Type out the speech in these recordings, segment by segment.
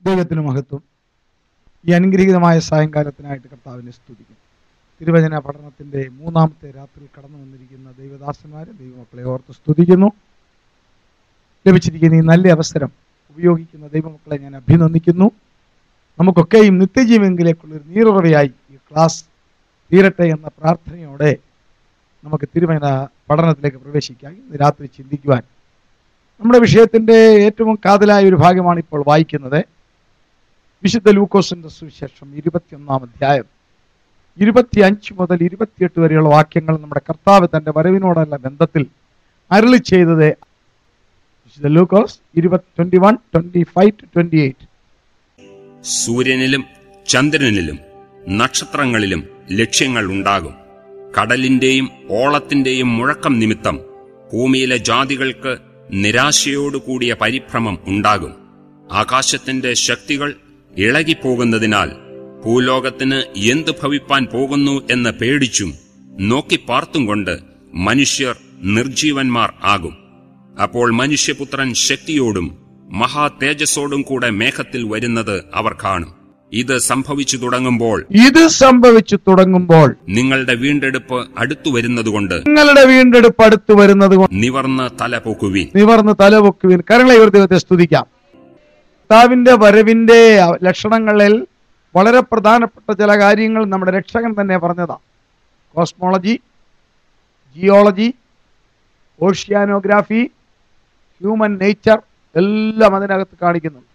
ദൈവത്തിന് മഹത്വം ഈ അനുഗ്രഹീതമായ സായങ്കാലത്തിനായിട്ട് കർത്താവിനെ സ്തുതിക്കും തിരുവചന പഠനത്തിന്റെ മൂന്നാമത്തെ രാത്രിയിൽ കടന്നു വന്നിരിക്കുന്ന ദൈവദാസന്മാരെ ദൈവമക്കളെ ഓർത്ത് സ്തുതിക്കുന്നു ലഭിച്ചിരിക്കുന്ന ഈ നല്ല അവസരം ഉപയോഗിക്കുന്ന ദൈവമക്കളെ ഞാൻ അഭിനന്ദിക്കുന്നു നമുക്കൊക്കെയും നിത്യജീവങ്കിലേക്കുള്ള ഒരു നീറുറവയായി ഈ ക്ലാസ് തീരട്ടെ എന്ന പ്രാർത്ഥനയോടെ നമുക്ക് തിരുവചന പഠനത്തിലേക്ക് പ്രവേശിക്കാം ഇന്ന് രാത്രി ചിന്തിക്കുവാൻ നമ്മുടെ വിഷയത്തിന്റെ ഏറ്റവും കാതലായ ഒരു ഭാഗമാണ് ഇപ്പോൾ വായിക്കുന്നത് വിശുദ്ധ ലൂക്കോസിന്റെ സുവിശേഷം ഇരുപത്തിയൊന്നാം അധ്യായം ഇരുപത്തിയഞ്ച് മുതൽ ഇരുപത്തിയെട്ട് വരെയുള്ള വാക്യങ്ങൾ നമ്മുടെ കർത്താവ് തന്റെ വരവിനോടുള്ള ബന്ധത്തിൽ അരുളി ചെയ്തത് വിശുദ്ധ ലൂക്കോസ് ഇരുപത്തി twenty one twenty five to twenty eight സൂര്യനിലും ചന്ദ്രനിലും നക്ഷത്രങ്ങളിലും ലക്ഷ്യങ്ങൾ ഉണ്ടാകും കടലിന്റെയും ഓളത്തിന്റെയും മുഴക്കം നിമിത്തം ഭൂമിയിലെ ജാതികൾക്ക് നിരാശയോടുകൂടിയ പരിഭ്രമം ഉണ്ടാകും ആകാശത്തിന്റെ ശക്തികൾ ഇളകിപ്പോകുന്നതിനാൽ ഭൂലോകത്തിന് എന്തു ഭവിപ്പാൻ പോകുന്നു എന്ന് പേടിച്ചും നോക്കിപ്പാർത്തും കൊണ്ട് മനുഷ്യർ നിർജീവന്മാർ ആകും അപ്പോൾ മനുഷ്യപുത്രൻ ശക്തിയോടും മഹാ തേജസ്സോടും കൂടെ മേഘത്തിൽ വരുന്നത് അവർ കാണും ഇത് സംഭവിച്ചു തുടങ്ങുമ്പോൾ ഇത് സംഭവിച്ചു തുടങ്ങുമ്പോൾ നിങ്ങളുടെ വീണ്ടെടുപ്പ് അടുത്തു വരുന്നതുകൊണ്ട് നിങ്ങളുടെ വീണ്ടെടുപ്പ് അടുത്തു വരുന്നത് കൊണ്ട് നിവർന്ന് തല പൊക്കുവീൻ നിവർന്ന് തലപൊക്കുവിൻ കരങ്ങളെ ഇവർ ദൈവത്തെ സ്തുതിക്കാം കർത്താവിന്റെ വരവിന്റെ ലക്ഷണങ്ങളിൽ വളരെ പ്രധാനപ്പെട്ട ചില കാര്യങ്ങൾ നമ്മുടെ രക്ഷകൻ തന്നെ പറഞ്ഞതാ cosmology geology oceanography human nature എല്ലാം അതിനകത്ത് കാണിക്കുന്നുണ്ട്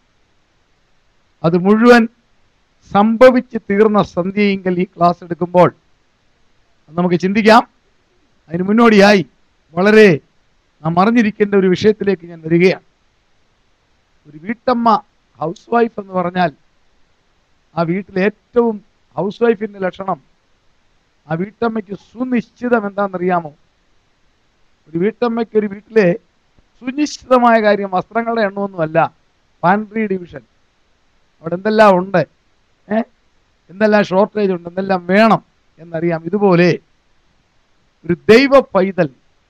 അത് മുഴുവൻ സംഭവിച്ച് തീർന്ന സന്ധ്യയെങ്കിൽ ഈ ക്ലാസ് എടുക്കുമ്പോൾ അത് നമുക്ക് ചിന്തിക്കാം അതിന് മുന്നോടിയായി വളരെ നാം അറിഞ്ഞിരിക്കേണ്ട ഒരു വിഷയത്തിലേക്ക് ഞാൻ വരികയാണ് ഒരു വീട്ടമ്മ ഹൗസ് വൈഫ് എന്ന് പറഞ്ഞാൽ ആ വീട്ടിലെ ഏറ്റവും ഹൗസ് വൈഫിന്റെ ലക്ഷണം ആ വീട്ടമ്മയ്ക്ക് സുനിശ്ചിതം എന്താണെന്നറിയാമോ ഒരു വീട്ടമ്മയ്ക്ക് ഒരു വീട്ടിലെ സുനിശ്ചിതമായ കാര്യം വസ്ത്രങ്ങളുടെ എണ്ണമൊന്നുമല്ല പാൻട്രി ഡിവിഷൻ അവിടെ എന്തെല്ലാം ഉണ്ട് ഏ എന്തെല്ലാം ഷോർട്ടേജ് ഉണ്ട് എന്തെല്ലാം വേണം എന്നറിയാം ഇതുപോലെ ഒരു ദൈവ പൈതൽ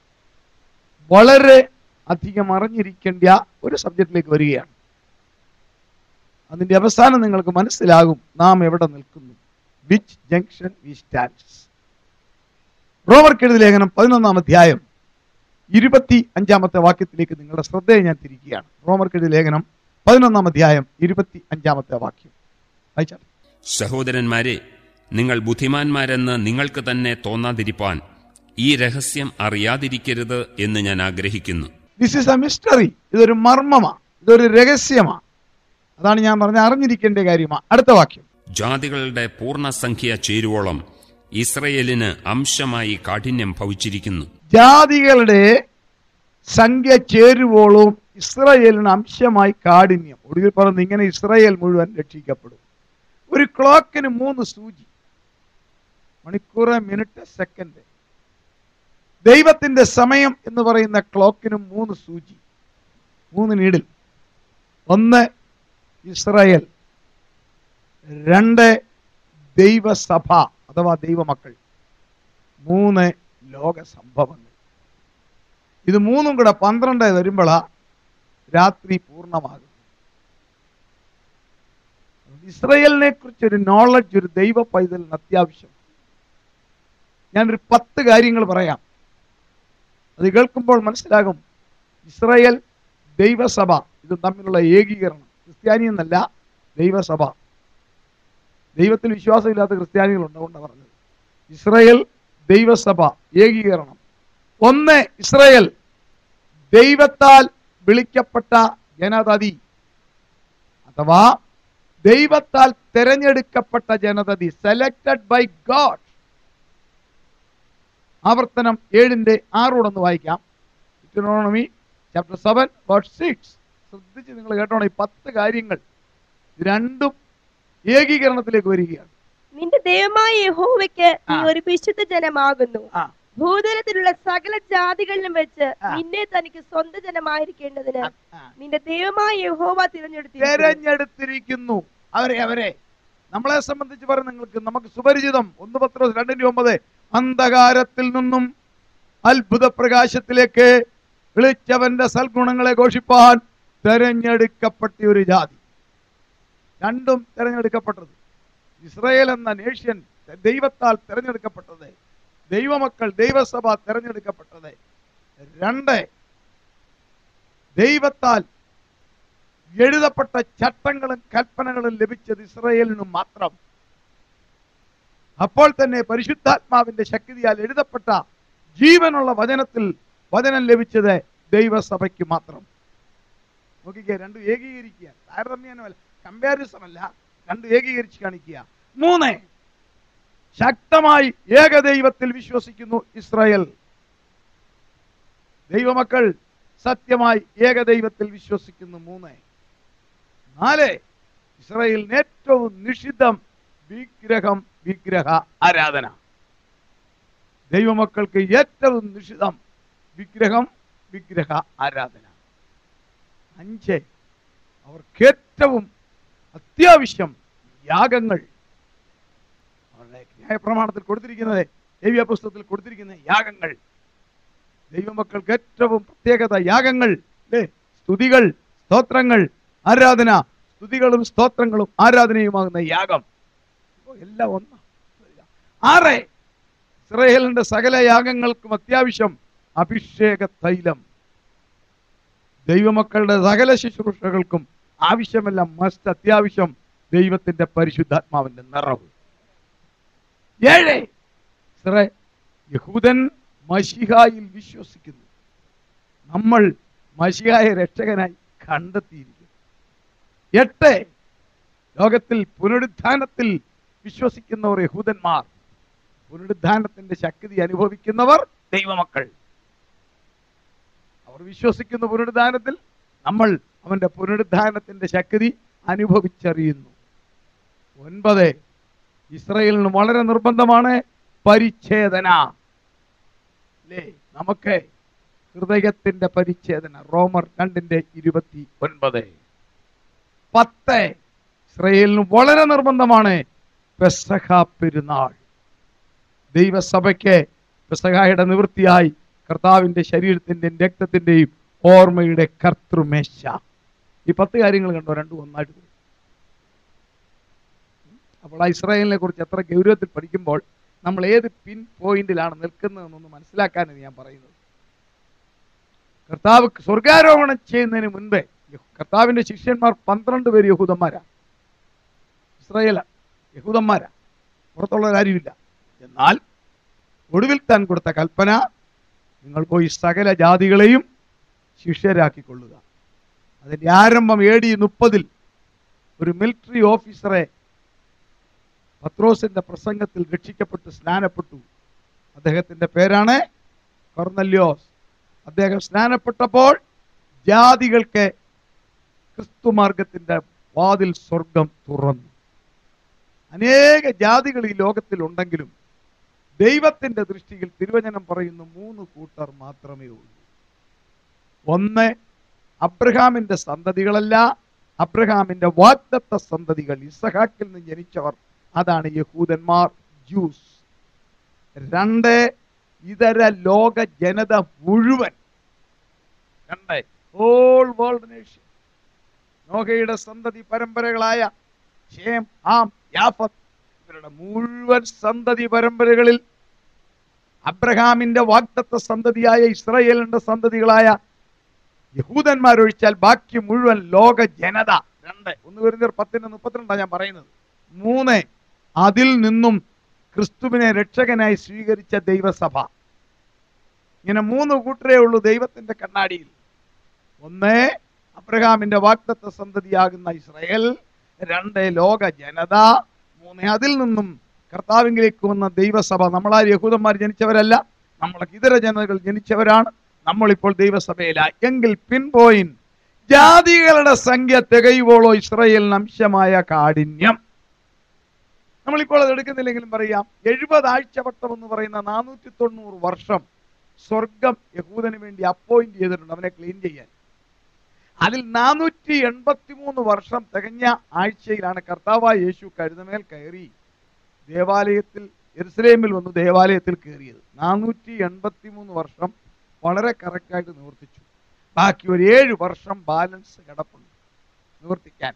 വളരെ അധികം അറിഞ്ഞിരിക്കേണ്ട ഒരു സബ്ജക്റ്റിലേക്ക് വരികയാണ് അതിന്റെ അവസാനം നിങ്ങൾക്ക് മനസ്സിലാകും നാം എവിടെ നിൽക്കുന്നു വിച്ച് ജംഗ്ഷൻ വി സ്റ്റാൻഡ്സ് റോമർക്കെഴുതി ലേഖനം പതിനൊന്നാം അധ്യായം ഇരുപത്തി അഞ്ചാമത്തെ വാക്യത്തിലേക്ക് നിങ്ങളുടെ ശ്രദ്ധയെ ഞാൻ തിരിക്കുകയാണ് റോമർക്കെഴുതി ലേഖനം പതിനൊന്നാം അധ്യായം ഇരുപത്തി അഞ്ചാമത്തെ വാക്യം വായിച്ചാട്ടെ സഹോദരന്മാരെ നിങ്ങൾ ബുദ്ധിമാന്മാരെന്ന് നിങ്ങൾക്ക് തന്നെ തോന്നാതിരിപ്പാൻ ഈ രഹസ്യം അറിയാതിരിക്കരുത് എന്ന് ഞാൻ ആഗ്രഹിക്കുന്നു ദിസ് ഇസ് എ മിസ്റ്ററി ഇതൊരു മർമ്മമാണ് ഇതൊരു രഹസ്യമാണ് അതാണ് ഞാൻ പറഞ്ഞ അറിഞ്ഞിരിക്കേണ്ട കാര്യമാണ് അടുത്ത വാക്യം ജാതികളുടെ പൂർണ്ണസംഖ്യ ചേരുവോളം ഇസ്രയേലിന് അംശമായി കാഠിന്യം ഭവിച്ചിരിക്കുന്നു ജാതികളുടെ സംഖ്യ ചേരുവോളും ഇസ്രയേലിന് അംശമായി കാഠിന്യം ഒടുവിൽ പറഞ്ഞു ഇങ്ങനെ ഇസ്രയേൽ മുഴുവൻ രക്ഷിക്കപ്പെടും ഒരു ക്ലോക്കിന് മൂന്ന് സൂചി മണിക്കൂറ് മിനിറ്റ് സെക്കൻഡ് ദൈവത്തിന്റെ സമയം എന്ന് പറയുന്ന ക്ലോക്കിന് മൂന്ന് സൂചി മൂന്ന് നീഡിൽ ഒന്ന് ഇസ്രായേൽ രണ്ട് ദൈവസഭ അഥവാ ദൈവമക്കൾ മൂന്ന് ലോക സംഭവങ്ങൾ ഇത് മൂന്നും കൂടെ പന്ത്രണ്ട് വരുമ്പോഴാ രാത്രി പൂർണ്ണമാകും ഇസ്രയേലിനെ കുറിച്ച് ഒരു നോളജ് ഒരു ദൈവ പൈതലിന് അത്യാവശ്യം ഞാനൊരു പത്ത് കാര്യങ്ങൾ പറയാം അത് കേൾക്കുമ്പോൾ മനസ്സിലാകും ഇസ്രായേൽ ദൈവസഭ ഇത് തമ്മിലുള്ള ഏകീകരണം ക്രിസ്ത്യാനി എന്നല്ല ദൈവസഭ ദൈവത്തിൽ വിശ്വാസമില്ലാത്ത ക്രിസ്ത്യാനികളുണ്ട് അതുകൊണ്ടാണ് പറഞ്ഞത് ഇസ്രായേൽ ദൈവസഭ ഏകീകരണം ഒന്ന് ഇസ്രായേൽ ദൈവത്താൽ വിളിക്കപ്പെട്ട ജനതതി അഥവാ ദൈവത്താൽ തെരഞ്ഞെടുക്കപ്പെട്ട ജനതതി സെലക്ടഡ് ബൈ ഗോഡ് ആവർത്തനം ഏഴിന്റെ ആറോടൊന്ന് വായിക്കാം economy chapter seven word six ശ്രദ്ധിച്ച് നിങ്ങൾ കേട്ടോണം ഈ പത്ത് കാര്യങ്ങൾ ഇത് രണ്ടും ഏകീകരണത്തിലേക്ക് വരികയാണ് നിന്റെ ദൈവമായ യഹോവയ്ക്ക് നീ ആ. ഒരു വിശുദ്ധ ജനമാകുന്നു ആ ഭൂതലത്തിലുള്ള സകല ജാതികളിലും വെച്ച് ആ. നിന്നെ തനിക്ക് സ്വന്തം ജനമായിരിക്കേണ്ടതിന് ആ. നിന്റെ ദൈവമായ യഹോവ തിരഞ്ഞെടുത്തു തെരഞ്ഞെടുത്തിരിക്കുന്നു അവരെ അവരെ നമ്മളെ സംബന്ധിച്ച് പറഞ്ഞ നിങ്ങൾക്ക് നമുക്ക് സുപരിചിതം ഒന്ന് പത്രോസ് രണ്ടിന്റെ ഒമ്പത് അന്ധകാരത്തിൽ നിന്നും അത്ഭുത പ്രകാശത്തിലേക്ക് വിളിച്ചവന്റെ സൽഗുണങ്ങളെ ഘോഷിപ്പാൻ തെരഞ്ഞെടുക്കപ്പെട്ട ഒരു ജാതി രണ്ടും തിരഞ്ഞെടുക്കപ്പെട്ടത് ഇസ്രയേൽ എന്ന നേഷ്യൻ ദൈവത്താൽ തിരഞ്ഞെടുക്കപ്പെട്ടത് ദൈവമക്കൾ ദൈവസഭ തിരഞ്ഞെടുക്കപ്പെട്ടത് രണ്ട് ദൈവത്താൽ എഴുതപ്പെട്ട ചട്ടങ്ങളും കൽപ്പനകളും ലഭിച്ചത് ഇസ്രയേലിന് മാത്രം അപ്പോൾ തന്നെ പരിശുദ്ധാത്മാവിന്റെ ശക്തിയാൽ എഴുതപ്പെട്ട ജീവനുള്ള വചനത്തിൽ വചനം ലഭിച്ചത് ദൈവസഭയ്ക്ക് മാത്രം നോക്കിക്കേ രണ്ടും ഏകീകരിക്കുക താരതമ്യമല്ല കമ്പാരിസൺ അല്ല രണ്ടും ഏകീകരിച്ച് കാണിക്കുക മൂന്ന് ശക്തമായി ഏകദൈവത്തിൽ വിശ്വസിക്കുന്നു ഇസ്രായേൽ ദൈവമക്കൾ സത്യമായി ഏകദൈവത്തിൽ വിശ്വസിക്കുന്നു മൂന്ന് നാല് ഇസ്രായേലിന് ഏറ്റവും നിഷിദ്ധം വിഗ്രഹം വിഗ്രഹ ആരാധന ദൈവമക്കൾക്ക് ഏറ്റവും നിഷിദ്ധം വിഗ്രഹം വിഗ്രഹ ആരാധന അഞ്ച് അവർക്ക് ഏറ്റവും അത്യാവശ്യം യാഗങ്ങൾ അവരുടെ ന്യായപ്രമാണത്തിൽ കൊടുത്തിരിക്കുന്നത് ദേവ്യ പുസ്തകത്തിൽ കൊടുത്തിരിക്കുന്ന യാഗങ്ങൾ ദൈവമക്കൾക്ക് ഏറ്റവും പ്രത്യേകത യാഗങ്ങൾ അല്ലേ സ്തുതികൾ സ്തോത്രങ്ങൾ ആരാധന സ്തുതികളും സ്തോത്രങ്ങളും ആരാധനയുമാകുന്ന യാഗം ഓ, എല്ലാം ഒന്നാ ആറ് ഇസ്രയേലിന്റെ സകല യാഗങ്ങൾക്കും അത്യാവശ്യം അഭിഷേക തൈലം ദൈവമക്കളുടെ സകല ശുശ്രൂഷകൾക്കും ആവശ്യമെല്ലാം മസ്റ്റ് അത്യാവശ്യം ദൈവത്തിന്റെ പരിശുദ്ധാത്മാവിന്റെ നിറവ് ഏഴ് ഇസ്രേ യഹൂദൻ മഷിഹായിൽ വിശ്വസിക്കുന്നു നമ്മൾ മഷിഹായ രക്ഷകനായി കണ്ടെത്തിയിരിക്കുന്നു എട്ട് ലോകത്തിൽ പുനരുദ്ധാനത്തിൽ വിശ്വസിക്കുന്നവർ യഹൂദന്മാർ പുനരുദ്ധാനത്തിന്റെ ശക്തി അനുഭവിക്കുന്നവർ ദൈവമക്കൾ അവർ വിശ്വസിക്കുന്ന പുനരുദ്ധാനത്തിൽ നമ്മൾ അവന്റെ പുനരുദ്ധാനത്തിന്റെ ശക്തി അനുഭവിച്ചറിയുന്നു ഒൻപത് ഇസ്രയേലിന് വളരെ നിർബന്ധമാണ് പരിച്ഛേദന അല്ലേ നമുക്ക് ഹൃദയത്തിന്റെ പരിച്ഛേദന റോമർ രണ്ടിന്റെ ഇരുപത്തി ഒൻപത് പത്ത് ഇസ്രയേലിന് വളരെ നിർബന്ധമാണ് പെസഹ പെരുന്നാൾ ദൈവസഭയ്ക്ക് പെസഹായുടെ നിവൃത്തിയായി കർത്താവിന്റെ ശരീരത്തിന്റെയും രക്തത്തിന്റെയും ഓർമ്മയുടെ കർത്തൃമേശ ഈ പത്ത് കാര്യങ്ങൾ കണ്ടോ രണ്ടും ഒന്നായിട്ട് പോയി. അപ്പോൾ ആ ഇസ്രായേലിനെ കുറിച്ച് എത്ര ഗൗരവത്തിൽ പഠിക്കുമ്പോൾ നമ്മൾ ഏത് പിൻ പോയിന്റിലാണ് നിൽക്കുന്നതെന്നൊന്ന് മനസ്സിലാക്കാനാണ് ഞാൻ പറയുന്നത് കർത്താവ് സ്വർഗാരോഹണം ചെയ്യുന്നതിന് മുൻപേ കർത്താവിന്റെ ശിഷ്യന്മാർ പന്ത്രണ്ട് പേര് യഹൂദന്മാരാ ഇസ്രായേല യഹൂദന്മാരാ പുറത്തുള്ളവരാരുമില്ല എന്നാൽ ഒടുവിൽ താൻ കൊടുത്ത കൽപ്പന നിങ്ങൾ പോയി സകല ജാതികളെയും ശിഷ്യരാക്കിക്കൊള്ളുക അതിന്റെ ആരംഭം എ ഡി മുപ്പതിൽ ഒരു മിലിറ്ററി ഓഫീസറെ പത്രോസിന്റെ പ്രസംഗത്തിൽ രക്ഷിക്കപ്പെട്ട് സ്നാനപ്പെട്ടു അദ്ദേഹത്തിന്റെ പേരാണ് കൊർന്നല്യോസ് അദ്ദേഹം സ്നാനപ്പെട്ടപ്പോൾ ജാതികൾക്ക് ക്രിസ്തുമാർഗത്തിന്റെ വാതിൽ സ്വർഗം തുറന്നു അനേക ജാതികൾ ഈ ലോകത്തിൽ ഉണ്ടെങ്കിലും ദൈവത്തിന്റെ ദൃഷ്ടിയിൽ തിരുവചനം പറയുന്ന മൂന്ന് കൂട്ടർ മാത്രമേ ഉള്ളൂ ഒന്ന് അബ്രഹാമിന്റെ സന്തതികളല്ല അബ്രഹാമിന്റെ വാഗ്ദത്ത സന്തതികൾ ഇസഹാക്കിൽ നിന്ന് ജനിച്ചവർ അതാണ് യഹൂദന്മാർ ജൂസ് രണ്ട് ഇതര ലോക ജനത മുഴുവൻ രണ്ട് ഹോൾ വേൾഡ് നേഷൻ നോഹയുടെ സന്തതി പരമ്പരകളായ ഷേം ആം യാഫത്ത് ഇവരുടെ മുഴുവൻ സന്തതി പരമ്പരകളിൽ അബ്രഹാമിന്റെ വാഗ്ദത്ത സന്തതിയായ ഇസ്രായേലിന്റെ സന്തതികളായ യഹൂദന്മാരൊഴിച്ചാൽ ബാക്കി മുഴുവൻ ലോക ജനത രണ്ട് ഒന്ന് വരുന്ന പത്തിന് മുപ്പത്തിരണ്ടാണ് ഞാൻ പറയുന്നത് മൂന്ന് അതിൽ നിന്നും ക്രിസ്തുവിനെ രക്ഷകനായി സ്വീകരിച്ച ദൈവസഭ ഇങ്ങനെ മൂന്ന് കൂട്ടരേ ഉള്ളൂ ദൈവത്തിന്റെ കണ്ണാടിയിൽ ഒന്ന് അബ്രഹാമിന്റെ വാഗ്ദത്ത സന്തതിയാകുന്ന ഇസ്രായേൽ രണ്ട് ലോക ജനത മൂന്ന് അതിൽ നിന്നും കർത്താവിംഗിലേക്ക് വന്ന ദൈവസഭ നമ്മളാർ യഹൂദന്മാർ ജനിച്ചവരല്ല നമ്മളൊക്കെ ഇതര ജനതകൾ ജനിച്ചവരാണ് നമ്മളിപ്പോൾ ദൈവസഭയിലായി എങ്കിൽ പിൻ പോയിന്റ് ജാതികളുടെ സംഖ്യ തികയുവോളോ ഇസ്രായേലിന് അംശമായ കാഠിന്യം നമ്മളിപ്പോൾ അത് എടുക്കുന്നില്ലെങ്കിലും പറയാം എഴുപത് ആഴ്ചവട്ടം എന്ന് പറയുന്ന നാനൂറ്റി തൊണ്ണൂറ് വർഷം സ്വർഗം യഹൂദന് വേണ്ടി അപ്പോയിന്റ് ചെയ്തിട്ടുണ്ട് അവനെ ക്ലീൻ ചെയ്യാൻ അതിൽ നാനൂറ്റി എൺപത്തി മൂന്ന് വർഷം തികഞ്ഞ ആഴ്ചയിലാണ് കർത്താവായ യേശു കഴുതമേൽ കയറി ദേവാലയത്തിൽ എരുസലേമിൽ വന്ന് ദേവാലയത്തിൽ കയറിയത് നാനൂറ്റി എൺപത്തി മൂന്ന് വർഷം വളരെ കറക്റ്റായിട്ട് നിവർത്തിച്ചു ബാക്കി ഒരു ഏഴ് വർഷം ബാലൻസ് കിടപ്പുണ്ട് നിവർത്തിക്കാൻ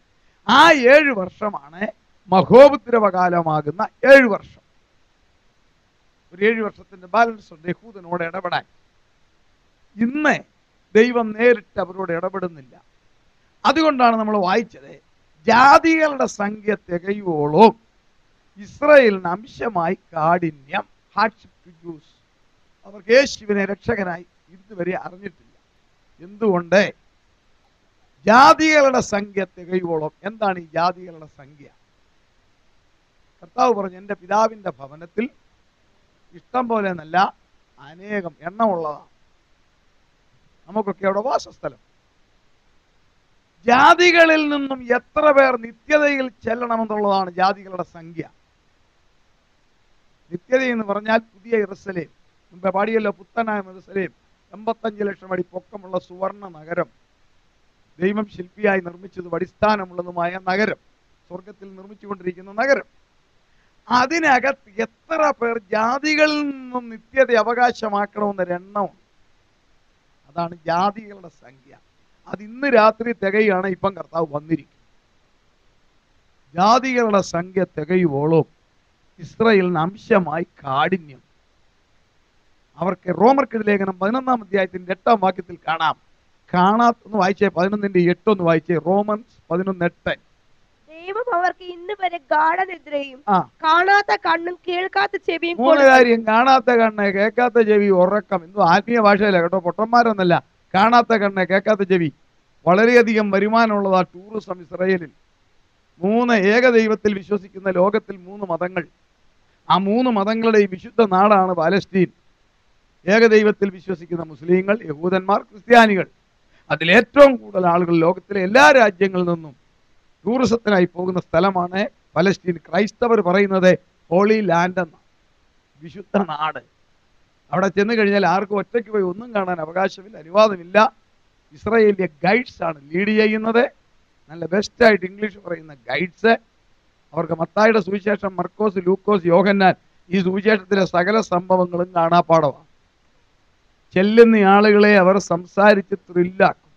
ആ ഏഴ് വർഷമാണ് മഹോപദ്രവകാലമാകുന്ന ഏഴ് വർഷം ഒരു ഏഴ് വർഷത്തിന്റെ ബാലൻസ് ഉണ്ട് യഹൂദനോട് ഇടപെടാൻ ഇന്ന് ദൈവം നേരിട്ട് അവരോട് ഇടപെടുന്നില്ല അതുകൊണ്ടാണ് നമ്മൾ വായിച്ചത് ജാതികളുടെ സംഖ്യ തികയുവോളം ഇസ്രായേലിന് അംശമായി കാഠിന്യം ഹാർഡ്ഷിപ്പ് ടു ജൂസ് അവർക്ക് യേശുവിനെ രക്ഷകനായി ഇതുവരെ അറിഞ്ഞിട്ടില്ല എന്തുകൊണ്ട് ജാതികളുടെ സംഖ്യ തികയുവോളം എന്താണ് ഈ ജാതികളുടെ സംഖ്യ കർത്താവ് പറഞ്ഞു എൻ്റെ പിതാവിൻ്റെ ഭവനത്തിൽ ഇഷ്ടം പോലെ എന്നല്ല അനേകം എണ്ണമുള്ളതാണ് നമുക്കൊക്കെ അവിടെ വാസസ്ഥലം ജാതികളിൽ നിന്നും എത്ര പേർ നിത്യതയിൽ ചെല്ലണമെന്നുള്ളതാണ് ജാതികളുടെ സംഖ്യ നിത്യത എന്ന് പറഞ്ഞാൽ പുതിയ ഇറസലേം മുമ്പേ പാടിയല്ലോ പുത്തനായ ഇറസലേം എൺപത്തഞ്ച് ലക്ഷം അടി പൊക്കമുള്ള സുവർണ നഗരം ദൈവം ശില്പിയായി നിർമ്മിച്ചതും അടിസ്ഥാനമുള്ളതുമായ നഗരം സ്വർഗത്തിൽ നിർമ്മിച്ചുകൊണ്ടിരിക്കുന്ന നഗരം അതിനകത്ത് എത്ര പേർ ജാതികളിൽ നിന്നും നിത്യത അവകാശമാക്കണമെന്നൊരെണ്ണമുണ്ട് അതാണ് ജാതികളുടെ സംഖ്യ അത് ഇന്ന് രാത്രി തികയാണ് ഇപ്പം കർത്താവ് വന്നിരിക്കും ജാതികളുടെ സംഖ്യ തികയുവോളും ഇസ്രയേലിന് അംശമായി കാഠിന്യം അവർക്ക് റോമർക്കെതി ലേഖനം പതിനൊന്നാം അധ്യായത്തിന്റെ എട്ടാം വാക്യത്തിൽ കാണാം കാണാത്തൊന്ന് വായിച്ചേ പതിനൊന്നിന്റെ എട്ടൊന്ന് വായിച്ചേ റോമൻസ് പതിനൊന്ന് എട്ട് ദൈവം അവർക്ക് ഇന്ന് വരെ ഗാഠനിദ്രയും ആ കാണാത്ത കണ്ണും കേൾക്കാത്ത ചെവിയും മൂന്ന് കൊടുത്തു. കാര്യം കാണാത്ത കണ്ണ് കേൾക്കാത്ത ചെവി ഉറക്കം എന്തോ ആത്മീയ ഭാഷയില്ല കേട്ടോ പൊട്ടന്മാരൊന്നല്ല കാണാത്ത കണ്ണ് കേൾക്കാത്ത ചെവി വളരെയധികം വരുമാനമുള്ളതാ ടൂറിസം ഇസ്രയേലിൽ മൂന്ന് ഏകദൈവത്തിൽ വിശ്വസിക്കുന്ന ലോകത്തിൽ മൂന്ന് മതങ്ങൾ ആ മൂന്ന് മതങ്ങളുടെയും വിശുദ്ധ നാടാണ് പാലസ്തീൻ ഏകദൈവത്തിൽ വിശ്വസിക്കുന്ന മുസ്ലിങ്ങൾ യഹൂദന്മാർ ക്രിസ്ത്യാനികൾ അതിലേറ്റവും കൂടുതൽ ആളുകൾ ലോകത്തിലെ എല്ലാ രാജ്യങ്ങളിൽ നിന്നും ടൂറിസത്തിനായി പോകുന്ന സ്ഥലമാണ് പലസ്തീൻ ക്രൈസ്തവർ പറയുന്നത് ഹോളി ലാൻഡ് എന്ന വിശുദ്ധ നാട് അവിടെ ചെന്ന് കഴിഞ്ഞാൽ ആർക്കും ഒറ്റയ്ക്ക് പോയി ഒന്നും കാണാൻ അവകാശമില്ല അനുവാദമില്ല ഇസ്രയേലിയ ഗൈഡ്സ് ആണ് ലീഡ് ചെയ്യുന്നത് നല്ല ബെസ്റ്റായിട്ട് ഇംഗ്ലീഷ് പറയുന്ന ഗൈഡ്സ് അവർക്ക് മത്തായുടെ സുവിശേഷം മർക്കോസ് ലൂക്കോസ് യോഹന്നാൻ ഈ സുവിശേഷത്തിലെ സകല സംഭവങ്ങളും കാണാപ്പാടമാണ് ചെല്ലുന്ന ആളുകളെ അവർ സംസാരിച്ച് ത്രില്ലാക്കും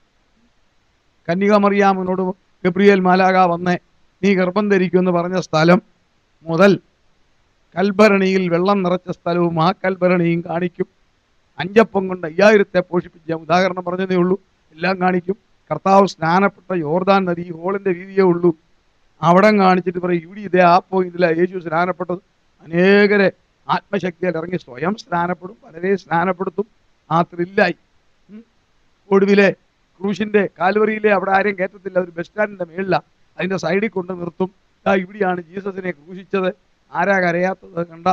കന്യക മറിയാമിനോട് ഗബ്രിയേൽ മാലാക വന്ന് നീ ഗർഭം ധരിക്കുമെന്ന് പറഞ്ഞ സ്ഥലം മുതൽ കൽഭരണിയിൽ വെള്ളം നിറച്ച സ്ഥലവും ആ കൽഭരണിയും കാണിക്കും അഞ്ചപ്പം കൊണ്ട് അയ്യായിരത്തെ പോഷിപ്പിച്ച് ഞാൻ ഉദാഹരണം പറഞ്ഞതേ ഉള്ളൂ എല്ലാം കാണിക്കും കർത്താവ് സ്നാനപ്പെട്ട യോർദാൻ നദി ഈ ഹോളിന്റെ വീതിയേ ഉള്ളൂ അവിടം കാണിച്ചിട്ട് പറയും ഇവിടെ ഇതേ ആ പോയിന്റിലാണ് യേശു സ്നാനപ്പെട്ടത് അനേകരെ ആത്മശക്തിയാൽ ഇറങ്ങി സ്വയം സ്നാനപ്പെടും പലരെ സ്നാനപ്പെടുത്തും ആ ത്രില്ലായി ഉം. ഒടുവിലെ ക്രൂശിന്റെ കാൽവറിയിലെ അവിടെ ആരെയും കയറ്റത്തില്ല ഒരു ബസ് സ്റ്റാൻഡിന്റെ മേളില അതിന്റെ സൈഡിൽ കൊണ്ട് നിർത്തും ദാ ഇവിടെയാണ് ജീസസിനെ ക്രൂശിച്ചത് ആരാ കരയാത്തത് കണ്ട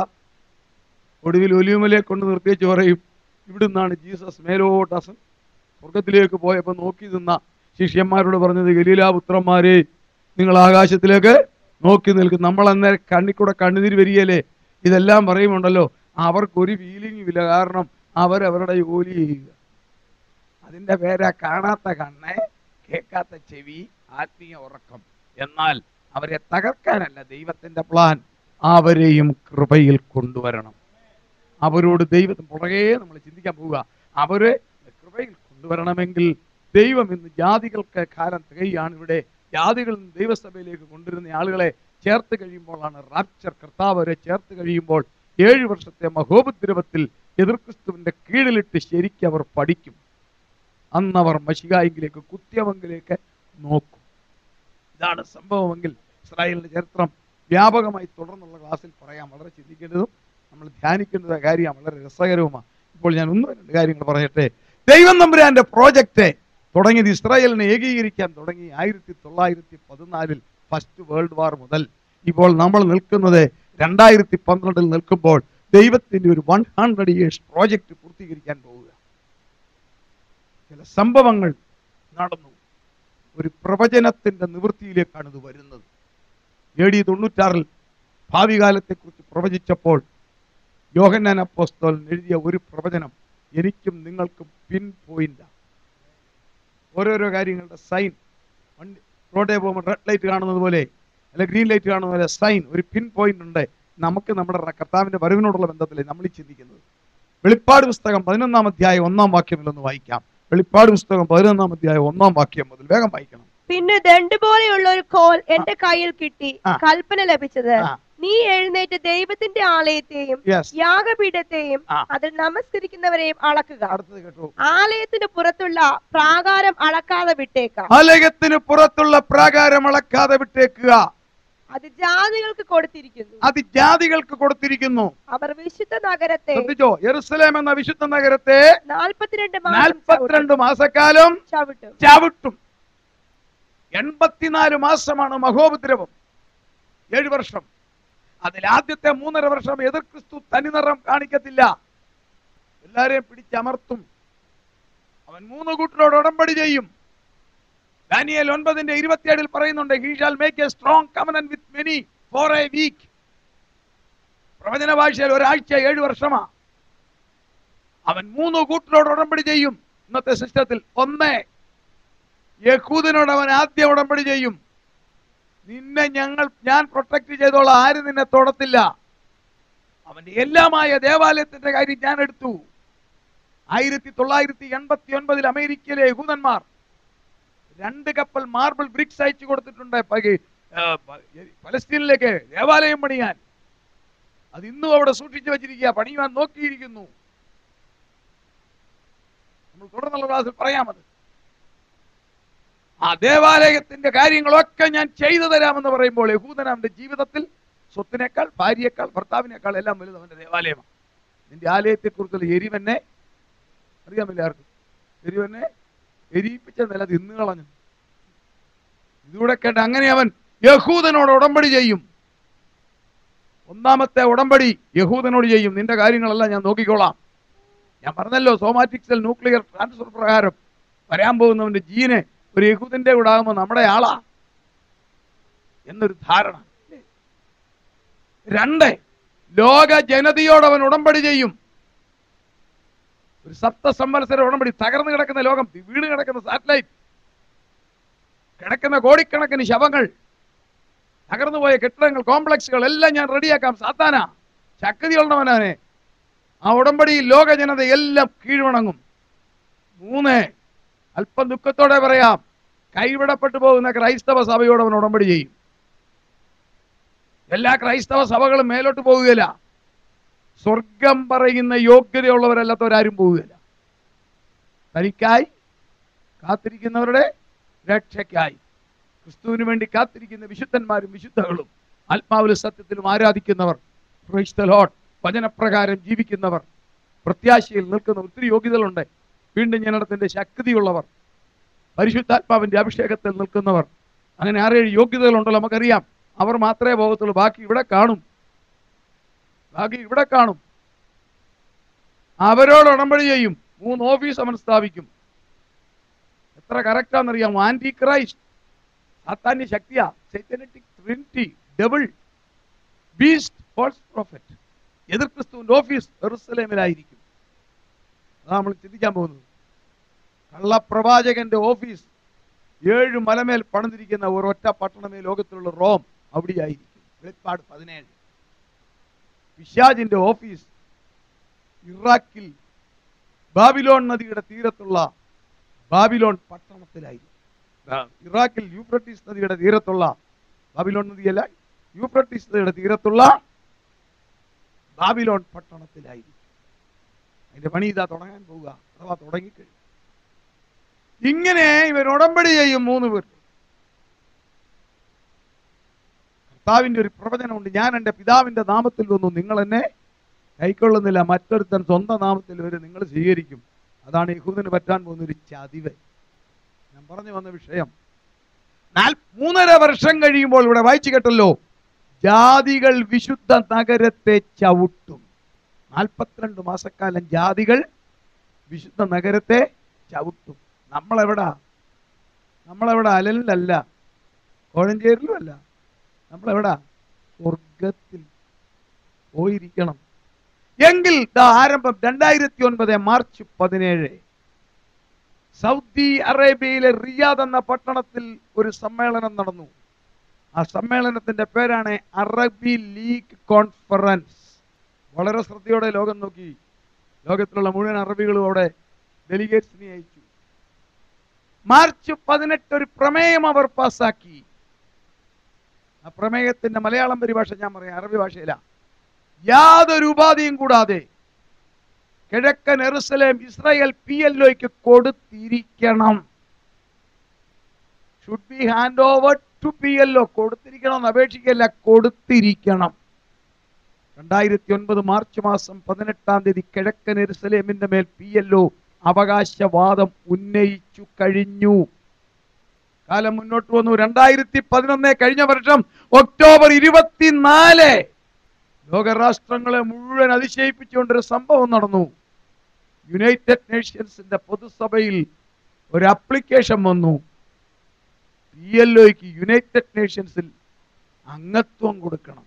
ഒടുവിൽ ഒലിയുമലെ കൊണ്ട് നിർത്തിയേച്ച് പറയും ഇവിടുന്നാണ് ജീസസ് മേലോട്ടസ് സ്വർഗത്തിലേക്ക് പോയപ്പോൾ നോക്കി നിന്ന ശിഷ്യന്മാരോട് പറഞ്ഞത് ഗലീലാപുത്രന്മാരെ നിങ്ങൾ ആകാശത്തിലേക്ക് നോക്കി നിൽക്കും നമ്മൾ അന്നേരം കണ്ണിക്കൂടെ കണ്ണുനീര് വരികയല്ലേ ഇതെല്ലാം പറയുമുണ്ടല്ലോ അവർക്കൊരു ഫീലിംഗും ഇല്ല കാരണം അവരവരുടെ ജോലി ചെയ്യുക അതിന്റെ പേരാ കാണാത്ത കണ്ണ് കേൾക്കാത്ത ചെവി ആത്മീയ ഉറക്കം എന്നാൽ അവരെ തകർക്കാനല്ല ദൈവത്തിന്റെ പ്ലാൻ അവരെയും കൃപയിൽ കൊണ്ടുവരണം അവരോട് ദൈവത്തിന് പുറകെ നമ്മൾ ചിന്തിക്കാൻ പോവുക അവരെ കൃപയിൽ കൊണ്ടുവരണമെങ്കിൽ ദൈവം ഇന്ന് ജാതികൾക്ക് കാലം തികയാണ് ഇവിടെ ജാതികളിൽ നിന്ന് ദൈവസഭയിലേക്ക് കൊണ്ടുവരുന്ന ആളുകളെ ചേർത്ത് കഴിയുമ്പോഴാണ് റാപ്ചർ കർത്താവ് അവരെ ചേർത്ത് കഴിയുമ്പോൾ ഏഴ് വർഷത്തെ മഹോപദ്രവത്തിൽ എതിർക്രിസ്തുവിന്റെ കീഴിലിട്ട് ശരിക്കും അവർ പഠിക്കും അന്ന് അവർ മഷികായെങ്കിലേക്ക് കുത്തിയവങ്കിലേക്ക് നോക്കും ഇതാണ് സംഭവമെങ്കിൽ ഇസ്രായേലിന്റെ ചരിത്രം വ്യാപകമായി തുടർന്നുള്ള ക്ലാസ്സിൽ പറയാം വളരെ ചിന്തിക്കേണ്ടതും നമ്മൾ ധ്യാനിക്കേണ്ടത് കാര്യമാണ് വളരെ രസകരവുമാണ് ഇപ്പോൾ ഞാൻ ഒന്ന് രണ്ട് കാര്യങ്ങൾ പറയട്ടെ ദൈവം തമ്പുരാന്റെ പ്രോജക്റ്റ് തുടങ്ങിയത് ഇസ്രായേലിനെ ഏകീകരിക്കാൻ തുടങ്ങി ആയിരത്തി തൊള്ളായിരത്തി പതിനാലിൽ ഫസ്റ്റ് വേൾഡ് വാർ മുതൽ ഇപ്പോൾ നമ്മൾ നിൽക്കുന്നത് രണ്ടായിരത്തി പന്ത്രണ്ടിൽ നിൽക്കുമ്പോൾ ദൈവത്തിന്റെ ഒരു വൺ ഹൺഡ്രഡ് ഇയേഴ്സ് പ്രോജക്റ്റ് പൂർത്തീകരിക്കാൻ പോവുക ചില സംഭവങ്ങൾ നടന്നു ഒരു പ്രവചനത്തിന്റെ നിവൃത്തിയിലേക്കാണ് ഇത് വരുന്നത് എ ഡി തൊണ്ണൂറ്റാറിൽ ഭാവി കാലത്തെക്കുറിച്ച് പ്രവചിച്ചപ്പോൾ യോഹന്നാൻ അപ്പോസ്തോലൻ എഴുതിയ ഒരു പ്രവചനം എനിക്കും നിങ്ങൾക്കും പിൻ പോയിന്റാണ് ഓരോരോ കാര്യങ്ങളുടെ സൈൻ വണ്ടി റോഡേ പോകുമ്പോൾ റെഡ് ലൈറ്റ് കാണുന്നത് പോലെ അല്ല ഗ്രീൻ ലൈറ്റ് കാണുന്ന പോലെ സൈൻ ഒരു പിൻ പോയിന്റ് ഉണ്ട് നമുക്ക് നമ്മുടെ കർത്താവിന്റെ വരവിനോടുള്ള ബന്ധത്തിലെ നമ്മൾ ഈ ചിന്തിക്കുന്നത് വെളിപ്പാട് പുസ്തകം പതിനൊന്നാം അധ്യായം ഒന്നാം വാക്യം ഒന്ന് വായിക്കാം വെളിപ്പാട് പുസ്തകം പതിനൊന്നാം അധ്യായം ഒന്നാം വാക്യം മുതൽ വേഗം വായിക്കണം പിന്നെ ദണ്ട് പോലെയുള്ള ഒരു കോൽ എന്റെ കയ്യിൽ കിട്ടി ആ. കൽപ്പന ലഭിച്ചത് ആ. നീ എഴുന്നേറ്റ് ദൈവത്തിന്റെ ആലയത്തെയും യെസ് യാഗപീഠത്തെയും ആ. അതിൽ നമസ്കരിക്കുന്നവരെയും അളക്കുക അടുത്തത് കേട്ടു ആലയത്തിന് പുറത്തുള്ള പ്രാകാരം അളക്കാതെ വിട്ടേക്കാം ആലയത്തിന് പുറത്തുള്ള പ്രാകാരം അളക്കാതെ വിട്ടേക്കുക അത് ജാതികൾക്ക് കൊടുത്തിരിക്കുന്നു അത് ജാതികൾക്ക് കൊടുത്തിരിക്കുന്നു അവർ വിശുദ്ധ നഗരത്തെ ശ്രദ്ധിച്ചോ യെറുസലേം എന്ന വിശുദ്ധ നഗരത്തെ നാൽപ്പത്തിരണ്ട് മാസം നാൽപ്പത്തിരണ്ട് മാസക്കാലം ചവിട്ടും ചവിട്ടും എൺപത്തിനാല് മാസമാണ് മഹോപദ്രവം ഏഴ് വർഷം അതിൽ ആദ്യത്തെ മൂന്നര വർഷം എതിർ ക്രിസ്തു തനിനിറം കാണിക്കത്തില്ല എല്ലാരെയും പിടിച്ചമർത്തും അവൻ മൂന്ന് കൂട്ടരോട് ഉടമ്പടി ചെയ്യും ദാനിയേൽ ഒൻപതിന്റെ ഇരുപത്തിയേഴിൽ പറയുന്നുണ്ട് he shall make a strong covenant with many for a week പ്രവചന ഭാഷയിൽ ഒരാഴ്ച ഏഴ് വർഷമാ അവൻ മൂന്ന് കൂട്ടരോട് ഉടമ്പടി ചെയ്യും ഇന്നത്തെ സിസ്റ്റത്തിൽ ഒന്ന് യഹൂദനോട് അവൻ ആദ്യം ഉടമ്പടി ചെയ്യും നിന്നെ ഞങ്ങൾ ഞാൻ പ്രൊട്ടക്ട് ചെയ്തോളാം ആരും നിന്നെ തൊടത്തില്ല അവന്റെ എല്ലാമായ ദേവാലയത്തിന്റെ കാര്യം ഞാൻ എടുത്തു ആയിരത്തി തൊള്ളായിരത്തി എൺപത്തി ഒൻപതിൽ അമേരിക്കയിലെ യഹൂദന്മാർ രണ്ട് കപ്പൽ മാർബിൾ ബ്രിക്സ് അയച്ചു കൊടുത്തിട്ടുണ്ട് പക- ആ, പ- പലസ്തീനിലേക്ക് ദേവാലയം പണിയാൻ അത് ഇന്നും അവിടെ സൂക്ഷിച്ചു വെച്ചിരിക്കുക പണിയുവാൻ നോക്കിയിരിക്കുന്നു നമ്മൾ തുടർന്നുള്ള ക്ലാസ്സിൽ പറയാമത് ആ ദേവാലയത്തിന്റെ കാര്യങ്ങളൊക്കെ ഞാൻ ചെയ്തു തരാമെന്ന് പറയുമ്പോൾ യഹൂദൻ അവന്റെ ജീവിതത്തിൽ സ്വത്തിനേക്കാൾ ഭാര്യയേക്കാൾ ഭർത്താവിനേക്കാൾ എല്ലാം വലുത് അവന്റെ ദേവാലയമാണ് നിന്റെ ആലയത്തെക്കുറിച്ചുള്ള എരിവെന്നെ അറിയാമില്ല ആർക്കും എരിവെന്നെ എരിയിപ്പിച്ച നില തിന്നു കളഞ്ഞു ഇതുകൂടെ കേട്ട് അങ്ങനെ അവൻ യഹൂദനോട് ഉടമ്പടി ചെയ്യും ഒന്നാമത്തെ ഉടമ്പടി യഹൂദനോട് ചെയ്യും നിന്റെ കാര്യങ്ങളെല്ലാം ഞാൻ നോക്കിക്കോളാം ഞാൻ പറഞ്ഞല്ലോ സോമാറ്റിക്സൽ ന്യൂക്ലിയർ ട്രാൻസ്ഫർ പ്രകാരം വരാൻ പോകുന്നവന്റെ ജീന് ഒരു യഹൂദന്റെ കൂടെ ആകുമ്പോൾ നമ്മുടെ ആളാ എന്നൊരു ധാരണ രണ്ട് ലോക ജനതയോട് അവൻ ഉടമ്പടി ചെയ്യും ഒരു സപ്ത സംവത്സര ഉടമ്പടി തകർന്നു കിടക്കുന്ന ലോകം വീണ് കിടക്കുന്ന സാറ്റലൈറ്റ് കിടക്കുന്ന കോടിക്കണക്കിന് ശവങ്ങൾ തകർന്നുപോയ കെട്ടിടങ്ങൾ കോംപ്ലക്സുകൾ എല്ലാം ഞാൻ റെഡിയാക്കാം സാത്താന ശക്തിയുള്ളവനെ ആ ഉടമ്പടിയിൽ ലോക ജനത എല്ലാം കീഴ്വണങ്ങും മൂന്ന് അല്പം ദുഃഖത്തോടെ പറയാം കൈവിടപ്പെട്ടു പോകുന്ന ക്രൈസ്തവ സഭയോട് അവൻ ഉടമ്പടി ചെയ്യും എല്ലാ ക്രൈസ്തവ സഭകളും മേലോട്ട് പോവുകയില്ല സ്വർഗം പറയുന്ന യോഗ്യതയുള്ളവരല്ലാത്തവരാരും പോവുകയില്ല തനിക്കായി കാത്തിരിക്കുന്നവരുടെ രക്ഷയ്ക്കായി ക്രിസ്തുവിന് വേണ്ടി കാത്തിരിക്കുന്ന വിശുദ്ധന്മാരും വിശുദ്ധകളും ആത്മാവിലും സത്യത്തിലും ആരാധിക്കുന്നവർ Praise the Lord. വചനപ്രകാരം ജീവിക്കുന്നവർ പ്രത്യാശയിൽ നിൽക്കുന്ന ഒത്തിരി യോഗ്യതകളുണ്ട് വീണ്ടും ജനനത്തിന്റെ ശക്തിയുള്ളവർ പരിശുദ്ധാത്മാവിന്റെ അഭിഷേകത്തിൽ നിൽക്കുന്നവർ അങ്ങനെ ആറേഴ് യോഗ്യതകളുണ്ടല്ലോ നമുക്കറിയാം അവർ മാത്രമേ പോകത്തുള്ളൂ ബാക്കി ഇവിടെ കാണും ബാക്കി ഇവിടെ കാണും അവരോട് ഉടമ്പടി ചെയ്യും മൂന്ന് ഓഫീസ് അവൻ സ്ഥാപിക്കും എത്ര കറക്റ്റാന്നറിയാമോ ആന്റി ക്രൈസ്റ്റ് സാത്താന്യ ശക്തിയാ satanic trinity double beast false prophet എതിർ ക്രിസ്തുവിന്റെ ഓഫീസ് എറുസലേമിലായിരിക്കും അതാ നമ്മൾ ചിന്തിക്കാൻ പോകുന്നത് കള്ളപ്രവാചകന്റെ ഓഫീസ് ഏഴ് മലമേൽ പണിതിരിക്കുന്ന ഒരൊറ്റ പട്ടണമേ ലോകത്തിലുള്ള റോം അവിടെയായിരിക്കും വെളിപ്പാട് പതിനേഴ് പിശാജിന്റെ ഓഫീസ് ഇറാഖിൽ ബാബിലോൺ നദിയുടെ തീരത്തുള്ള ബാബിലോൺ പട്ടണത്തിലായിരിക്കും ആ, ഇറാഖിൽ യൂഫ്രട്ടീസ് നദിയുടെ തീരത്തുള്ള ബാബിലോൺ നദിയല്ല യൂഫ്രട്ടീസ് നദിയുടെ തീരത്തുള്ള ബാബിലോൺ പട്ടണത്തിലായിരിക്കും അതിന്റെ പണി ഇതാ തുടങ്ങാൻ പോവുക അഥവാ തുടങ്ങിക്കഴിഞ്ഞു ഇങ്ങനെ ഇവൻ ഉടമ്പടി ചെയ്യും മൂന്ന് പേർ കർത്താവിന്റെ ഒരു പ്രവചനമുണ്ട് ഞാൻ എൻ്റെ പിതാവിന്റെ നാമത്തിൽ വന്നു നിങ്ങൾ എന്നെ കൈക്കൊള്ളുന്നില്ല മറ്റൊരുത്തൻ സ്വന്തം നാമത്തിൽ വരെ നിങ്ങൾ സ്വീകരിക്കും അതാണ് യഹൂദന് പറ്റാൻ പോകുന്ന ഒരു ചതിവ് ഞാൻ പറഞ്ഞു വന്ന വിഷയം നാൽ- മൂന്നര വർഷം കഴിയുമ്പോൾ ഇവിടെ വായിച്ചു കേട്ടല്ലോ ജാതികൾ വിശുദ്ധ നഗരത്തെ ചവിട്ടും നാൽപ്പത്തിരണ്ട് മാസക്കാലം ജാതികൾ വിശുദ്ധ നഗരത്തെ ചവിട്ടും നമ്മളെവിടാ നമ്മളെവിടെ അലലിലല്ല കോഴഞ്ചേരിലും അല്ല നമ്മളെവിടാ സ്വർഗത്തിൽ പോയിരിക്കണം എങ്കിൽ ദാ ആരംഭം രണ്ടായിരത്തി ഒൻപത് മാർച്ച് പതിനേഴ് സൗദി അറേബ്യയിലെ റിയാദ് എന്ന പട്ടണത്തിൽ ഒരു സമ്മേളനം നടന്നു ആ സമ്മേളനത്തിന്റെ പേരാണ് അറബി ലീഗ് കോൺഫറൻസ് വളരെ ശ്രദ്ധയോടെ ലോകം നോക്കി ലോകത്തിലുള്ള മുഴുവൻ അറബികളും അവിടെ ഡെലിഗേറ്റ്സിനെ അയച്ചു മാർച്ച് പതിനെട്ട് ഒരു പ്രമേയം അവർ പാസാക്കി ആ പ്രമേയത്തിന്റെ മലയാളം പരിഭാഷ ഞാൻ പറയാം അറബി ഭാഷയില യാതൊരു ഉപാധിയും കൂടാതെ കിഴക്കൻ എറുസലേം ഇസ്രായേൽ പി എൽ ഒക്ക് കൊടുത്തിരിക്കണം should be hand over to P L O കൊടുത്തിരിക്കണം എന്ന് അപേക്ഷിക്കല്ല കൊടുത്തിരിക്കണം രണ്ടായിരത്തി ഒൻപത് മാർച്ച് മാസം പതിനെട്ടാം തീയതി കിഴക്കൻ എരുസലേമിന്റെ മേൽ പി എൽ ഒ അവകാശവാദം ഉന്നയിച്ചു കഴിഞ്ഞു കാലം മുന്നോട്ട് വന്നു രണ്ടായിരത്തി പതിനൊന്ന് കഴിഞ്ഞ വർഷം ഒക്ടോബർ ഇരുപത്തിനാല് ലോകരാഷ്ട്രങ്ങളെ മുഴുവൻ അതിശയിപ്പിച്ചുകൊണ്ടൊരു സംഭവം നടന്നു യുണൈറ്റഡ് നേഷൻസിന്റെ പൊതുസഭയിൽ ഒരു അപ്ലിക്കേഷൻ വന്നു പി എൽ ഒക്ക് യുണൈറ്റഡ് നേഷൻസിൽ അംഗത്വം കൊടുക്കണം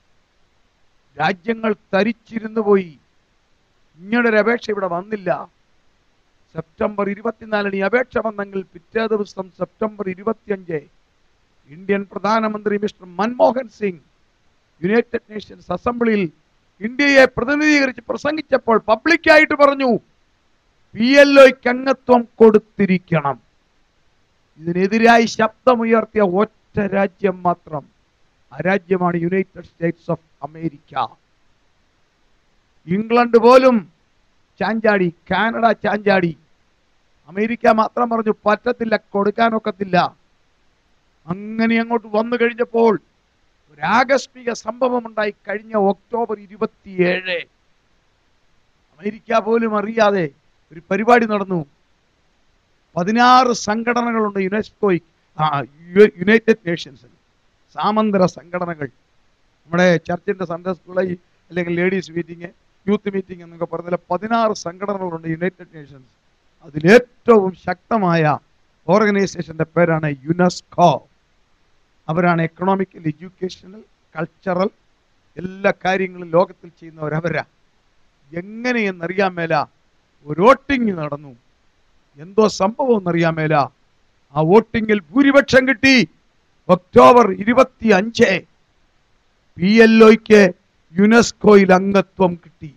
രാജ്യങ്ങൾ തരിച്ചിരുന്നു പോയി ഇങ്ങനൊരു അപേക്ഷ ഇവിടെ വന്നില്ല സെപ്റ്റംബർ ഇരുപത്തിനാലിന് ഈ അപേക്ഷ വന്നെങ്കിൽ പിറ്റേ ദിവസം സെപ്റ്റംബർ ഇരുപത്തിയഞ്ച് ഇന്ത്യൻ പ്രധാനമന്ത്രി mister Manmohan Singh united nations അസംബ്ലിയിൽ ഇന്ത്യയെ പ്രതിനിധീകരിച്ച് പ്രസംഗിച്ചപ്പോൾ പബ്ലിക്കായിട്ട് പറഞ്ഞു പി എൽ ഒക്ക് അംഗത്വം കൊടുത്തിരിക്കണം ഇതിനെതിരായി ശബ്ദമുയർത്തിയ ഒറ്റ രാജ്യം മാത്രം ആ രാജ്യമാണ് United States of America England പോലും ചാഞ്ചാടി കാനഡ ചാഞ്ചാടി അമേരിക്ക മാത്രം പറഞ്ഞു പറ്റത്തില്ല കൊടുക്കാനൊക്കത്തില്ല അങ്ങനെ അങ്ങോട്ട് വന്നു കഴിഞ്ഞപ്പോൾ ഒരു ആകസ്മിക സംഭവം ഉണ്ടായി കഴിഞ്ഞ ഒക്ടോബർ ഇരുപത്തിയേഴ് അമേരിക്ക പോലും അറിയാതെ ഒരു പരിപാടി നടന്നു പതിനാറ് സംഘടനകളുണ്ട് യുനെസ്കോയ്ക്ക് ആ, യു- യുണൈറ്റഡ് നേഷൻസിൽ സാമന്തര സംഘടനകൾ നമ്മുടെ ചർച്ചിന്റെ സൺഡേ സ്കൂളിൽ അല്ലെങ്കിൽ ലേഡീസ് മീറ്റിംഗ് യൂത്ത് മീറ്റിംഗ് എന്നൊക്കെ പറഞ്ഞാൽ പതിനാറ് സംഘടനകളുണ്ട് യുണൈറ്റഡ് നേഷൻസ് അതിലേറ്റവും ശക്തമായ ഓർഗനൈസേഷന്റെ പേരാണ് യുനെസ്കോ അവരാണ് എക്കണോമിക്കൽ എഡ്യൂക്കേഷണൽ കൾച്ചറൽ എല്ലാ കാര്യങ്ങളും ലോകത്തിൽ ചെയ്യുന്നവരവരാ എങ്ങനെയെന്നറിയാൻ മേല ഒരു വോട്ടിംഗ് നടന്നു എന്തോ സംഭവം എന്നറിയാൻ മേല ആ വോട്ടിങ്ങിൽ ഭൂരിപക്ഷം കിട്ടി ഒക്ടോബർ ഇരുപത്തി അഞ്ച് പി എൽ ഒക്ക് യുനെസ്കോയിൽ അംഗത്വം കിട്ടി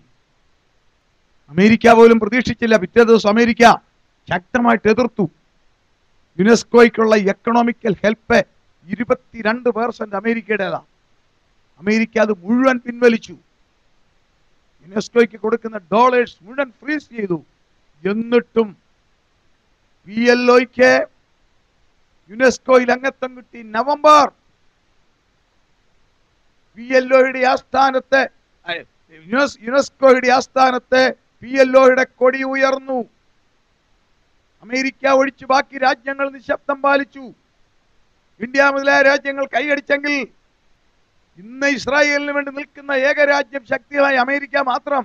അമേരിക്ക പോലും പ്രതീക്ഷിച്ചില്ല പിറ്റേ ദിവസം അമേരിക്ക ശക്തമായിട്ട് എതിർത്തു യുനെസ്കോയ്ക്കുള്ള എക്കണോമിക്കൽ ഹെൽപ്പ് ഇരുപത്തിരണ്ട് പേഴ്സന്റ് അമേരിക്കയുടേതാ അമേരിക്ക അത് മുഴുവൻ പിൻവലിച്ചു യുനെസ്കോയ്ക്ക് കൊടുക്കുന്ന ഡോളേഴ്സ് മുഴുവൻ ഫ്രീസ് ചെയ്തു എന്നിട്ടും പി എൽ ഒക്ക് യുനെസ്കോയിൽ അംഗത്വം കിട്ടി നവംബർ പി എൽ ഒയുടെ ആസ്ഥാനത്ത് അഹ്, യുനെസ്- യുനെസ്കോയുടെ ആസ്ഥാനത്ത് പി എൽ ഒയുടെ കൊടി ഉയർന്നു അമേരിക്ക ഒഴിച്ച് ബാക്കി രാജ്യങ്ങൾ നിശബ്ദം പാലിച്ചു ഇന്ത്യ മുതലായ രാജ്യങ്ങൾ കൈയടിച്ചെങ്കിൽ ഇന്ന് ഇസ്രായേലിന് വേണ്ടി നിൽക്കുന്ന ഏക രാജ്യം ശക്തിയായ അമേരിക്ക മാത്രം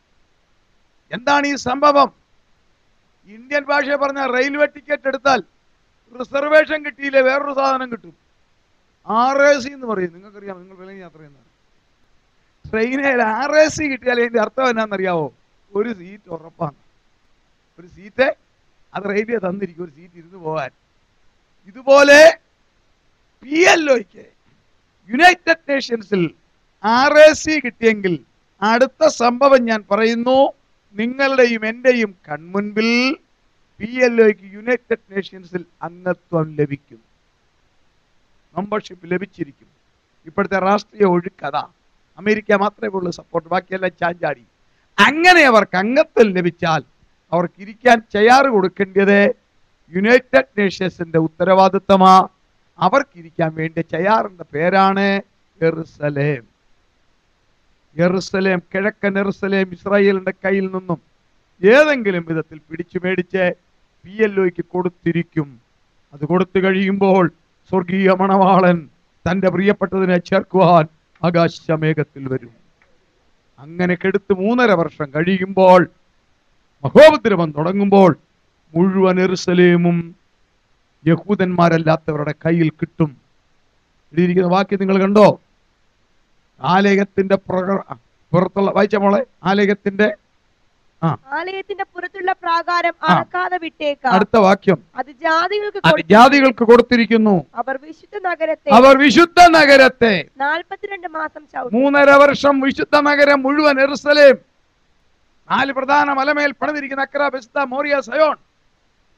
എന്താണ് ഈ സംഭവം ഇന്ത്യൻ ഭാഷ പറഞ്ഞ റെയിൽവേ ടിക്കറ്റ് എടുത്താൽ റിസർവേഷൻ കിട്ടിയില്ലേ വേറൊരു സാധനം കിട്ടും ആർ എ സി എന്ന് പറയും നിങ്ങൾക്കറിയാം നിങ്ങൾ വില യാത്ര ചെയ്യുന്ന ട്രെയിനിൽ ആർ എ സി കിട്ടിയാൽ അതിന്റെ അർത്ഥം എന്നാണെന്നറിയാവോ ഒരു സീറ്റ് ഉറപ്പാണ് ഒരു സീറ്റ് അത് റെയിൽവേ തന്നിരിക്കും ഒരു സീറ്റ് ഇരുന്ന് പോകാൻ ഇതുപോലെ പി എൽ ഒക്ക് യുണൈറ്റഡ് നേഷൻസിൽ ആർ എ സി കിട്ടിയെങ്കിൽ അടുത്ത സംഭവം ഞാൻ പറയുന്നു നിങ്ങളുടെയും എന്റെയും കൺമുൻപിൽ പി എൽ ഒക്ക് യുണൈറ്റഡ് നേഷൻസിൽ അംഗത്വം ലഭിക്കും മെമ്പർഷിപ്പ് ലഭിച്ചിരിക്കും ഇപ്പോഴത്തെ രാഷ്ട്രീയ ഒഴുക്കഥ അമേരിക്ക മാത്രമേ ഉള്ളൂ സപ്പോർട്ട് ബാക്കിയെല്ലാം ചാഞ്ചാടി അങ്ങനെ അവർക്ക് അംഗത്വം ലഭിച്ചാൽ അവർക്ക് ഇരിക്കാൻ ചെയർ കൊടുക്കേണ്ടത് യുണൈറ്റഡ് നേഷൻസിന്റെ ഉത്തരവാദിത്തമാ അവർക്ക് ഇരിക്കാൻ വേണ്ടിയ ചെയാറിന്റെ പേരാണ് എറുസലേം എറുസലേം കിഴക്കൻ എറുസലേം ഇസ്രായേലിന്റെ കയ്യിൽ നിന്നും ഏതെങ്കിലും വിധത്തിൽ പിടിച്ചു മേടിച്ച് പി എൽ ഒക്ക് കൊടുത്തിരിക്കും അത് കൊടുത്തു കഴിയുമ്പോൾ സ്വർഗീയ മണവാളൻ തന്റെ പ്രിയപ്പെട്ടതിനെ ചേർക്കുവാൻ ആകാശമേഘത്തിൽ വരും അങ്ങനെ കെടുത്ത് മൂന്നര വർഷം കഴിയുമ്പോൾ മഹോപദ്രവം തുടങ്ങുമ്പോൾ മുഴുവൻ എറുസലേമും യഹൂദന്മാരല്ലാത്തവരുടെ കയ്യിൽ കിട്ടും എഴുതിയിരിക്കുന്ന വാക്യം നിങ്ങൾ കണ്ടോ ആലയത്തിന്റെ പ്രക- പുറത്തുള്ള വായിച്ച മോളെ ആലയത്തിന്റെ ആലയത്തിന്റെ പുറത്തുള്ള പ്രാകാരം ആ. അടക്കാതെ വിട്ടേക്കാം അടുത്ത വാക്യം അത് ജാതികൾക്ക് അത് കൊടുത്തു. ജാതികൾക്ക് കൊടുത്തിരിക്കുന്നു അവർ വിശുദ്ധ നഗരത്തെ അവർ വിശുദ്ധ നഗരത്തെ നാൽപ്പത്തിരണ്ട് മാസം ചവിട്ടി മൂന്നര വർഷം വിശുദ്ധ നഗരം മുഴുവൻ എറുസലേം നാല് പ്രധാന മലമേൽ പണിതിരിക്കുന്ന അക്ര ബെസ്ത മോറിയ സയോൺ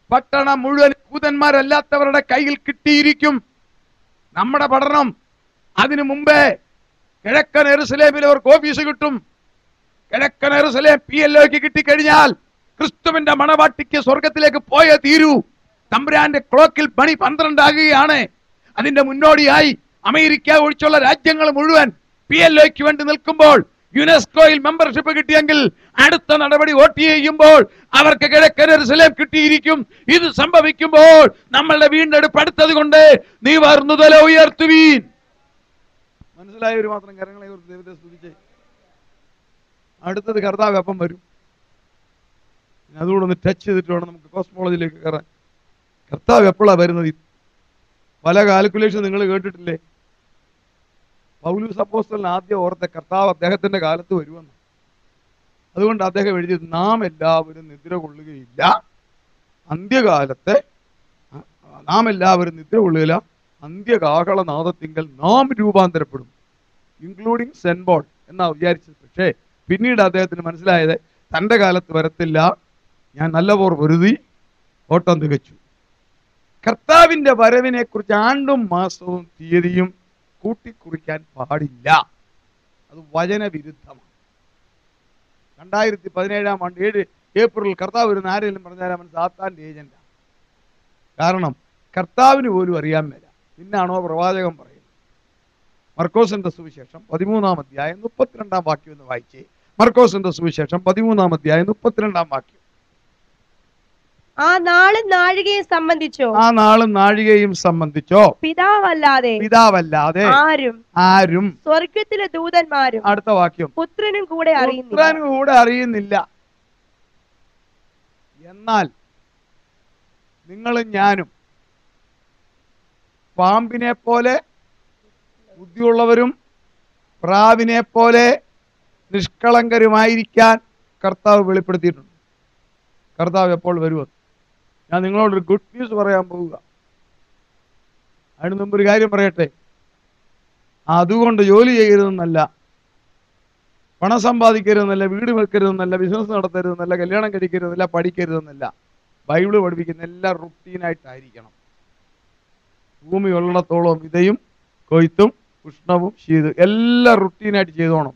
പട്ടണം മുഴുവൻ യൂതന്മാരല്ലാത്തവരുടെ കയ്യിൽ കിട്ടിയിരിക്കും നമ്മുടെ പഠനം അതിനു മുമ്പേ കിഴക്കൻ എറുസലേമിൽ അവർക്ക് ഓഫീസ് കിട്ടും കിഴക്കൻ എറുസലേം പി എൽ ഒക്ക് കിട്ടിക്കഴിഞ്ഞാൽ ക്രിസ്തുവിന്റെ മണവാട്ടിക്ക് സ്വർഗത്തിലേക്ക് പോയേ തീരൂ തമ്പുരാന്റെ ക്ലോക്കിൽ മണി പന്ത്രണ്ടാകുകയാണ് അതിന്റെ മുന്നോടിയായി അമേരിക്ക ഒഴിച്ചുള്ള രാജ്യങ്ങൾ മുഴുവൻ പി എൽ ഒക്ക് വേണ്ടി നിൽക്കുമ്പോൾ യുനെസ്കോയിൽ മെമ്പർഷിപ്പ് കിട്ടിയെങ്കിൽ അടുത്ത നടപടി വോട്ട് ചെയ്യുമ്പോൾ അവർക്ക് കിഴക്കൻ എറുസലേം കിട്ടിയിരിക്കും ഇത് സംഭവിക്കുമ്പോൾ നമ്മളുടെ വീണ്ടെടുപ്പ് അടുത്തത് കൊണ്ട് നീ വർന്നുതല ഉയർത്തുവീൻ മനസ്സിലായ ഒരു മാത്രം കരങ്ങളെ ഓർത്ത് ദൈവത്തെ സ്തുതിച്ചേ അടുത്തത് കർത്താവ് അപ്പം വരും ഇനി അതുകൂടെ ഒന്ന് ടച്ച് ചെയ്തിട്ട് വേണം നമുക്ക് കോസ്മോളജിയിലേക്ക് കയറാൻ കർത്താവ് എപ്പോഴാണ് വരുന്നത് പല കാൽക്കുലേഷൻ നിങ്ങൾ കേട്ടിട്ടില്ലേ പൗലൂസ് അപ്പോസ്തലൻ ആദ്യം ഓർത്ത കർത്താവ് അദ്ദേഹത്തിന്റെ കാലത്ത് വരുമെന്ന് അതുകൊണ്ട് അദ്ദേഹം എഴുതിയത് നാം എല്ലാവരും നിദ്ര കൊള്ളുകയില്ല അന്ത്യകാലത്തെ ആ, നാം എല്ലാവരും നിദ്ര കൊള്ളുകയില്ല അന്ത്യകാഹളനാദത്തിങ്കൽ നാം രൂപാന്തരപ്പെടും ഇൻക്ലൂഡിങ് സെൻബോൾ എന്നാ വിചാരിച്ചത് പക്ഷേ പിന്നീട് അദ്ദേഹത്തിന് മനസ്സിലായത് തൻ്റെ കാലത്ത് വരത്തില്ല ഞാൻ നല്ലപോർ പൊരുതി ഓട്ടം തികച്ചു കർത്താവിന്റെ വരവിനെ കുറിച്ച് ആണ്ടും മാസവും തീയതിയും കൂട്ടിക്കുറിക്കാൻ പാടില്ല അത് വചനവിരുദ്ധമാണ് രണ്ടായിരത്തി പതിനേഴാം ആണ്ട് ഏഴ് ഏപ്രിൽ കർത്താവ് വരുന്ന ആരെങ്കിലും പറഞ്ഞാൽ അവൻ സാത്താൻ്റെ ഏജന്റാണ് കാരണം കർത്താവിന് പോലും അറിയാൻ മേല പിന്നാണോ പ്രവാചകൻ പറയുന്നത് മർക്കോസിന്റെ സുവിശേഷം പതിമൂന്നാം അധ്യായം മുപ്പത്തിരണ്ടാം വാക്യം എന്ന് വായിച്ചേ മർക്കോസിന്റെ സുവിശേഷം പതിമൂന്നാം അധ്യായം മുപ്പത്തിരണ്ടാം വാക്യം ആ നാളും നാഴികയും സംബന്ധിച്ചോ ആ നാളും നാഴികയും സംബന്ധിച്ചോ പിതാവല്ലാതെ പിതാവല്ലാതെ ആരും ആരും സ്വർഗത്തിലെ ദൂതന്മാരും അടുത്ത വാക്യം പുത്രനും കൂടെ അറിയുന്നില്ല പുത്രൻ കൂടെ അറിയുന്നില്ല എന്നാൽ നിങ്ങളും ഞാനും പാമ്പിനെ പോലെ ബുദ്ധിയുള്ളവരും പ്രാവിനെ പോലെ നിഷ്കളങ്കരുമായിരിക്കാൻ കർത്താവ് വെളിപ്പെടുത്തിയിട്ടുണ്ട് കർത്താവ് എപ്പോൾ വരുമെന്ന് ഞാൻ നിങ്ങളോടൊരു ഗുഡ് ന്യൂസ് പറയാൻ പോവുക അതിന് മുമ്പ് ഒരു കാര്യം പറയട്ടെ അതുകൊണ്ട് ജോലി ചെയ്യരുതെന്നല്ല പണം സമ്പാദിക്കരുതെന്നല്ല വീട് വെക്കരുതെന്നല്ല ബിസിനസ് നടത്തരുതെന്നല്ല കല്യാണം കഴിക്കരുതെന്നല്ല പഠിക്കരുതെന്നല്ല ബൈബിള് പഠിപ്പിക്കുന്ന എല്ലാം റുട്ടീനായിട്ടായിരിക്കണം ഭൂമി ഉള്ളിടത്തോളം വിതയും കൊയ്ത്തും ഉഷ്ണവും ശീതം എല്ലാം റുട്ടീനായിട്ട് ചെയ്തോണം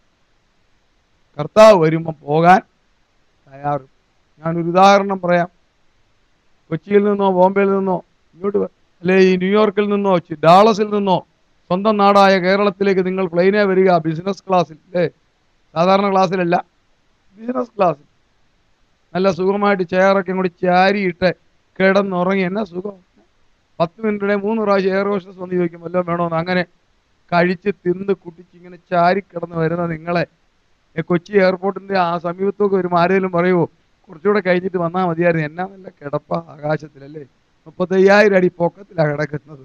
കർത്താവ് വരുമ്പോൾ പോകാൻ തയ്യാറും ഞാനൊരു ഉദാഹരണം പറയാം കൊച്ചിയിൽ നിന്നോ ബോംബെയിൽ നിന്നോ ഇങ്ങോട്ട് വ- അല്ലെ ഈ ന്യൂയോർക്കിൽ നിന്നോ ചി- ഡാളസിൽ നിന്നോ സ്വന്തം നാടായ കേരളത്തിലേക്ക് നിങ്ങൾ പ്ലെയിനെ വരിക ബിസിനസ് ക്ലാസ്സിൽ അല്ലേ സാധാരണ ക്ലാസ്സിലല്ല ബിസിനസ് ക്ലാസ്സിൽ നല്ല സുഖമായിട്ട് ചെയറൊക്കെ കൂടി ചാരിയിട്ട് കിടന്നുറങ്ങി എന്നാ സുഖം പത്ത് മിനിറ്റിടെ മൂന്ന് പ്രാവശ്യം എയർ ഹോസ്റ്റസ് വന്ന് ചോദിക്കും വല്ലതും വേണമെന്ന് അങ്ങനെ കഴിച്ച് തിന്ന് കുട്ടിച്ച് ഇങ്ങനെ ചാരി കിടന്ന് വരുന്ന നിങ്ങളെ ഏ, കൊച്ചി എയർപോർട്ടിന്റെ ആ സമീപത്തൊക്കെ വരുമ്പോൾ ആരെങ്കിലും പറയുമോ കുറച്ചുകൂടെ കഴിഞ്ഞിട്ട് വന്നാൽ മതിയായിരുന്നു എന്നാ നല്ല കിടപ്പ ആകാശത്തിലല്ലേ മുപ്പത്തയ്യായിരം അടി പൊക്കത്തിലാണ് കിടക്കുന്നത്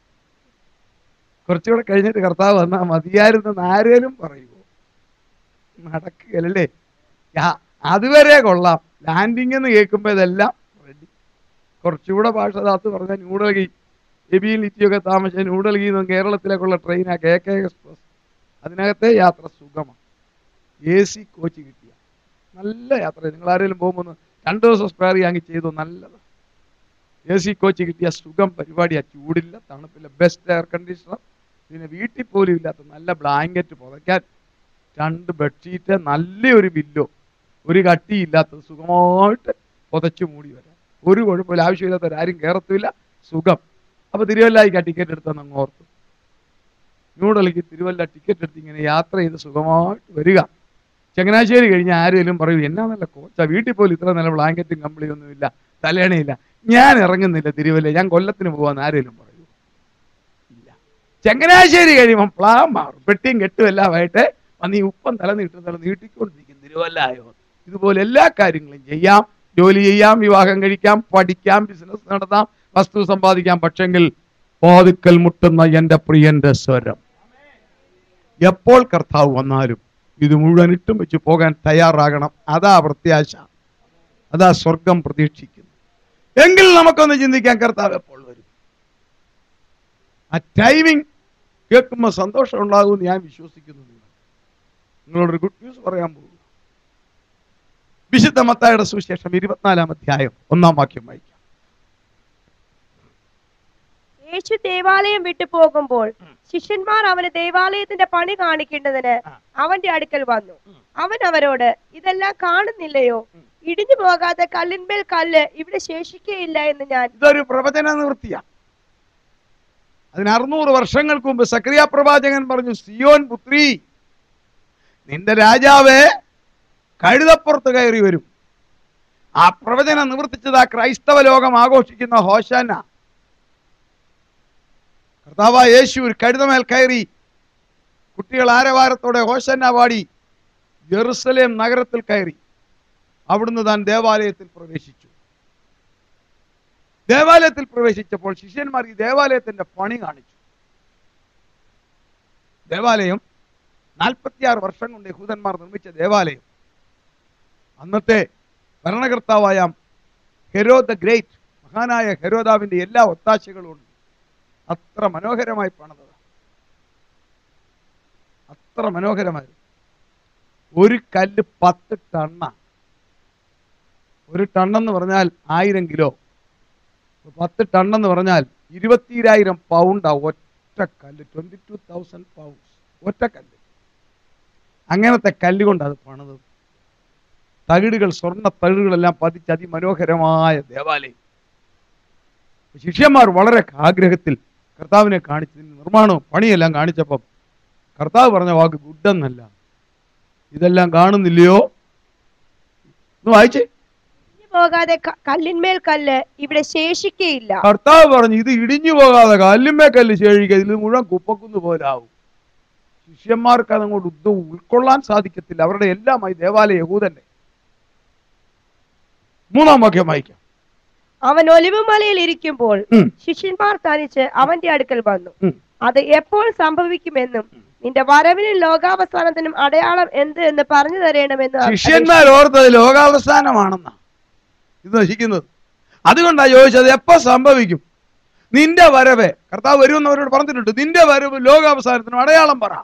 കുറച്ചുകൂടെ കഴിഞ്ഞിട്ട് കർത്താവ് വന്നാൽ മതിയായിരുന്നെന്ന് ആരേലും പറയുമോ നടക്കുകയല്ലേ യാ- അതുവരെ കൊള്ളാം ലാൻഡിംഗ് എന്ന് കേൾക്കുമ്പോൾ ഇതെല്ലാം റെഡി കുറച്ചുകൂടെ ഭാഷ താത്ത് പറഞ്ഞ ന്യൂഡൽഹി എബിയിൽ ഇറ്റിയൊക്കെ താമസിച്ച ന്യൂഡൽഹിയിൽ നിന്നും കേരളത്തിലേക്കുള്ള ട്രെയിനാ കെ കെ എക്സ്പ്രസ് അതിനകത്തെ യാത്ര സുഖമാണ് എ സി കോച്ച് കിട്ടിയ നല്ല യാത്ര നിങ്ങൾ ആരെങ്കിലും പോകുമ്പോൾ ഒന്ന് രണ്ട് ദിവസം സ്പെയർ ചെയ്യാമെങ്കിൽ ചെയ്തു നല്ലത് എ സി കോച്ച് കിട്ടിയ സുഖം പരിപാടിയാ ചൂടില്ല തണുപ്പില്ല ബെസ്റ്റ് എയർ കണ്ടീഷണർ പിന്നെ വീട്ടിൽ പോലും ഇല്ലാത്ത നല്ല ബ്ലാങ്കറ്റ് പുതയ്ക്കാൻ രണ്ട് ബെഡ്ഷീറ്റ് നല്ലൊരു ബില്ലോ ഒരു കട്ടിയില്ലാത്തത് സുഖമായിട്ട് പുതച്ചു മൂടി വരാം ഒരു കുഴപ്പമില്ല ആവശ്യമില്ലാത്തവർ ആരും കയറത്തുമില്ല സുഖം അപ്പൊ തിരുവല്ലായിക്ക് ആ ടിക്കറ്റ് എടുത്തെന്ന് അങ്ങ് ഓർത്തു ന്യൂഡൽഹിക്ക് തിരുവല്ല ടിക്കറ്റ് എടുത്ത് ഇങ്ങനെ യാത്ര ചെയ്ത് സുഖമായിട്ട് വരിക ചങ്ങനാശ്ശേരി കഴിഞ്ഞ് ആരെങ്കിലും പറയൂ എന്നാ നല്ല കോച്ചാ വീട്ടിൽ പോലും ഇത്ര നല്ല ബ്ലാങ്കറ്റും കമ്പിളി ഒന്നുമില്ല തലേണയില്ല ഞാൻ ഇറങ്ങുന്നില്ല തിരുവല്ല ഞാൻ കൊല്ലത്തിന് പോവാന്ന് ആരെങ്കിലും പറയൂ ഇല്ല ചങ്ങനാശ്ശേരി കഴിയുമ്പം പ്ലാൻ മാറും പെട്ടിയും കെട്ടും എല്ലാമായിട്ട് വന്ന് ഈ ഉപ്പം തല നീട്ടും തല നീട്ടിക്കൊണ്ടിരിക്കും തിരുവല്ലായോ ഇതുപോലെ എല്ലാ കാര്യങ്ങളും ചെയ്യാം ജോലി ചെയ്യാം വിവാഹം കഴിക്കാം പഠിക്കാം ബിസിനസ് നടത്താം വസ്തു സമ്പാദിക്കാം പക്ഷെങ്കിൽ വാതുക്കൽ മുട്ടുന്ന എന്റെ പ്രിയന്റെ സ്വരം എപ്പോൾ കർത്താവ് വന്നാലും ഇത് മുഴുവൻ ഇട്ടും വെച്ച് പോകാൻ തയ്യാറാകണം അതാ പ്രത്യാശ അതാ സ്വർഗം പ്രതീക്ഷിക്കുന്നു എങ്കിൽ നമുക്കൊന്ന് ചിന്തിക്കാൻ കർത്താവ് എപ്പോൾ വരും ആ ടൈമിംഗ് കേൾക്കുമ്പോൾ സന്തോഷം ഉണ്ടാകുമെന്ന് ഞാൻ വിശ്വസിക്കുന്നു നിങ്ങൾ നിങ്ങളോടൊരു ഗുഡ് ന്യൂസ് പറയാൻ പോകുന്നു വിശുദ്ധ മത്തായുടെ സുവിശേഷം ഇരുപത്തിനാലാം അധ്യായം ഒന്നാം വാക്യം വായിക്കാം യേശു ദേവാലയം വിട്ടു പോകുമ്പോൾ ശിഷ്യന്മാർ അവന് ദേവാലയത്തിന്റെ പണി കാണിക്കേണ്ടതിന് ആ. അവന്റെ അടുക്കൽ വന്നു ഉം. അവൻ അവരോട് ഇതെല്ലാം കാണുന്നില്ലയോ ഇടിഞ്ഞു പോകാതെ കല്ലിന്മേൽ കല്ല് ഇവിടെ ശേഷിക്കുകയില്ല എന്ന് ഞാൻ ഇതൊരു പ്രവചന നിവൃത്തിയാണ് അതിന് അറുന്നൂറ് വർഷങ്ങൾക്ക് മുമ്പ് സക്രിയ പ്രവാചകൻ പറഞ്ഞു സിയോൻ പുത്രി നിന്റെ രാജാവ് കഴുതപ്പുറത്ത് കയറി വരും ആ പ്രവചനം നിവർത്തിച്ചത് ആ ക്രൈസ്തവ ലോകം ആഘോഷിക്കുന്ന ഹോശാന കർത്താവ് യേശു ഒരു കഴുതമേൽ കയറി കുട്ടികൾ ആരവാരത്തോടെ ഹോശന്ന പാടി ജെറുസലേം നഗരത്തിൽ കയറി അവിടുന്ന് താൻ ദേവാലയത്തിൽ പ്രവേശിച്ചു ദേവാലയത്തിൽ പ്രവേശിച്ചപ്പോൾ ശിഷ്യന്മാർ ഈ ദേവാലയത്തിന്റെ പണി കാണിച്ചു ദേവാലയം നാൽപ്പത്തിയാറ് വർഷം കൊണ്ട് യഹൂദന്മാർ നിർമ്മിച്ച ദേവാലയം അന്നത്തെ ഭരണകർത്താവായ ഹെരോദ ദ ഗ്രേറ്റ് മഹാനായ ഹെരോദാവിന്റെ എല്ലാ ഒത്താശകളും ഉണ്ട് അത്ര മനോഹരമായി പണിതത് അത്ര മനോഹരമായി ഒരു കല്ല് പത്ത് ടണ്ണ ഒരു ടണ്ണെന്ന് പറഞ്ഞാൽ ആയിരം കിലോ പത്ത് ടണ്ണെന്ന് പറഞ്ഞാൽ ഇരുപത്തിരായിരം പൗണ്ടാ ഒറ്റ കല്ല് ട്വന്റി ടു തൗസൻഡ് പൗണ്ട്സ് ഒറ്റ കല്ല് അങ്ങനത്തെ കല്ല് കൊണ്ട് അത് പണിത് തകിടുകൾ സ്വർണ്ണ തകിടുകളെല്ലാം പതിച്ച് അതിമനോഹരമായ ദേവാലയം ശിഷ്യന്മാർ വളരെ ആഗ്രഹത്തിൽ കർത്താവിനെ കാണിച്ചതിന് നിർമ്മാണവും പണിയെല്ലാം കാണിച്ചപ്പം കർത്താവ് പറഞ്ഞ വാക്ക് ഗുഡ് എന്നല്ല ഇതെല്ലാം കാണുന്നില്ലയോ ഒന്ന് വായിച്ചേ ഇടിഞ്ഞു പോകാതെ ക- കല്ലിന്മേൽ കല്ല് ഇവിടെ ശേഷിക്കുകയില്ല കർത്താവ് പറഞ്ഞു ഇത് ഇടിഞ്ഞു പോകാതെ കല്ലുമേ കല്ല് ശേഷിക്കുക ഇതിൽ മുഴുവൻ കുപ്പക്കുന്ന് പോലാവും ശിഷ്യന്മാർക്ക് അതങ്ങോട്ട് ഉദ്ദ ഉൾക്കൊള്ളാൻ സാധിക്കത്തില്ല അവരുടെ എല്ലാമായി ദേവാലയ യഹൂദന്റെ മൂന്നാം വാക്യം വായിക്കാം അവൻ ഒലിവുമലയിൽ ഇരിക്കുമ്പോൾ ഉം. ശിഷ്യന്മാർ തനിച്ച് അവന്റെ അടുക്കൽ വന്നു ഉം. അത് എപ്പോൾ സംഭവിക്കുമെന്നും നിന്റെ വരവിനും ലോകാവസാനത്തിനും അടയാളം എന്ത് എന്ന് പറഞ്ഞു തരണമെന്ന് അവർ ശിഷ്യന്മാർ ഓർത്തത് ലോകാവസാനമാണെന്നാ ഇത് നശിക്കുന്നത് അതുകൊണ്ടാ ചോദിച്ചത് എപ്പോ സംഭവിക്കും നിന്റെ വരവ് കർത്താവ് വരുമെന്ന് അവരോട് പറഞ്ഞിട്ടുണ്ട് നിന്റെ വരവ് ലോകാവസാനത്തിനും അടയാളം പറ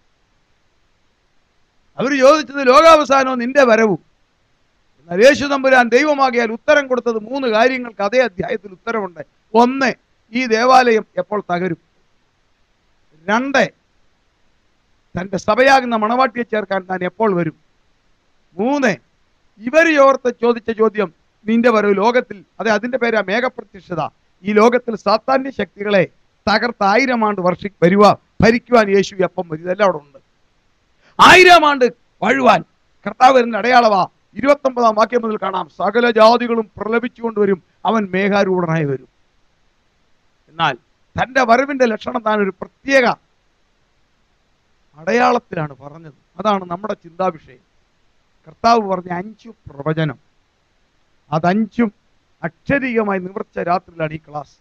അവർ ചോദിച്ചത് ലോകാവസാനവും നിന്റെ വരവും എന്നാൽ യേശു തമ്പുരാൻ ദൈവമാകിയാൽ ഉത്തരം കൊടുത്തത് മൂന്ന് കാര്യങ്ങൾക്ക് അതേ അധ്യായത്തിൽ ഉത്തരവുണ്ട് ഒന്ന് ഈ ദേവാലയം എപ്പോൾ തകരും രണ്ട് തന്റെ സഭയാകുന്ന മണവാട്ടിയെ ചേർക്കാൻ താൻ എപ്പോൾ വരും മൂന്ന് ഇവർ ഓർത്ത് ചോദിച്ച ചോദ്യം നിന്റെ വരവ് ലോകത്തിൽ അതെ അതിന്റെ പേരാ മേഘപ്രത്യക്ഷത ഈ ലോകത്തിൽ സാത്താന്യ ശക്തികളെ തകർത്ത് ആയിരം ആണ്ട് വർഷി വരുവാ ഭരിക്കുവാൻ യേശു എപ്പം വരും ഇതെല്ലാം അവിടെ ഉണ്ട് ആയിരം ആണ്ട് വാഴുവാൻ കർത്താവ് വരുന്ന അടയാളവാ ഇരുപത്തൊമ്പതാം വാക്യം മുതൽ കാണാം സകല ജാതികളും പ്രലപിച്ചുകൊണ്ട് വരും അവൻ മേഘാരൂഢനായി വരും എന്നാൽ തന്റെ വരവിന്റെ ലക്ഷണം താൻ ഒരു പ്രത്യേക അടയാളത്തിലാണ് പറഞ്ഞത് അതാണ് നമ്മുടെ ചിന്താവിഷയം കർത്താവ് പറഞ്ഞ അഞ്ചു പ്രവചനം അതഞ്ചും അക്ഷരീകമായി നിവർച്ച രാത്രിയിലാണ് ഈ ക്ലാസ്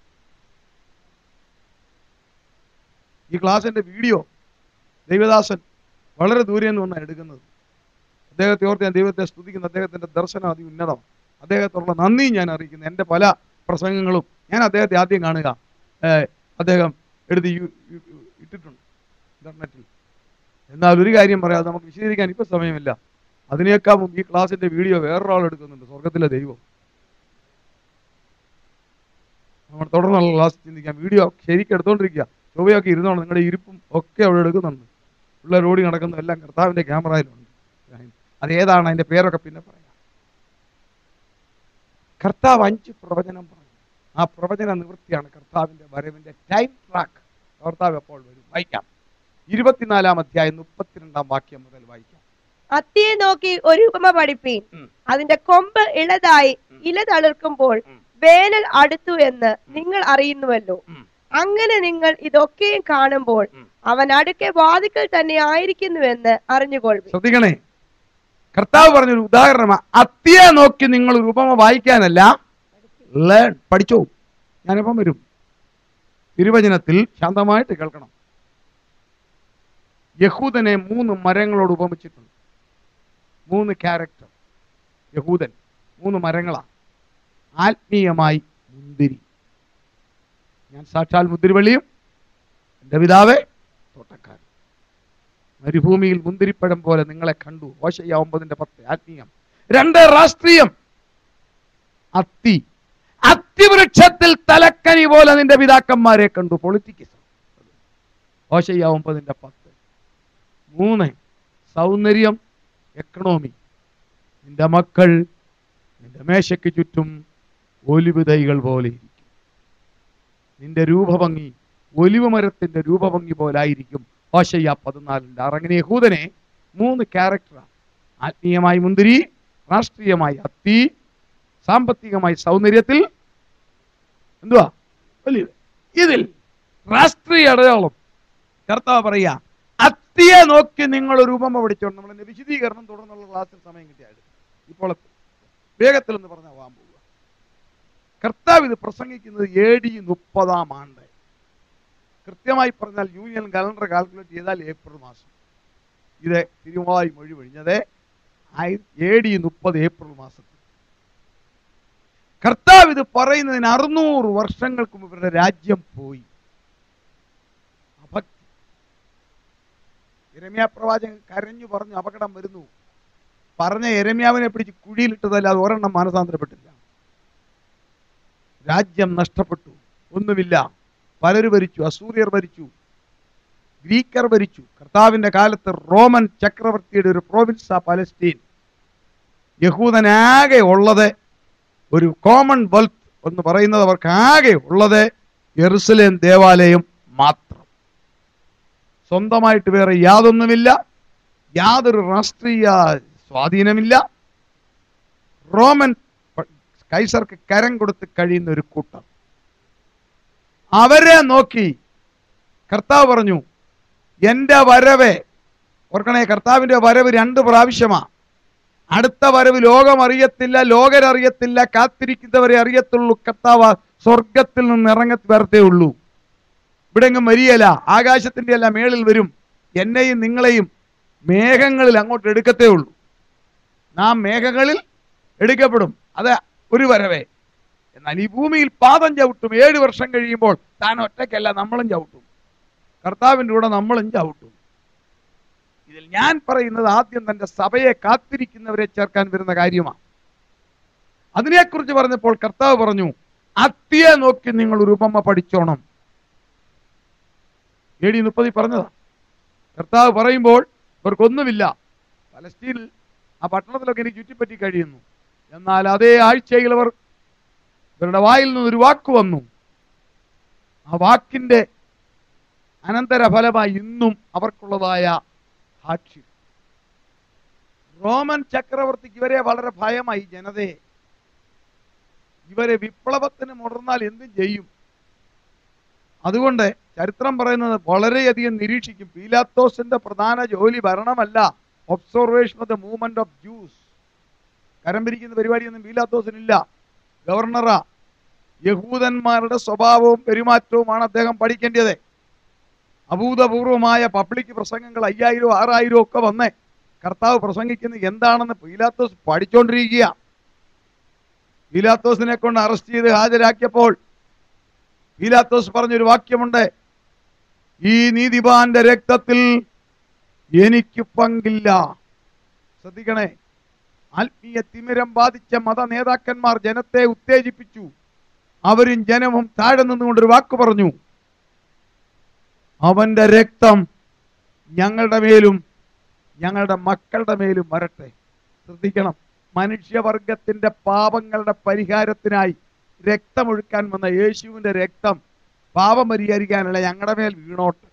ഈ ക്ലാസിന്റെ വീഡിയോ ദൈവദാസൻ വളരെ ദൂരെ നിന്ന് വന്നാണ് എടുക്കുന്നത് അദ്ദേഹത്തെ ഓർത്ത് ഞാൻ ദൈവത്തെ സ്തുതിക്കുന്ന അദ്ദേഹത്തിന്റെ ദർശനം അതി ഉന്നതം അദ്ദേഹത്തോടുള്ള നന്ദി ഞാൻ അറിയിക്കുന്നു എൻ്റെ പല പ്രസംഗങ്ങളും ഞാൻ അദ്ദേഹത്തെ ആദ്യം കാണുക ഏഹ്, അദ്ദേഹം എഴുതി യു- യു- യു- ഇട്ടിട്ടുണ്ട് ഇന്റർനെറ്റിൽ എന്നാൽ ഒരു കാര്യം പറയാതെ നമുക്ക് വിശദീകരിക്കാൻ ഇപ്പൊ സമയമില്ല അതിനേക്കാൾ മുമ്പ് ഈ ക്ലാസിന്റെ വീഡിയോ വേറൊരാൾ എടുക്കുന്നുണ്ട് സ്വർഗത്തിലെ ദൈവം നമ്മൾ തുടർന്നുള്ള ക്ലാസ് ചിന്തിക്കാം വീഡിയോ ശരിക്കും എടുത്തോണ്ടിരിക്കുക ചൊവ്വയൊക്കെ ഇരുന്നോണം നിങ്ങളുടെ ഇരിപ്പും ഒക്കെ അവിടെ എടുക്കുന്നുണ്ട് ഉള്ള റോഡി നടക്കുന്ന എല്ലാം കർത്താവിന്റെ ക്യാമറയിലുണ്ട് അത് ഏതാണ് അതിന്റെ പേരൊക്കെ പിന്നെ പറയാം കർത്താവ് അഞ്ച് പ്രവചനം പറഞ്ഞു ആ പ്രവചന നിവൃത്തിയാണ് കർത്താവിന്റെ വരവിന്റെ ടൈം ട്രാക്ക് കർത്താവ് എപ്പോൾ വരും വായിക്കാം ഇരുപത്തിനാലാം അധ്യായം മുപ്പത്തിരണ്ടാം വാക്യം മുതൽ വായിക്കാം അത്തിയെ നോക്കി ഒരു ഉപമ പഠിപ്പീൻ ഉം. അതിന്റെ കൊമ്പ് ഇളതായി ഉം. ഇല തളിർക്കുമ്പോൾ ഉം. വേനൽ അടുത്തു എന്ന് നിങ്ങൾ അറിയുന്നുവല്ലോ ഉം. അങ്ങനെ നിങ്ങൾ ഇതൊക്കെയും കാണുമ്പോൾ ഉം. അവൻ അടുക്കെ വാതിക്കൽ തന്നെ ആയിരിക്കുന്നുവെന്ന് അറിഞ്ഞുകൊള്ളു ശ്രദ്ധിക്കണേ കർത്താവ് പറഞ്ഞൊരു ഉദാഹരണമാണ് അത്തിയെ നോക്കി നിങ്ങൾ ഒരു ഉപമ വായിക്കാനല്ല ലേൺ പഠിച്ചോ ഞാനിപ്പം വരും തിരുവചനത്തിൽ ശാന്തമായിട്ട് കേൾക്കണം യഹൂദനെ മൂന്ന് മരങ്ങളോട് ഉപമിച്ചിട്ടുണ്ട് മൂന്ന് ക്യാരക്ടർ യഹൂദൻ മൂന്ന് മരങ്ങളാണ് ആത്മീയമായി മുന്തിരി ഞാൻ സാക്ഷാൽ മുന്തിരിവള്ളിയും എൻ്റെ പിതാവേ തോട്ടക്കാരൻ മരുഭൂമിയിൽ മുന്തിരിപ്പഴം പോലെ നിങ്ങളെ കണ്ടു ഓശയ്യ ഒമ്പതിന്റെ പത്ത് ആത്മീയം രണ്ട് രാഷ്ട്രീയം അത്തി അത്തിവൃക്ഷത്തിൽ തലക്കൻ കണ്ണനി പോലെ നിന്റെ പിതാക്കന്മാരെ കണ്ടു പൊളിറ്റിക്സ് ഓശയ്യ ഒമ്പതിന്റെ പത്ത് മൂന്ന് സൗന്ദര്യം എക്കണോമി നിന്റെ മക്കൾ നിന്റെ മേശയ്ക്ക് ചുറ്റും ഒലിവ് തൈകൾ പോലെ ഇരിക്കും നിന്റെ രൂപഭംഗി ഒലിവ് മരത്തിന്റെ രൂപഭംഗി പോലായിരിക്കും ഓശയ്യ പതിനാലിന്റെ അങ്ങനെ യഹൂദനെ മൂന്ന് ക്യാരക്ടറാണ് ആത്മീയമായി മുന്തിരി രാഷ്ട്രീയമായി അത്തി സാമ്പത്തികമായി സൗന്ദര്യത്തിൽ എന്തുവാ ഒലിവ് ഇതിൽ രാഷ്ട്രീയ അടയാളം കർത്താവ് പറയാ അത്തിയെ നോക്കി നിങ്ങൾ ഒരു ഉപമ പഠിച്ചോണ്ട് നമ്മൾ വിശദീകരണം തുടർന്നുള്ള ക്ലാസ്സിൽ സമയം കിട്ടിയാൽ ഇപ്പോൾ വേഗത്തിൽ എന്ന് പറഞ്ഞാൽ പോകാൻ പോവുക കർത്താവ് ഇത് പ്രസംഗിക്കുന്നത് എ ഡി മുപ്പതാം ആണ്ട് കൃത്യമായി പറഞ്ഞാൽ യൂണിയൻ കലണ്ടർ കാൽക്കുലേറ്റ് ചെയ്താൽ ഏപ്രിൽ മാസം ഇത് തിരുവായി മൊഴി ഒഴിഞ്ഞത് എ ഡി മുപ്പത് ഏപ്രിൽ മാസത്തിൽ കർത്താവ് ഇത് പറയുന്നതിന് അറുന്നൂറ് വർഷങ്ങൾക്ക് മുമ്പ് ഇവരുടെ രാജ്യം പോയി അഭക്തി ഇരമ്യ പ്രവാചകൻ കരഞ്ഞു പറഞ്ഞു അപകടം വരുന്നു പറഞ്ഞ എരമ്യാവിനെ പിടിച്ച് കുഴിയിലിട്ടതല്ല അത് ഒരെണ്ണം മാനസാന്തരപ്പെട്ടില്ല രാജ്യം നഷ്ടപ്പെട്ടു ഒന്നുമില്ല പലര് ഭരിച്ചു അസൂര്യർ ഭരിച്ചു ഗ്രീക്കർ ഭരിച്ചു കർത്താവിന്റെ കാലത്ത് റോമൻ ചക്രവർത്തിയുടെ ഒരു പ്രോവിൻസാ പലസ്തീൻ യഹൂദനാകെ ഉള്ളത് ഒരു കോമൺ വെൽത്ത് എന്ന് പറയുന്നത് അവർക്ക് ആകെ ഉള്ളത് യെറുസലേം ദേവാലയം മാത്രം സ്വന്തമായിട്ട് വേറെ യാതൊന്നുമില്ല യാതൊരു രാഷ്ട്രീയ സ്വാധീനമില്ല റോമൻ പ- കൈസർക്ക് കരം കൊടുത്ത് കഴിയുന്ന ഒരു കൂട്ടം അവരെ നോക്കി കർത്താവ് പറഞ്ഞു എന്റെ വരവ് ഓർക്കണേ കർത്താവിന്റെ വരവ് രണ്ട് പ്രാവശ്യമാ അടുത്ത വരവ് ലോകം അറിയത്തില്ല ലോകരറിയത്തില്ല കാത്തിരിക്കുന്നവരെ അറിയത്തുള്ളൂ കർത്താവ് സ്വർഗത്തിൽ നിന്ന് ഇറങ്ങി വരത്തേ ഉള്ളൂ ഇവിടെ എങ്ങും വരികയല്ല ആകാശത്തിന്റെ അല്ല മേളിൽ വരും എന്നെയും നിങ്ങളെയും മേഘങ്ങളിൽ അങ്ങോട്ട് എടുക്കത്തേ ഉള്ളൂ നാം മേഘങ്ങളിൽ എടുക്കപ്പെടും അത് ഒരു വരവേ എന്നാൽ ഈ ഭൂമിയിൽ പാദം ചവിട്ടും ഏഴ് വർഷം കഴിയുമ്പോൾ താൻ ഒറ്റയ്ക്കല്ല നമ്മളും ചവിട്ടും കർത്താവിൻ്റെ കൂടെ നമ്മളും ചവിട്ടും ഇതിൽ ഞാൻ പറയുന്നത് ആദ്യം തന്റെ സഭയെ കാത്തിരിക്കുന്നവരെ ചേർക്കാൻ വരുന്ന കാര്യമാണ് അതിനെക്കുറിച്ച് പറഞ്ഞപ്പോൾ കർത്താവ് പറഞ്ഞു അത്തിയെ നോക്കി നിങ്ങൾ ഒരു ഉപമ പഠിച്ചോണം എ ഡി മുപ്പതിൽ പറഞ്ഞതാ കർത്താവ് പറയുമ്പോൾ ഇവർക്കൊന്നുമില്ല പലസ്തീനിൽ ആ പട്ടണത്തിലൊക്കെ എനിക്ക് ചുറ്റിപ്പറ്റി കഴിയുന്നു എന്നാൽ അതേ ആഴ്ചയിൽ അവർ ഇവരുടെ വായിൽ നിന്ന് ഒരു വാക്ക് വന്നു ആ വാക്കിന്റെ അനന്തരഫലമായി ഇന്നും അവർക്കുള്ളതായ സാക്ഷ്യം റോമൻ ചക്രവർത്തിക്ക് ഇവരെ വളരെ ഭയമായി ജനതയെ ഇവരെ വിപ്ലവത്തിന് മുടർന്നാൽ എന്തും ചെയ്യും അതുകൊണ്ട് ചരിത്രം പറയുന്നത് വളരെയധികം നിരീക്ഷിക്കും പീലാത്തോസിന്റെ പ്രധാന ജോലി ഭരണമല്ല observation of the movement of Jews കരം പിരിക്കുന്ന പരിപാടിയൊന്നും പീലാത്തോസിനില്ല ഗവർണറാ യഹൂദന്മാരുടെ സ്വഭാവവും പെരുമാറ്റവുമാണ് അദ്ദേഹം പഠിക്കേണ്ടത് അഭൂതപൂർവമായ പബ്ലിക് പ്രസംഗങ്ങൾ അയ്യായിരോ ആറായിരോ ഒക്കെ വന്നേ കർത്താവ് പ്രസംഗിക്കുന്നത് എന്താണെന്ന് പീലാത്തോസ് പഠിച്ചുകൊണ്ടിരിക്കുക പീലാത്തോസിനെ കൊണ്ട് അറസ്റ്റ് ചെയ്ത് ഹാജരാക്കിയപ്പോൾ പീലാത്തോസ് പറഞ്ഞൊരു വാക്യമുണ്ട് ഈ നീതിപാന്റെ രക്തത്തിൽ എനിക്ക് പങ്കില്ല ശ്രദ്ധിക്കണേ ആത്മീയ തിമിരം ബാധിച്ച മത നേതാക്കന്മാർ ജനത്തെ ഉത്തേജിപ്പിച്ചു അവരും ജനവും താഴെ നിന്നുകൊണ്ടൊരു വാക്ക് പറഞ്ഞു അവന്റെ രക്തം ഞങ്ങളുടെ മേലും ഞങ്ങളുടെ മക്കളുടെ മേലും വരട്ടെ ശ്രദ്ധിക്കണം മനുഷ്യവർഗത്തിന്റെ പാപങ്ങളുടെ പരിഹാരത്തിനായി രക്തമൊഴുക്കാൻ വന്ന യേശുവിന്റെ രക്തം പാപം പരിഹരിക്കാനുള്ള ഞങ്ങളുടെ മേൽ വീണോട്ട്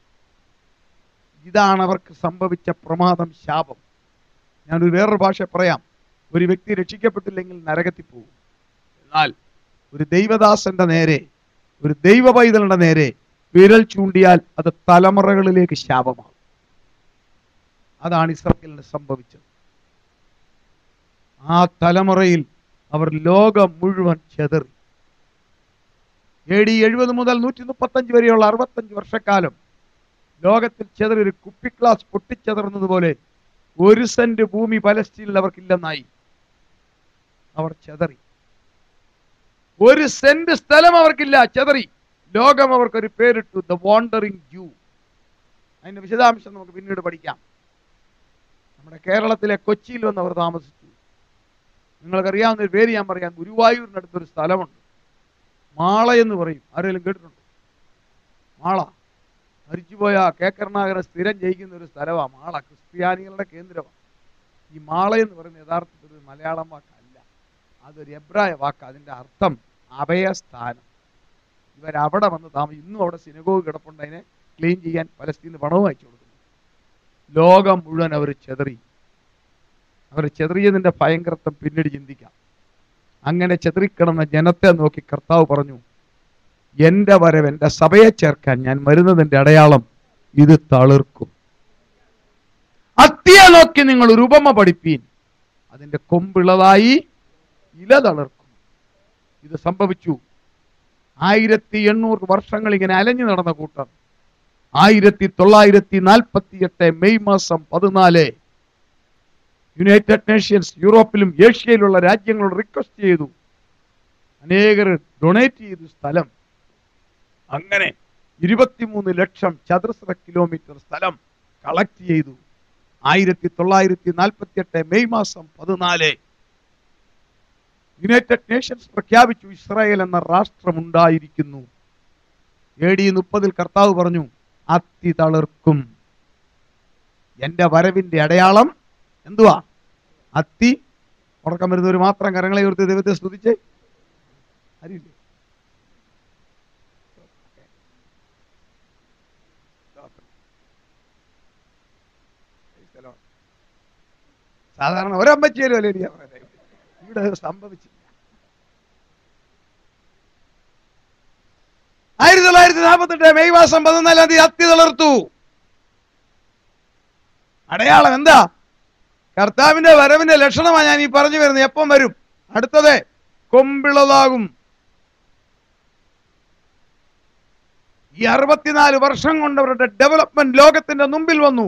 ഇതാണ് അവർക്ക് സംഭവിച്ച പ്രമാദം ശാപം ഞാനൊരു വേറൊരു ഭാഷ പറയാം ഒരു വ്യക്തി രക്ഷിക്കപ്പെട്ടില്ലെങ്കിൽ നരകത്തിൽ പോകും എന്നാൽ ഒരു ദൈവദാസന്റെ നേരെ ഒരു ദൈവ പൈതലിന്റെ നേരെ വിരൽ ചൂണ്ടിയാൽ അത് തലമുറകളിലേക്ക് ശാപമാകും അതാണ് ഇസ്രായേലിന് സംഭവിച്ചത് ആ തലമുറയിൽ അവർ ലോകം മുഴുവൻ ചെതറി എ ഡി എഴുപത് മുതൽ നൂറ്റി മുപ്പത്തഞ്ച് വരെയുള്ള അറുപത്തഞ്ച് വർഷക്കാലം ലോകത്തിൽ ചെതറി ഒരു കുപ്പി ക്ലാസ് പൊട്ടിച്ചെതറുന്നതുപോലെ ഒരു സെന്റ് ഭൂമി പലസ്തീനിൽ അവർക്കില്ലെന്നായി അവർ ചെതറി ഒരു സെന്റ് സ്ഥലം അവർക്കില്ല ചെതറി ലോകം അവർക്കൊരു പേരിട്ടു ദ വാണ്ടറിങ് ജൂ അതിന്റെ വിശദാംശം നമുക്ക് പിന്നീട് പഠിക്കാം നമ്മുടെ കേരളത്തിലെ കൊച്ചിയിൽ വന്ന് അവർ താമസിച്ചു നിങ്ങൾക്കറിയാവുന്ന ഒരു പേര് ഞാൻ പറയാം ഗുരുവായൂരിനടുത്തൊരു സ്ഥലമുണ്ട് മാള എന്ന് പറയും ആരെങ്കിലും കേട്ടിട്ടുണ്ടോ മാള മരിച്ചുപോയ കെ കരുണാകരൻ സ്ഥിരം ജയിക്കുന്ന ഒരു സ്ഥലമാണ് മാള ക്രിസ്ത്യാനികളുടെ കേന്ദ്രമാണ് ഈ മാള എന്ന് പറയുന്ന യഥാർത്ഥത്തിൽ ഒരു മലയാളം വാക്കല്ല അതൊരു എബ്രായ വാക്ക് അതിൻ്റെ അർത്ഥം അഭയസ്ഥാനം ഇവരവിടെ വന്ന് താമസം ഇന്നും അവിടെ സിനഗോഗ് കിടപ്പുണ്ട് അതിനെ ക്ലീൻ ചെയ്യാൻ പലസ്തീന് പണവും അയച്ചു കൊടുക്കുന്നു ലോകം മുഴുവൻ അവർ ചെതറി അവർ ചെതറിയതിൻ്റെ ഭയങ്കരത്വം പിന്നീട് ചിന്തിക്കാം അങ്ങനെ ചെതറിക്കിടന്ന ജനത്തെ നോക്കി കർത്താവ് പറഞ്ഞു എന്റെ വരവ് എന്റെ സഭയെ ചേർക്കാൻ ഞാൻ വരുന്നതിന്റെ അടയാളം ഇത് തളിർക്കും അത്തിയെ നോക്കി നിങ്ങൾ ഒരു ഉപമ പഠിപ്പീൻ അതിന്റെ കൊമ്പിളതായി ഇല തളിർക്കും ഇത് സംഭവിച്ചു ആയിരത്തി എണ്ണൂറ് വർഷങ്ങൾ ഇങ്ങനെ അലഞ്ഞു നടന്ന കൂട്ടർ ആയിരത്തി തൊള്ളായിരത്തി നാൽപ്പത്തി എട്ട് മെയ് മാസം പതിനാല് യുണൈറ്റഡ് നേഷൻസ് യൂറോപ്പിലും ഏഷ്യയിലുള്ള രാജ്യങ്ങളോട് റിക്വസ്റ്റ് ചെയ്തു അനേകർ ഡൊണേറ്റ് ചെയ്തു സ്ഥലം അങ്ങനെ ഇരുപത്തിമൂന്ന് ലക്ഷം ചതുരശ്ര കിലോമീറ്റർ സ്ഥലം കളക്ട് ചെയ്തു ആയിരത്തി തൊള്ളായിരത്തി നാൽപ്പത്തി എട്ട് മെയ് മാസം പതിനാല് യുണൈറ്റഡ് നേഷൻസ് പ്രഖ്യാപിച്ചു ഇസ്രായേൽ എന്ന രാഷ്ട്രമുണ്ടായിരിക്കുന്നു എ ഡി മുപ്പതിൽ കർത്താവ് പറഞ്ഞു അത്തി തളിർക്കും എന്റെ വരവിന്റെ അടയാളം എന്തുവാ അത്തി ഉറക്കം വരുന്നവർ മാത്രം കരങ്ങളെ ഉയർത്തി ദൈവത്തെ സ്തുതിച്ചേ അറിയില്ലേ സാധാരണ ഒരമ്പച്ചിയല്ലോ അല്ലേ എനിക്ക് പറയുന്നത് ഇവിടെ അത് സംഭവിച്ചില്ല ആയിരത്തി തൊള്ളായിരത്തി നാൽപ്പത്തെട്ട് മെയ് മാസം പതിനാലാം തീയതി അത്തി തളർത്തു അടയാളം എന്താ കർത്താവിന്റെ വരവിന്റെ ലക്ഷണമാണ് ഞാൻ ഈ പറഞ്ഞു വരുന്നത് എപ്പം വരും അടുത്തത് കൊമ്പിളതാകും ഈ അറുപത്തിനാല് വർഷം കൊണ്ട് അവരുടെ ഡെവലപ്മെന്റ് ലോകത്തിന്റെ മുമ്പിൽ വന്നു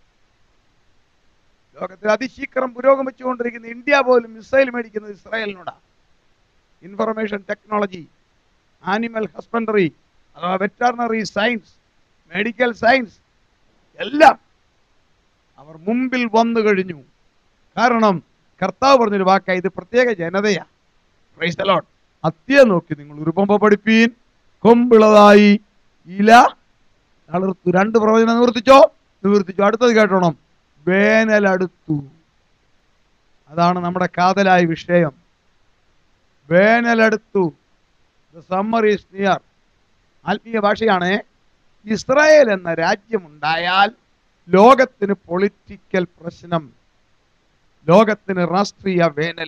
ലോകത്തിൽ അതിശീഘ്രം പുരോഗമിച്ചുകൊണ്ടിരിക്കുന്ന ഇന്ത്യ പോലും മിസൈൽ മേടിക്കുന്നത് ഇസ്രായേലിനോടാ ഇൻഫർമേഷൻ ടെക്നോളജി ആനിമൽ ഹസ്ബൻഡറി അഥവാ വെറ്ററിനറി സയൻസ് മെഡിക്കൽ സയൻസ് എല്ലാം അവർ മുമ്പിൽ വന്നു കഴിഞ്ഞു കാരണം കർത്താവ് പറഞ്ഞൊരു വാക്ക ഇത് പ്രത്യേക ജനതയാ Praise the Lord. അത്തിയെ നോക്കി നിങ്ങൾ ഉരുപമ്പ പഠിപ്പീൻ കൊമ്പിളതായി ഇല തളിർത്തു രണ്ട് പ്രവചനം നിവർത്തിച്ചോ നിവർത്തിച്ചോ അടുത്തത് കേട്ടോണം വേനലടുത്തു അതാണ് നമ്മുടെ കാതലായ വിഷയം വേനലടുത്തു സമ്മർ ഈസ് നിയർ ആത്മീയ ഭാഷയാണ് ഇസ്രായേൽ എന്ന രാജ്യമുണ്ടായാൽ ലോകത്തിന് പൊളിറ്റിക്കൽ പ്രശ്നം ലോകത്തിന് രാഷ്ട്രീയ വേനൽ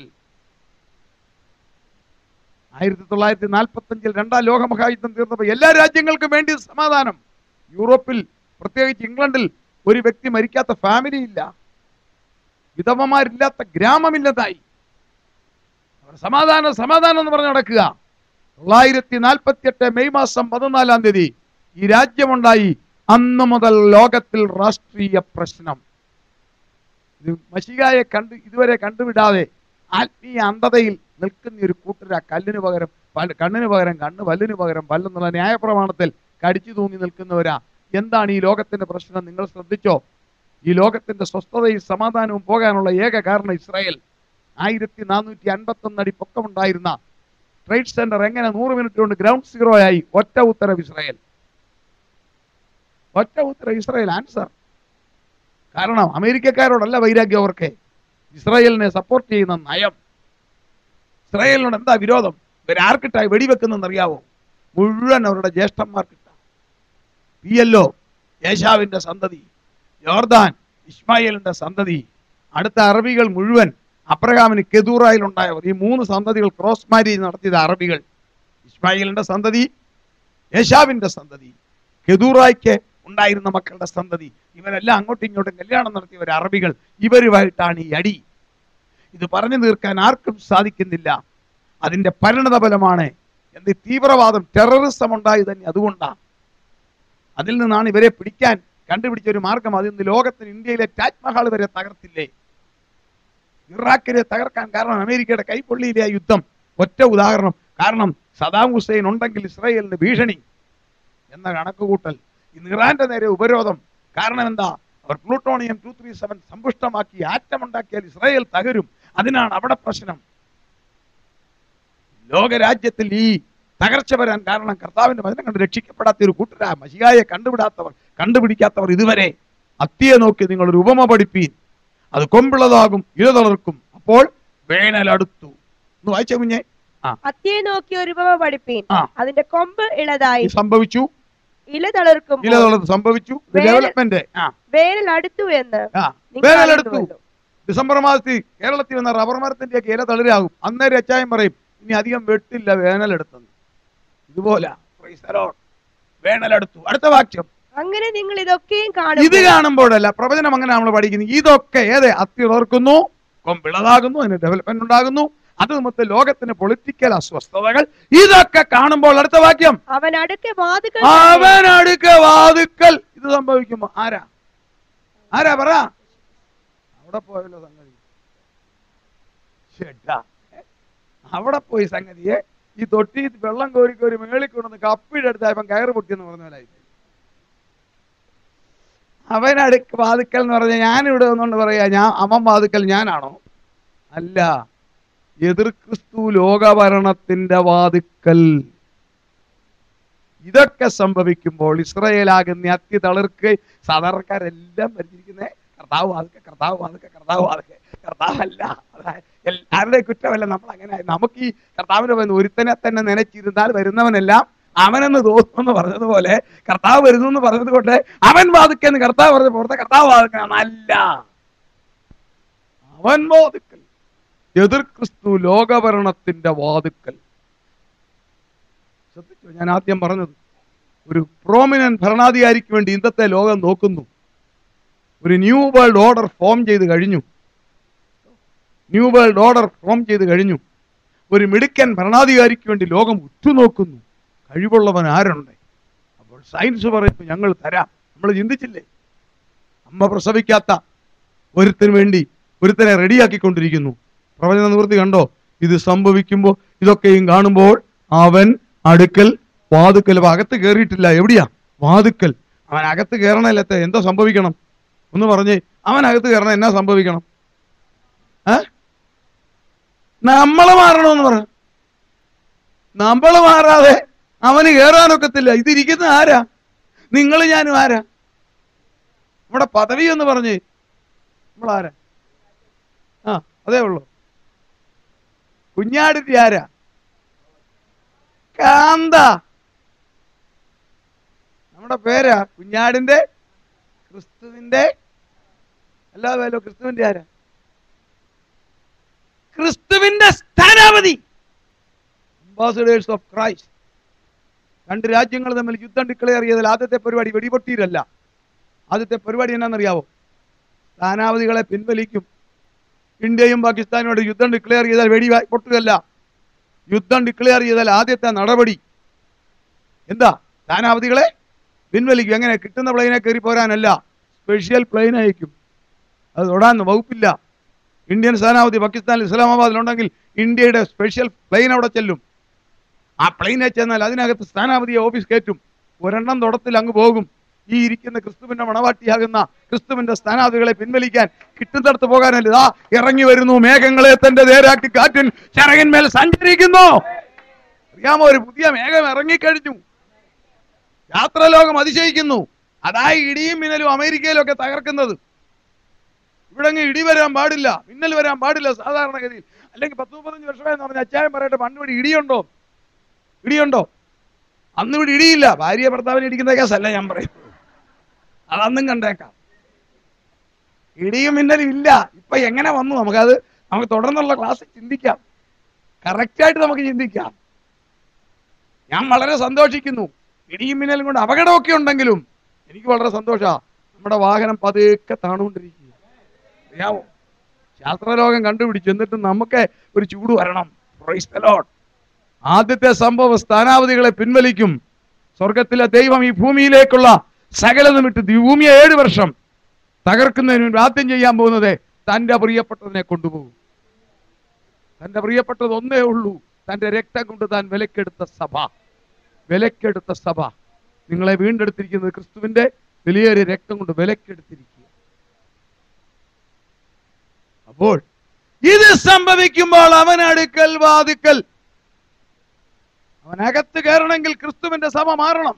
ആയിരത്തി തൊള്ളായിരത്തി നാൽപ്പത്തി അഞ്ചിൽ രണ്ടാം ലോകമഹായുദ്ധം തീർന്നപ്പോൾ എല്ലാ രാജ്യങ്ങൾക്കും വേണ്ടി സമാധാനം യൂറോപ്പിൽ പ്രത്യേകിച്ച് ഇംഗ്ലണ്ടിൽ ഒരു വ്യക്തി മരിക്കാത്ത ഫാമിലി ഇല്ല വിധവമാരില്ലാത്ത ഗ്രാമമില്ലതായി അവർ സമാധാനം സമാധാനം എന്ന് പറഞ്ഞു നടക്കുക തൊള്ളായിരത്തി നാൽപ്പത്തി എട്ട് മെയ് മാസം പതിനാലാം തീയതി ഈ രാജ്യമുണ്ടായി അന്ന് മുതൽ ലോകത്തിൽ രാഷ്ട്രീയ പ്രശ്നം ഇത് മഷികായെ കണ്ട് ഇതുവരെ കണ്ടുവിടാതെ ആത്മീയ അന്ധതയിൽ നിൽക്കുന്ന ഒരു കൂട്ടര കല്ലിന് പകരം പല്ല് കണ്ണിന് പകരം കണ്ണ് പല്ലിന് പകരം പല്ലെന്നുള്ള ന്യായപ്രമാണത്തിൽ കടിച്ചു തൂങ്ങി നിൽക്കുന്നവരാ എന്താണ് ഈ ലോകത്തിന്റെ പ്രശ്നം നിങ്ങൾ ശ്രദ്ധിച്ചോ ഈ ലോകത്തിന്റെ സ്വസ്ഥതയും സമാധാനവും പോകാനുള്ള ഏക കാരണം ഇസ്രായേൽ ആയിരത്തി നാനൂറ്റി അൻപത്തി ഒന്ന് അടി പൊക്കമുണ്ടായിരുന്ന ട്രേഡ് സെന്റർ എങ്ങനെ നൂറ് മിനിറ്റ് കൊണ്ട് ഗ്രൗണ്ട് സീറോ ആയി ഒറ്റ ഉത്തരവ് ഇസ്രായേൽ ഒറ്റ ഉത്തരവ് ഇസ്രായേൽ ആൻസർ കാരണം അമേരിക്കക്കാരോടല്ല വൈരാഗ്യം അവർക്ക് ഇസ്രായേലിനെ സപ്പോർട്ട് ചെയ്യുന്ന നയം ഇസ്രായേലിനോട് എന്താ വിരോധം ഇവരാർക്കിട്ടായി വെടിവെക്കുന്നെന്ന് അറിയാവോ മുഴുവൻ അവരുടെ ജ്യേഷ്ഠന്മാർക്കിട്ട പി എല്ലോ യേശാവിന്റെ സന്തതി യോർദാൻ ഇസ്മായിലിന്റെ സന്തതി അടുത്ത അറബികൾ മുഴുവൻ അബ്രഹാമിന് കെതൂറായിൽ ഉണ്ടായവർ ഈ മൂന്ന് സന്തതികൾ ക്രോസ് മാരേജ് നടത്തിയത് അറബികൾ ഇസ്മായിലിന്റെ സന്തതി യേശാവിന്റെ സന്തതി കെതൂറായ്ക്ക് ഉണ്ടായിരുന്ന മക്കളുടെ സന്തതി ഇവരെല്ലാം അങ്ങോട്ടും ഇങ്ങോട്ടും കല്യാണം നടത്തിയവർ അറബികൾ ഇവരുമായിട്ടാണ് ഈ അടി ഇത് പറഞ്ഞു തീർക്കാൻ ആർക്കും സാധിക്കുന്നില്ല അതിന്റെ പരിണത ഫലമാണ് എന്ത് തീവ്രവാദം ടെററിസം ഉണ്ടായി തന്നെ അതുകൊണ്ടാണ് അതിൽ നിന്നാണ് ഇവരെ പിടിക്കാൻ കണ്ടുപിടിച്ച ഒരു മാർഗം അതിൽ നിന്ന് ലോകത്തിന് ഇന്ത്യയിലെ താജ്മഹാൾ വരെ തകർത്തില്ലേ ഇറാഖിനെ തകർക്കാൻ കാരണം അമേരിക്കയുടെ കൈപ്പൊള്ളിയിലെ ആ യുദ്ധം ഒറ്റ ഉദാഹരണം കാരണം സദാം ഹുസൈൻ ഉണ്ടെങ്കിൽ ഇസ്രായേലിന് ഭീഷണി എന്ന കണക്കുകൂട്ടൽ ഇന്ന് ഇറാന്റെ നേരെ ഉപരോധം കാരണം എന്താ അവർ പ്ലൂട്ടോണിയം ടു ത്രീ സെവൻ സമ്പുഷ്ടമാക്കി ആറ്റം ഉണ്ടാക്കിയാൽ ഇസ്രായേൽ തകരും അതിനാണ് അവിടെ പ്രശ്നം ലോകരാജ്യത്തിൽ ഈ തകർച്ച വരാൻ കാരണം കർത്താവിന്റെ വചനം കണ്ട് രക്ഷിക്കപ്പെടാത്ത ഒരു കൂട്ടരാ മഷിയായെ കണ്ടുപിടാത്തവർ കണ്ടുപിടിക്കാത്തവർ ഇതുവരെ അത്തിയെ നോക്കി നിങ്ങൾ ഒരു ഉപമ പഠിപ്പീൻ അത് കൊമ്പിളതാകും ഇല തളർക്കും അപ്പോൾ വേനൽ അടുത്തു ഒന്ന് വായിച്ച കുഞ്ഞെ ആ അത്തിയെ നോക്കി ഒരു ഉപമ പഠിപ്പീൻ ആ. അതിന്റെ കൊമ്പ് ഇളതായി ഇത് സംഭവിച്ചു ഇല തളിർക്കും ഇല തളർത്ത് സംഭവിച്ചു വേനൽ- ഡെവലപ്മെന്റ് ആ വേനൽ അടുത്തു എന്ന് ആ നിങ്ങൾ വേനലെടുത്തു അറിയുന്നുവല്ലോ. ഡിസംബർ മാസത്തിൽ കേരളത്തിൽ വന്ന റബ്ബർ മരത്തിന്റെ ഒക്കെ ഇല തളിരാകും അന്നേരം അച്ചായം പറയും ഇനി അധികം വെട്ടില്ല വേനലെടുത്തെന്ന് ഇതുപോലെ വേനലെടുത്തു അടുത്ത വാക്യം അങ്ങനെ നിങ്ങൾ ഇതൊക്കെയും ഇത് കാണും കാണുമ്പോഴല്ല പ്രവചനം അങ്ങനെ നമ്മൾ പഠിക്കുന്നത് ഇതൊക്കെ ഏത് അത്തി ഉറക്കുന്നു കൊമ്പിളതാകുന്നു അതിന് ഡെവലപ്മെന്റ് ഉണ്ടാകുന്നു അത് നിമിത്തം ലോകത്തിന് പൊളിറ്റിക്കൽ അസ്വസ്ഥതകൾ ഇതൊക്കെ കാണുമ്പോൾ അടുത്ത വാക്യം അവൻ അടുക്കെ വാതുക്കൾ അവൻ അടുക്ക വാതുക്കൽ ഇത് സംഭവിക്കുമ്പോ ആരാ ആരാ പറ അവിടെ പോയല്ലോ സംഗതി ചേട്ടാ അവിടെ പോയി സംഗതിയെ ഈ തൊട്ടി വെള്ളം കോരി കോരി മേളിൽ കൊണ്ടുവന്ന് കപ്പിടെടുത്തായപ്പം കയറ് പൊട്ടിയെന്ന് പറഞ്ഞ പോലെ ആയി. അവൻ അടുക്ക് വാതുക്കൽ എന്ന് പറഞ്ഞാൽ ഞാൻ ഇവിടെ വന്നുകൊണ്ട് പറയാ ഞാൻ അവൻ വാതുക്കൽ ഞാനാണോ അല്ല എതിർ ക്രിസ്തു ലോകഭരണത്തിന്റെ വാതുക്കൽ ഇതൊക്കെ സംഭവിക്കുമ്പോൾ ഇസ്രയേലാകുന്ന അത്തി തളിർക്ക് സാധാരണക്കാരെല്ലാം ഭരിച്ചിരിക്കുന്നത് കർത്താവ് വാതുക്കെ കർത്താവ് വാതുക്കെ കർത്താവ് വാതുക്കെ കർത്താവല്ല അതായത് എല്ലാവരുടെ കുറ്റമല്ല നമ്മൾ അങ്ങനെ നമുക്ക് ഈ കർത്താവിന്റെ പറയുന്ന ഒരുത്തനെ തന്നെ നനച്ചിരുന്നാൽ വരുന്നവനെല്ലാം അവനെന്ന് തോന്നുന്നു പറഞ്ഞതുപോലെ കർത്താവ് വരുന്നു എന്ന് പറഞ്ഞത് കൊണ്ട് അവൻ വാതുക്കെന്ന് കർത്താവ് പറഞ്ഞ പുറത്തെ കർത്താവ് വാതുക്കല്ല അവൻ വാതുക്കൽ എതിർ ക്രിസ്തു ലോകഭരണത്തിന്റെ വാതുക്കൽ ശ്രദ്ധിച്ചോ ഞാൻ ആദ്യം പറഞ്ഞത് ഒരു പ്രോമിനൻ ഭരണാധികാരിക്ക് വേണ്ടി ഇന്നത്തെ ലോകം നോക്കുന്നു ഒരു ന്യൂ വേൾഡ് ഓർഡർ ഫോം ചെയ്ത് കഴിഞ്ഞു ന്യൂ വേൾഡ് ഓർഡർ ഫോം ചെയ്ത് കഴിഞ്ഞു ഒരു മിടുക്കൻ ഭരണാധികാരിക്ക് വേണ്ടി ലോകം ഉറ്റുനോക്കുന്നു കഴിവുള്ളവൻ ആരുണ്ട് അപ്പോൾ സയൻസ് പറയുന്നു ഞങ്ങൾ തരാം നമ്മൾ ചിന്തിച്ചില്ലേ അമ്മ പ്രസവിക്കാത്ത ഒരുത്തിന് വേണ്ടി ഒരുത്തനെ റെഡിയാക്കിക്കൊണ്ടിരിക്കുന്നു പ്രവചന നിവൃത്തി കണ്ടോ ഇത് സംഭവിക്കുമ്പോൾ ഇതൊക്കെയും കാണുമ്പോൾ അവൻ അടുക്കൽ വാതുക്കൽ അപ്പൊ അകത്ത് കയറിയിട്ടില്ല എവിടെയാ വാതുക്കൽ അവൻ അകത്ത് കയറണല്ലത്തെ എന്തോ സംഭവിക്കണം ഒന്ന് പറഞ്ഞേ അവൻ അകത്ത് കയറണം എന്നാ സംഭവിക്കണം ഏ നമ്മള് മാറണമെന്ന് പറ നമ്മള് മാറാതെ അവന് കയറാനൊക്കത്തില്ല ഇതിരിക്കുന്ന ആരാ നിങ്ങൾ ഞാനും ആരാ നമ്മുടെ പദവി എന്ന് പറഞ്ഞേ നമ്മളാരാ ആ അതേ ഉള്ളൂ കുഞ്ഞാടിന്റെ ആരാ കാന്ത നമ്മുടെ പേരാ കുഞ്ഞാടിന്റെ ക്രിസ്തുവിന്റെ അല്ലാതെ വല്ലോ ക്രിസ്തുവിന്റെ ആരാ ക്രിസ്തുവിന്റെ സ്ഥാനാപതി അംബാസഡേഴ്സ് ഓഫ് ക്രൈസ്റ്റ് രണ്ട് രാജ്യങ്ങൾ തമ്മിൽ യുദ്ധം ഡിക്ലെയർ ചെയ്താൽ ആദ്യത്തെ പരിപാടി വെടിപൊട്ടിയിലല്ല ആദ്യത്തെ പരിപാടി എന്നാണെന്നറിയാവോ സ്ഥാനാപതികളെ പിൻവലിക്കും ഇന്ത്യയും പാകിസ്ഥാനോട് യുദ്ധം ഡിക്ലെയർ ചെയ്താൽ വെടി വാ- പൊട്ടുകയല്ല യുദ്ധം ഡിക്ലെയർ ചെയ്താൽ ആദ്യത്തെ നടപടി എന്താ സ്ഥാനാപതികളെ പിൻവലിക്കും എങ്ങനെ കിട്ടുന്ന പ്ലെയിനെ കയറി പോരാനല്ല സ്പെഷ്യൽ പ്ലെയിൻ അയക്കും അത് തൊടാൻ വകുപ്പില്ല ഇന്ത്യൻ സ്ഥാനാപതി പാകിസ്ഥാനിൽ ഇസ്ലാമാബാദിലുണ്ടെങ്കിൽ ഇന്ത്യയുടെ സ്പെഷ്യൽ പ്ലെയിൻ അവിടെ ചെല്ലും ആ പ്ലെയിനെ ചെന്നാൽ അതിനകത്ത് സ്ഥാനാപതിയെ ഓഫീസ് കയറ്റും ഒരെണ്ണം തൊടത്തിൽ അങ്ങ് പോകും ഈ ഇരിക്കുന്ന ക്രിസ്തുവിന്റെ മണവാട്ടിയാകുന്ന ക്രിസ്തുവിന്റെ സ്ഥാനാർത്ഥികളെ പിൻവലിക്കാൻ കിട്ടുന്നിടത്ത് പോകാനല്ല ഇതാ ഇറങ്ങി വരുന്നു മേഘങ്ങളെ തന്റെ നേരാക്കി കാറ്റിൻ ചിറകിന്മേൽ സഞ്ചരിക്കുന്നു അറിയാമോ ഒരു പുതിയ മേഘം ഇറങ്ങിക്കഴിഞ്ഞു യാത്രലോകം അതിശയിക്കുന്നു അതായി ഇടിയും മിന്നലും അമേരിക്കയിലും ഒക്കെ തകർക്കുന്നത് ഇവിടെ അങ്ങ് ഇടി വരാൻ പാടില്ല മിന്നൽ വരാൻ പാടില്ല സാധാരണഗതിയിൽ അല്ലെങ്കിൽ പത്ത് മുപ്പത്തഞ്ച് വർഷമായെന്ന് പറഞ്ഞ അച്ചായം പറയട്ടെ പണ്ട് ഇവിടെ ഇടിയുണ്ടോ ഇടിയുണ്ടോ അന്ന് ഇവിടെ ഇടിയില്ല ഭാര്യ ഭർത്താവിനെ ഇടിക്കുന്ന കേസല്ല ഞാൻ പറയുന്നത് അതന്നും കണ്ടേക്കാം ഇടിയും മിന്നലും ഇല്ല ഇപ്പൊ എങ്ങനെ വന്നു നമുക്കത് നമുക്ക് തുടർന്നുള്ള ക്ലാസ് ചിന്തിക്കാം കറക്റ്റായിട്ട് നമുക്ക് ചിന്തിക്കാം ഞാൻ വളരെ സന്തോഷിക്കുന്നു ഇടിയും മിന്നലും കൊണ്ട് അപകടമൊക്കെ ഉണ്ടെങ്കിലും എനിക്ക് വളരെ സന്തോഷമാണ് നമ്മുടെ വാഹനം പതുക്കെ താണുകൊണ്ടിരിക്കുക അറിയാമോ ശാസ്ത്രലോകം കണ്ടുപിടിച്ചു എന്നിട്ട് നമുക്ക് ഒരു ചൂട് വരണം Praise the Lord. ആദ്യത്തെ സംഭവം സ്ഥാനാവധികളെ പിൻവലിക്കും സ്വർഗത്തിലെ ദൈവം ഈ ഭൂമിയിലേക്കുള്ള സകലതും വിട്ട് ഈ ഭൂമിയെ ഏഴ് വർഷം തകർക്കുന്നതിന് മുൻപ് ആദ്യം ചെയ്യാൻ പോകുന്നത് തന്റെ പ്രിയപ്പെട്ടതിനെ കൊണ്ടുപോകും തന്റെ പ്രിയപ്പെട്ടത് ഒന്നേ ഉള്ളൂ തന്റെ രക്തം കൊണ്ട് താൻ വിലക്കെടുത്ത സഭ വിലക്കെടുത്ത സഭ നിങ്ങളെ വീണ്ടെടുത്തിരിക്കുന്നത് ക്രിസ്തുവിന്റെ വലിയൊരു രക്തം കൊണ്ട് വിലക്കെടുത്തിരിക്കുക അപ്പോൾ ഇത് സംഭവിക്കുമ്പോൾ അവൻ അടുക്കൽ വാതുക്കൽ അവൻ അകത്ത് കയറണമെങ്കിൽ ക്രിസ്തുവിന്റെ സഭ മാറണം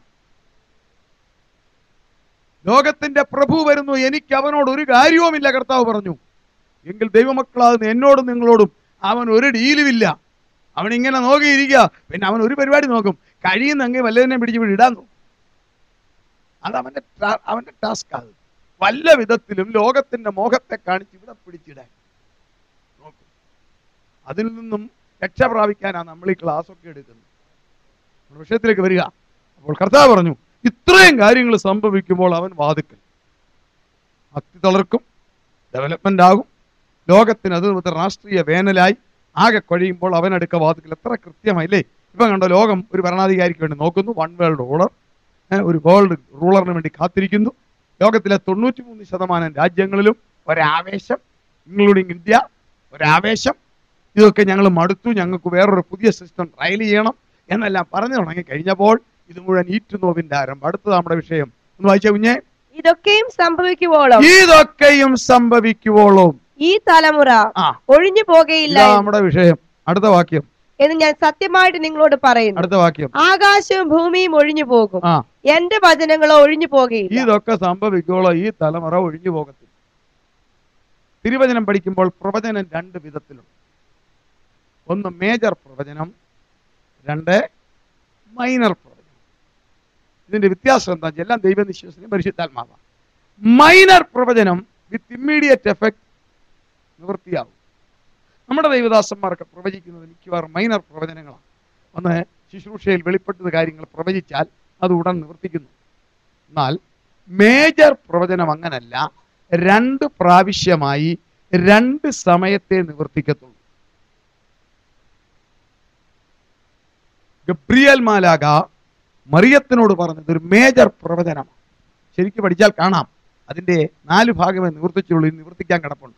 ലോകത്തിന്റെ പ്രഭു വരുന്നു എനിക്ക് അവനോട് ഒരു കാര്യവുമില്ല കർത്താവ് പറഞ്ഞു എങ്കിൽ ദൈവമക്കളാകുന്ന എന്നോടും നിങ്ങളോടും അവൻ ഒരു ഡീലുമില്ല അവൻ ഇങ്ങനെ നോക്കിയിരിക്കുക പിന്നെ അവൻ ഒരു പരിപാടി നോക്കും കഴിയുന്നെങ്കിൽ വല്ലതിനെ പിടിച്ച് ഇവിടെ ഇടാൻ നോക്കും അത് അവന്റെ ടാ- അവന്റെ ടാസ്ക് അത് വല്ല വിധത്തിലും ലോകത്തിന്റെ മോഹത്തെ കാണിച്ച് ഇവിടെ പിടിച്ചിടാൻ നോക്കും അതിൽ നിന്നും രക്ഷ പ്രാപിക്കാനാണ് നമ്മൾ ഈ ക്ലാസ് ഒക്കെ എടുക്കുന്നത് നമ്മുടെ വിഷയത്തിലേക്ക് വരിക അപ്പോൾ കർത്താവ് പറഞ്ഞു ഇത്രയും കാര്യങ്ങൾ സംഭവിക്കുമ്പോൾ അവൻ വാതുക്കൽ അത്തി തളർക്കും ഡെവലപ്മെന്റ് ആകും ലോകത്തിന് അത് ഒരു രാഷ്ട്രീയ വേനലായി ആകെ കഴിയുമ്പോൾ അവൻ അടുക്ക വാതുക്കൽ എത്ര കൃത്യമായില്ലേ ഇപ്പൊ കണ്ടോ ലോകം ഒരു ഭരണാധികാരിക്ക് വേണ്ടി നോക്കുന്നു വൺ വേൾഡ് റൂളർ ഒരു വേൾഡ് റൂളറിന് വേണ്ടി കാത്തിരിക്കുന്നു ലോകത്തിലെ തൊണ്ണൂറ്റി മൂന്ന് ശതമാനം രാജ്യങ്ങളിലും ഒരാവേശം ഇൻക്ലൂഡിങ് ഇന്ത്യ ഒരാവേശം ഇതൊക്കെ ഞങ്ങൾ മടുത്തു ഞങ്ങൾക്ക് വേറൊരു പുതിയ സിസ്റ്റം ട്രയൽ ചെയ്യണം എന്നെല്ലാം പറഞ്ഞു തുടങ്ങി കഴിഞ്ഞപ്പോൾ ഇത് മുഴുവൻ ഈറ്റുനോവിന്റെ ആരംഭം അടുത്തത് നമ്മുടെ വിഷയം ഒന്ന് വായിച്ച കുഞ്ഞെ ഇതൊക്കെയും സംഭവിക്കുവോളം ഇതൊക്കെയും സംഭവിക്കുവോളും ഈ തലമുറ ആ ഒഴിഞ്ഞു പോകയില്ല ഇതാ നമ്മുടെ വിഷയം അടുത്ത വാക്യം എന്ന് ഞാൻ സത്യമായിട്ട് നിങ്ങളോട് പറയുന്നു അടുത്ത വാക്യം ആകാശവും ഭൂമിയും ഒഴിഞ്ഞു പോകും ആ എന്റെ വചനങ്ങളോ ഒഴിഞ്ഞു പോകയില്ല ഇതൊക്കെ സംഭവിക്കുവോളോ ഈ തലമുറ ഒഴിഞ്ഞു പോകത്തില്ല തിരുവചനം പഠിക്കുമ്പോൾ പ്രവചനം രണ്ട് വിധത്തിലുണ്ട് ഒന്ന് മേജർ പ്രവചനം രണ്ട് മൈനർ പ്രവചനം ഇതിന്റെ വ്യത്യാസം എന്താ വെച്ചാൽ എല്ലാം ദൈവനിശ്വാസനും പരിശുദ്ധാത്മാവാണ് മൈനർ പ്രവചനം വിത്ത് ഇമ്മീഡിയറ്റ് എഫക്ട് നിവൃത്തിയാവും നമ്മുടെ ദൈവദാസന്മാർക്ക് പ്രവചിക്കുന്നത് മിക്കവാറും മൈനർ പ്രവചനങ്ങളാണ് ഒന്ന് ശുശ്രൂഷയിൽ വെളിപ്പെട്ടത് കാര്യങ്ങൾ പ്രവചിച്ചാൽ അത് ഉടൻ നിവർത്തിക്കുന്നു എന്നാൽ മേജർ പ്രവചനം അങ്ങനല്ല രണ്ട് പ്രാവശ്യമായി രണ്ട് സമയത്തെ നിവർത്തിക്കത്തുള്ളൂ ഗബ്രിയൽ മാലാക മറിയത്തിനോട് പറഞ്ഞത് ഒരു മേജർ പ്രവചനമാണ് ശരിക്കും പഠിച്ചാൽ കാണാം അതിന്റെ നാല് ഭാഗമേ നിവർത്തിച്ചുള്ളൂ ഇനി നിവർത്തിക്കാൻ കിടപ്പുണ്ട്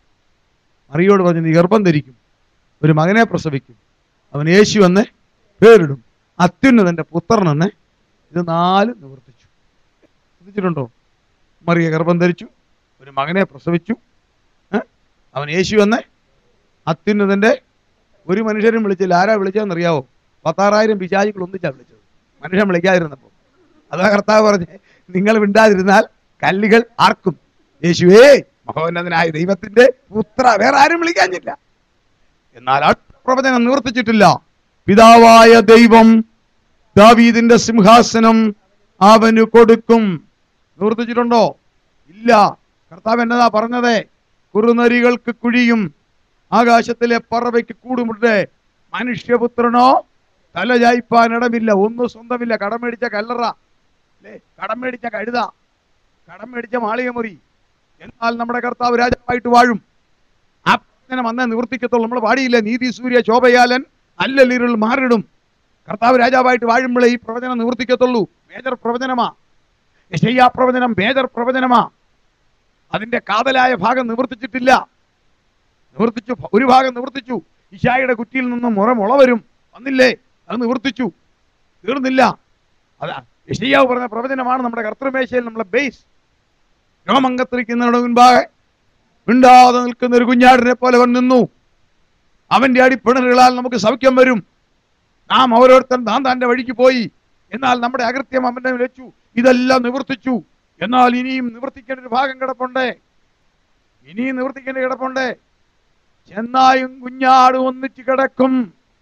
മറിയോട് പറഞ്ഞു നീ ഗർഭം ധരിക്കും ഒരു മകനെ പ്രസവിക്കും അവൻ യേശു എന്ന് പേരിടും അത്യുന്നതന്റെ പുത്രനെന്ന് ഇത് നാല് നിവർത്തിച്ചു ശ്രദ്ധിച്ചിട്ടുണ്ടോ മറിയ ഗർഭം ധരിച്ചു ഒരു മകനെ പ്രസവിച്ചു ഏ? അവൻ യേശു എന്ന് അത്യുന്നതന്റെ ഒരു മനുഷ്യരും വിളിച്ചില്ല ആരാ വിളിച്ചതെന്നറിയാവോ പത്താറായിരം പിശാചികൾ ഒന്നിച്ചാ വിളിച്ചത് മനുഷ്യൻ വിളിക്കാതിരുന്നപ്പോൾ അതാ കർത്താവ് പറഞ്ഞ് നിങ്ങൾ മിണ്ടാതിരുന്നാൽ കല്ലുകൾ ആർക്കും യേശുവേ മഹോന്നതനായ ദൈവത്തിന്റെ പുത്ര വേറെ ആരും വിളിക്കാഞ്ഞില്ല എന്നാൽ ആ പ്രവചനം നിവർത്തിച്ചിട്ടില്ല പിതാവായ ദൈവം ദാവീദിന്റെ സിംഹാസനം അവന് കൊടുക്കും നിവർത്തിച്ചിട്ടുണ്ടോ ഇല്ല കർത്താവ് എന്നതാ പറഞ്ഞത് കുറുനരികൾക്ക് കുഴിയും ആകാശത്തിലെ പറവയ്ക്ക് കൂടുമുണ്ട് മനുഷ്യപുത്രനോ തലചായ്പാൻ ഇടമില്ല ഒന്നും സ്വന്തമില്ല കടം മേടിച്ച കല്ലറ അല്ലേ കടം മേടിച്ച കഴുത കടം മേടിച്ച മാളികമുറി എന്നാൽ നമ്മുടെ കർത്താവ് രാജാവായിട്ട് വാഴും ആ പ്രവചനം അന്നേ നിവർത്തിക്കത്തുള്ളൂ നമ്മൾ പാടിയില്ല നീതി സൂര്യ ശോഭയാലൻ അല്ലലിരുൾ മാറിടും കർത്താവ് രാജാവായിട്ട് വാഴുമ്പോഴേ ഈ പ്രവചനം നിവർത്തിക്കത്തുള്ളൂ മേജർ പ്രവചനമാ യശയ്യാ പ്രവചനം മേജർ പ്രവചനമാ അതിന്റെ കാതലായ ഭാഗം നിവർത്തിച്ചിട്ടില്ല നിവർത്തിച്ചു ഒരു ഭാഗം നിവർത്തിച്ചു ഇഷായുടെ കുറ്റിയിൽ നിന്നും മുറ മുള വരും വന്നില്ലേ അത് നിവർത്തിച്ചു തീർന്നില്ല അതാ യശയ്യാവ് പറഞ്ഞ പ്രവചനമാണ് നമ്മുടെ കർത്തൃമേശയിൽ നമ്മളെ ബേസ് രോമങ്കത്തിരിക്കുന്നവരുടെ മുൻപാകെ മിണ്ടാതെ നിൽക്കുന്ന ഒരു കുഞ്ഞാടിനെ പോലെ അവൻ നിന്നു അവന്റെ അടിപ്പിണറുകളാൽ നമുക്ക് സൗഖ്യം വരും നാം ഓരോരുത്തരും താൻ തന്റെ വഴിക്ക് പോയി എന്നാൽ നമ്മുടെ അകൃത്യം അവന്റെ മേൽ വെച്ചു ഇതെല്ലാം നിവർത്തിച്ചു എന്നാൽ ഇനിയും നിവർത്തിക്കേണ്ട ഒരു ഭാഗം കിടപ്പുണ്ട് ഇനിയും നിവർത്തിക്കേണ്ട കിടപ്പുണ്ട് ചെന്നായും കുഞ്ഞാടും ഒന്നിച്ച് കിടക്കും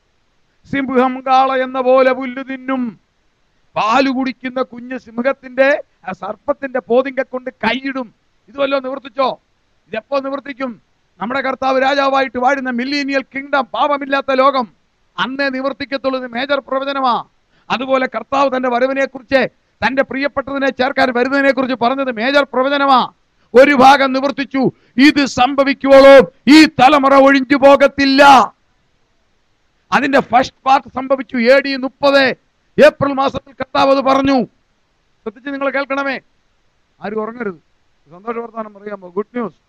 സിംഹം കാള എന്ന പോലെ പുല്ലു തിന്നും പാല് കുടിക്കുന്ന കുഞ്ഞ് സിംഹത്തിന്റെ ആ സർപ്പത്തിന്റെ പോതിങ്ക കൊണ്ട് കൈയിടും ഇതുവല്ലോ നിവർത്തിച്ചോ ഇതെപ്പോ നിവർത്തിക്കും നമ്മുടെ കർത്താവ് രാജാവായിട്ട് വാഴുന്ന മില്ലീനിയൽ കിങ്ഡം പാപമില്ലാത്ത ലോകം അന്നേ നിവർത്തിക്കത്തുള്ളൂ ഇത് മേജർ പ്രവചനമാ അതുപോലെ കർത്താവ് തന്റെ വരവിനെ കുറിച്ച് തന്റെ പ്രിയപ്പെട്ടതിനെ ചേർക്കാൻ വരുന്നതിനെ കുറിച്ച് പറഞ്ഞത് മേജർ പ്രവചനമാ ഒരു ഭാഗം നിവർത്തിച്ചു ഇത് സംഭവിക്കുവോളോ ഈ തലമുറ ഒഴിഞ്ഞു പോകത്തില്ല അതിന്റെ ഫസ്റ്റ് പാർട്ട് സംഭവിച്ചു എ ഡി മുപ്പത് ഏപ്രിൽ മാസത്തിൽ കർത്താവ് അത് പറഞ്ഞു ശ്രദ്ധിച്ച് നിങ്ങൾ കേൾക്കണമേ ആരും ഉറങ്ങരുത് സന്തോഷ വർത്താനം പറയാമോ ഗുഡ് ന്യൂസ്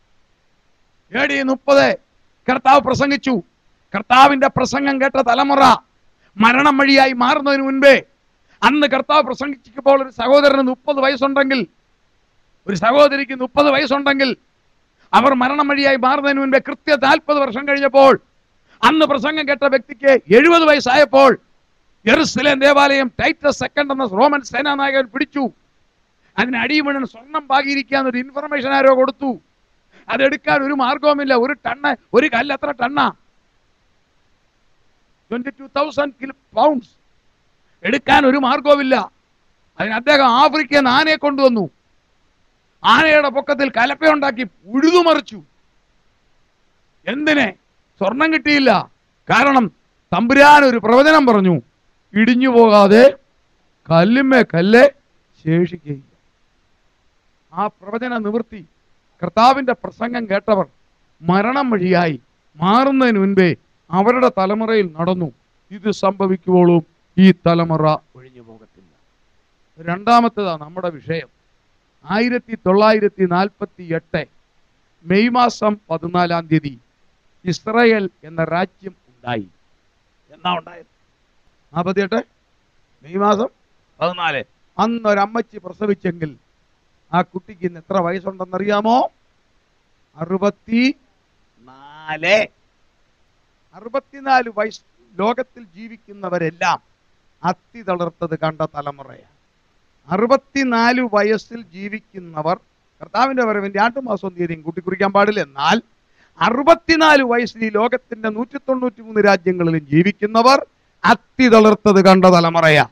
എ ഡി മുപ്പത് കർത്താവ് പ്രസംഗിച്ചു കർത്താവിന്റെ പ്രസംഗം കേട്ട തലമുറ മരണം വഴിയായി മാറുന്നതിന് മുൻപേ അന്ന് കർത്താവ് പ്രസംഗിച്ചപ്പോൾ ഒരു സഹോദരന് മുപ്പത് വയസ്സുണ്ടെങ്കിൽ ഒരു സഹോദരിക്ക് മുപ്പത് വയസ്സുണ്ടെങ്കിൽ അവർ മരണം വഴിയായി മാറുന്നതിന് മുൻപേ കൃത്യ നാൽപ്പത് വർഷം കഴിഞ്ഞപ്പോൾ അന്ന് പ്രസംഗം കേട്ട വ്യക്തിക്ക് എഴുപത് വയസ്സായപ്പോൾ യെറുസലേം ദേവാലയം ടൈറ്റസ് സെക്കൻഡ് എന്ന റോമൻ സേനാനായകൻ പിടിച്ചു അതിന് അടിയുമണൻ സ്വർണം പാകിയിരിക്കാൻ ഒരു ഇൻഫർമേഷൻ ആരോ കൊടുത്തു അതെടുക്കാൻ ഒരു മാർഗവുമില്ല ഒരു ടണ്ണ് ഒരു കല്ല് എത്ര ടണ്ണാ twenty two thousand kilo pounds എടുക്കാൻ ഒരു മാർഗവുമില്ല അതിന് അദ്ദേഹം ആഫ്രിക്കയിൽ നിന്ന് ആനയെ കൊണ്ടുവന്നു ആനയുടെ പൊക്കത്തിൽ കലപ്പയുണ്ടാക്കി ഉഴുതുമറിച്ചു എന്തിനെ സ്വർണം കിട്ടിയില്ല കാരണം തമ്പുരാൻ ഒരു പ്രവചനം പറഞ്ഞു ഇടിഞ്ഞു പോകാതെ കല്ലുമേ കല്ല് ശേഷിക്കുകയില്ല ആ പ്രവചന നിവൃത്തി കർത്താവിന്റെ പ്രസംഗം കേട്ടവർ മരണം വഴിയായി മാറുന്നതിന് മുൻപേ അവരുടെ തലമുറയിൽ നടന്നു ഇത് സംഭവിക്കുമ്പോഴും ഈ തലമുറ ഒഴിഞ്ഞു പോകത്തില്ല രണ്ടാമത്തേതാ നമ്മുടെ വിഷയം ആയിരത്തി തൊള്ളായിരത്തി നാൽപ്പത്തി എട്ട് മെയ് മാസം പതിനാലാം തീയതി ഇസ്രയേൽ എന്ന രാജ്യം ഉണ്ടായി എന്നാ ഉണ്ടായത് നാൽപ്പത്തിയെട്ട് മെയ് മാസം പതിനാല് അന്ന് ഒരമ്മച്ചി പ്രസവിച്ചെങ്കിൽ ആ കുട്ടിക്ക് ഇന്ന് എത്ര വയസ്സുണ്ടെന്നറിയാമോ അറുപത്തി നാല് അറുപത്തിനാല് വയസ്സ് ലോകത്തിൽ ജീവിക്കുന്നവരെല്ലാം അത്തി തളർത്തത് കണ്ട തലമുറയാണ് അറുപത്തിനാല് വയസ്സിൽ ജീവിക്കുന്നവർ കർത്താവിന്റെ വരവിന്റെ ആട്ടുമാസം തീയതിയും കൂട്ടിക്കുറിക്കാൻ പാടില്ല എന്നാൽ അറുപത്തിനാല് വയസ്സിൽ ഈ ലോകത്തിന്റെ നൂറ്റി തൊണ്ണൂറ്റി മൂന്ന് രാജ്യങ്ങളിലും ജീവിക്കുന്നവർ അത്തി തളർത്തത് കണ്ട തലമുറയാ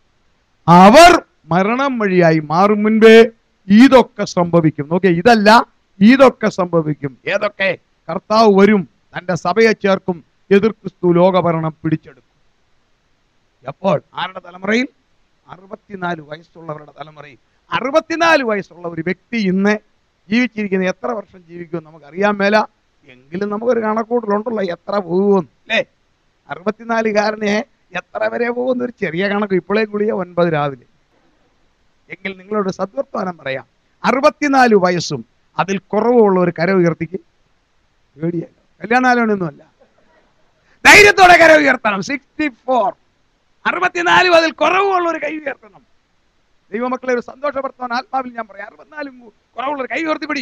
അവർ മരണം വഴിയായി മാറും മുൻപേ ഇതൊക്കെ സംഭവിക്കും നോക്കിയ ഇതല്ല ഇതൊക്കെ സംഭവിക്കും ഏതൊക്കെ കർത്താവ് വരും തന്റെ സഭയെ ചേർക്കും എതിർ ക്രിസ്തു ലോകഭരണം പിടിച്ചെടുക്കും എപ്പോൾ ആരുടെ തലമുറയിൽ അറുപത്തിനാല് വയസ്സുള്ളവരുടെ തലമുറയിൽ അറുപത്തിനാല് വയസ്സുള്ള ഒരു വ്യക്തി ഇന്ന് ജീവിച്ചിരിക്കുന്ന എത്ര വർഷം ജീവിക്കുമെന്ന് നമുക്ക് അറിയാൻ മേല എങ്കിലും നമുക്കൊരു കണക്കൂട്ടലുണ്ടല്ലോ എത്ര പോകുമെന്ന് അല്ലേ അറുപത്തിനാലുകാരനെ എത്ര വരെ പോകുന്ന ഒരു ചെറിയ കണക്ക് ഇപ്പോഴേ ഗുളിയ ഒൻപത് രാവിലെ എങ്കിൽ നിങ്ങളോട് സദ്വർത്തമാനം പറയാം അറുപത്തിനാല് വയസ്സും അതിൽ കുറവുള്ള ഒരു കര ഉയർത്തിക്ക് പേടിയല്ല കല്യാണാലോചനയൊന്നുമല്ല ധൈര്യത്തോടെ കര ഉയർത്തണം സിക്സ്റ്റി ഫോർ അറുപത്തിനാലും അതിൽ കുറവുള്ള ഒരു കൈ ഉയർത്തണം ദൈവമക്കളെ ഒരു സന്തോഷവർത്തമാൻ ആത്മാവിൽ ഞാൻ പറയാം അറുപത്തിനാലും കുറവുള്ള ഒരു കൈ ഉയർത്തിപ്പിടി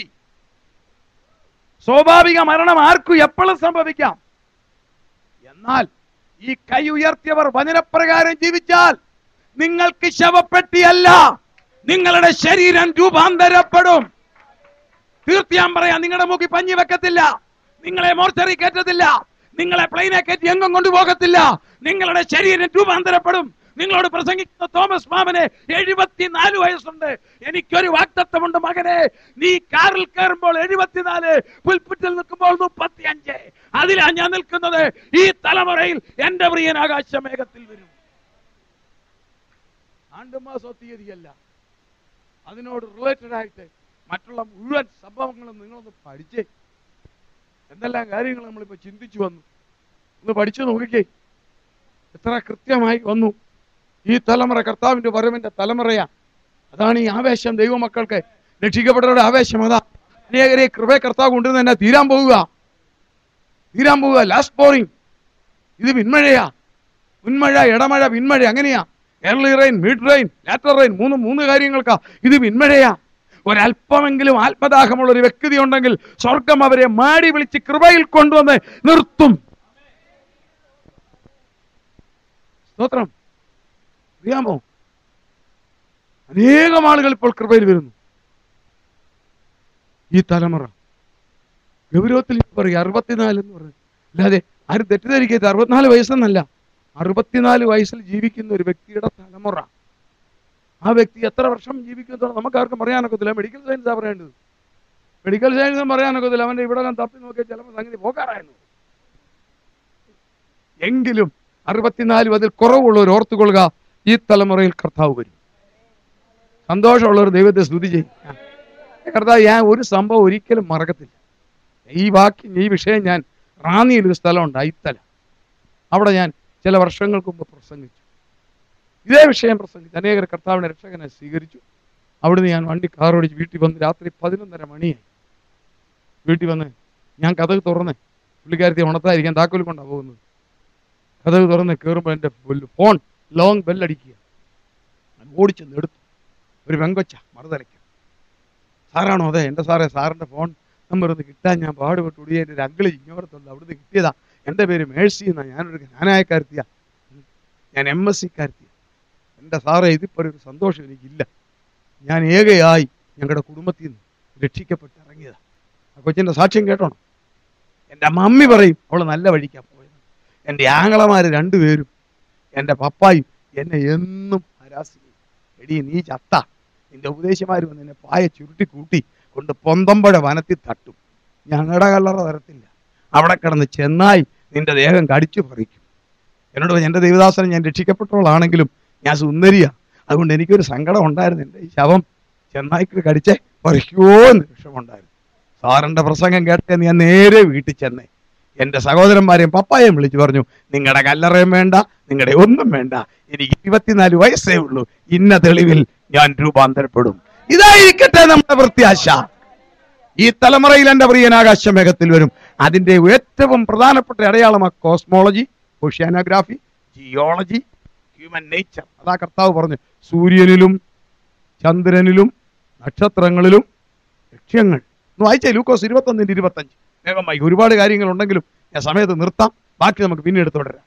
സ്വാഭാവിക മരണം ആർക്കും എപ്പോഴും സംഭവിക്കാം എന്നാൽ ഈ കൈ ഉയർത്തിയവർ വചനപ്രകാരം ജീവിച്ചാൽ നിങ്ങൾക്ക് ശവപ്പെട്ടിയല്ല നിങ്ങളുടെ ശരീരം രൂപാന്തരപ്പെടും തീർച്ചയായും പറയാം നിങ്ങളുടെ മൂക്കി പഞ്ഞി വെക്കത്തില്ല നിങ്ങളെ മോർച്ചറി കയറ്റത്തില്ല നിങ്ങളെ പ്ലെയിനെ കയറ്റി എങ്ങും കൊണ്ടുപോകത്തില്ല നിങ്ങളുടെ ശരീരം രൂപാന്തരപ്പെടും നിങ്ങളോട് പ്രസംഗിക്കുന്ന തോമസ് മാമന് എഴുപത്തിനാല് വയസ്സുണ്ട് എനിക്കൊരു വാക്തത്വമുണ്ട് മകനെ നീ കാറിൽ കയറുമ്പോൾ എഴുപത്തിനാല് പുൽപ്പുറ്റിൽ നിൽക്കുമ്പോൾ മുപ്പത്തിയഞ്ച് അതിലാ ഞാൻ നിൽക്കുന്നത് ഈ തലമുറയിൽ എന്റെ പ്രിയൻ ആകാശമേഘത്തിൽ വരും ആണ്ടുമാസോ തീയതിയല്ല അതിനോട് റിലേറ്റഡ് ആയിട്ട് മറ്റുള്ള മുഴുവൻ സംഭവങ്ങളും നിങ്ങളൊന്ന് പഠിച്ചേ എന്തെല്ലാം കാര്യങ്ങൾ നമ്മളിപ്പോ ചിന്തിച്ചു വന്നു ഒന്ന് പഠിച്ചു നോക്കിക്കേ എത്ര കൃത്യമായി വന്നു ഈ തലമുറ കർത്താവിന്റെ വരവിന്റെ തലമുറയാ അതാണ് ഈ ആവേശം ദൈവമക്കൾക്ക് രക്ഷിക്കപ്പെട്ടവരുടെ ആവേശം അതാ അനേകരെ കൃപ കർത്താവ് കൊണ്ടുവന്ന് തന്നെ തീരാൻ പോവുക തീരാൻ പോവുക ലാസ്റ്റ് ബോറിംഗ് ഇത് പിന്മഴയാ മുൻമഴ ഇടമഴ പിന്മഴ അങ്ങനെയാ early rain mid rain latter rain മൂന്ന് മൂന്ന് കാര്യങ്ങൾക്കാ ഇത് പിന്മഴയാ ഒരല്പമെങ്കിലും ആത്മദാഹമുള്ള ഒരു വ്യക്തി ഉണ്ടെങ്കിൽ സ്വർഗം അവരെ മാടി വിളിച്ച് കൃപയിൽ കൊണ്ടുവന്ന് നിർത്തും സ്തോത്രം അറിയാമോ അനേകം ആളുകൾ ഇപ്പോൾ കൃപയിൽ വരുന്നു ഈ തലമുറ ഗൗരവത്തിൽ പറയും അറുപത്തിനാല് എന്ന് പറഞ്ഞു അല്ലാതെ ആരും തെറ്റിദ്ധരിക്കരുത് അറുപത്തിനാല് വയസ്സെന്നല്ല അറുപത്തിനാല് വയസ്സിൽ ജീവിക്കുന്ന ഒരു വ്യക്തിയുടെ തലമുറ ആ വ്യക്തി എത്ര വർഷം ജീവിക്കുന്നു നമുക്ക് ആർക്കും പറയാനൊക്കത്തില്ല മെഡിക്കൽ സയൻസാ പറയേണ്ടത് മെഡിക്കൽ സയൻസ് പറയാനൊക്കത്തില്ല അവന്റെ ഇവിടെ തപ്പി നോക്കിയാൽ ചിലപ്പോൾ സംഗതി പോകാറായിരുന്നു എങ്കിലും അറുപത്തിനാലും അതിൽ കുറവുള്ളവർ ഓർത്തുകൊള്ളുക ഈ തലമുറയിൽ കർത്താവ് വരും സന്തോഷമുള്ളവർ ദൈവത്തെ സ്തുതി ചെയ്യും ആ. കർത്താവ് ഞാൻ ഒരു സംഭവം ഒരിക്കലും മറക്കത്തില്ല ഈ വാക്യം ഈ വിഷയം ഞാൻ റാന്നിയിൽ ഒരു സ്ഥലമുണ്ട് ഐത്തല അവിടെ ഞാൻ ചില വർഷങ്ങൾക്ക് മുമ്പ് പ്രസംഗിച്ചു ഇതേ വിഷയം പ്രസംഗിച്ചു അനേകർ കർത്താവിനെ രക്ഷകനെ സ്വീകരിച്ചു അവിടുന്ന് ഞാൻ വണ്ടി കാറോടിച്ച് വീട്ടിൽ വന്ന് രാത്രി പതിനൊന്നര മണിയായി വീട്ടിൽ വന്ന് ഞാൻ കഥക് തുറന്ന് പുള്ളിക്കാരത്തി ഉണർത്താതിരിക്കാൻ താക്കോൽ കൊണ്ടാണ് പോകുന്നത് കഥക് തുറന്ന് കയറുമ്പോൾ എൻ്റെ ഫോൺ ലോങ് ബെല്ലടിക്കുക ഞാൻ ഓടിച്ചെന്ന് എടുത്തു ഒരു വെങ്കൊച്ച മറുതലയ്ക്ക് സാറാണോ അതെ എൻ്റെ സാറേ സാറിൻ്റെ ഫോൺ നമ്പർ ഒന്ന് കിട്ടാൻ ഞാൻ പാടുപെട്ട് ഒടിയ എൻ്റെ ഒരു അങ്കിള് ഇങ്ങോടത്തുണ്ട് അവിടുന്ന് കിട്ടിയതാ എൻ്റെ പേര് മേഴ്സി എന്നാ ഞാനൊരു ജ്ഞാനായക്കാരത്തിയാ ഞാൻ എം എസ് സിക്കാരത്തി എൻ്റെ സാറേ ഇതിപ്പോൾ ഒരു സന്തോഷം എനിക്കില്ല ഞാൻ ഏകയായി ഞങ്ങളുടെ കുടുംബത്തിൽ നിന്ന് രക്ഷിക്കപ്പെട്ട് ഇറങ്ങിയതാണ് ആ കൊച്ചിൻ്റെ സാക്ഷ്യം കേട്ടോണം എൻ്റെ മമ്മി പറയും അവൾ നല്ല വഴിക്കാണ് പോയത് എൻ്റെ ആങ്ങളമാർ രണ്ടുപേരും എൻ്റെ പപ്പായും എന്നെ എന്നും ഹരാസ് ചെയ്യും എടി നീ ചത്ത നിന്റെ ഉപദേശിമാർ വന്ന് എന്നെ പായ ചുരുട്ടി കൂട്ടി കൊണ്ട് പൊന്തമ്പഴ വനത്തിൽ തട്ടും ഞങ്ങളുടെ കല്ലറ തരത്തില്ല അവിടെ കിടന്ന് ചെന്നായി നിന്റെ ദേഹം കടിച്ചു പറിക്കും എന്നോട് പറഞ്ഞു, എൻ്റെ ദേവദാസനെ ഞാൻ രക്ഷിക്കപ്പെട്ടവളാണെങ്കിലും ഞാൻ സുന്ദരിയാ അതുകൊണ്ട് എനിക്കൊരു സങ്കടം ഉണ്ടായിരുന്നു എൻ്റെ ഈ ശവം ചെന്നായിക്ക് കടിച്ചേ പറിക്കുമോ എന്ന് വിഷമമുണ്ടായിരുന്നു സാറിൻ്റെ പ്രസംഗം കേട്ടേ ഞാൻ നേരെ വീട്ടിൽ ചെന്നേ എൻ്റെ സഹോദരന്മാരെയും പപ്പായെയും വിളിച്ചു പറഞ്ഞു നിങ്ങളുടെ കല്ലറയും വേണ്ട നിങ്ങളുടെ ഒന്നും വേണ്ട എനിക്ക് ഇരുപത്തിനാല് വയസ്സേ ഉള്ളൂ ഇന്ന തെളിവിൽ ഞാൻ രൂപാന്തരപ്പെടും ഇതായിരിക്കട്ടെ നമ്മുടെ പ്രത്യാശ ഈ തലമുറയിൽ എൻ്റെ പ്രിയൻ ആകാശമേഘത്തിൽ വരും അതിന്റെ ഏറ്റവും പ്രധാനപ്പെട്ട അടയാളമാണ് cosmology oceanography geology human nature അതാ കർത്താവ് പറഞ്ഞു സൂര്യനിലും ചന്ദ്രനിലും നക്ഷത്രങ്ങളിലും ലക്ഷ്യങ്ങൾ ഒന്ന് വായിച്ചേ ലൂക്കോസ് ഇരുപത്തൊന്നിന്റെ ഇരുപത്തഞ്ച് വേഗമായി ഒരുപാട് കാര്യങ്ങൾ ഉണ്ടെങ്കിലും ഞാൻ സമയത്ത് നിർത്താം ബാക്കി നമുക്ക് പിന്നീട് തുടരാം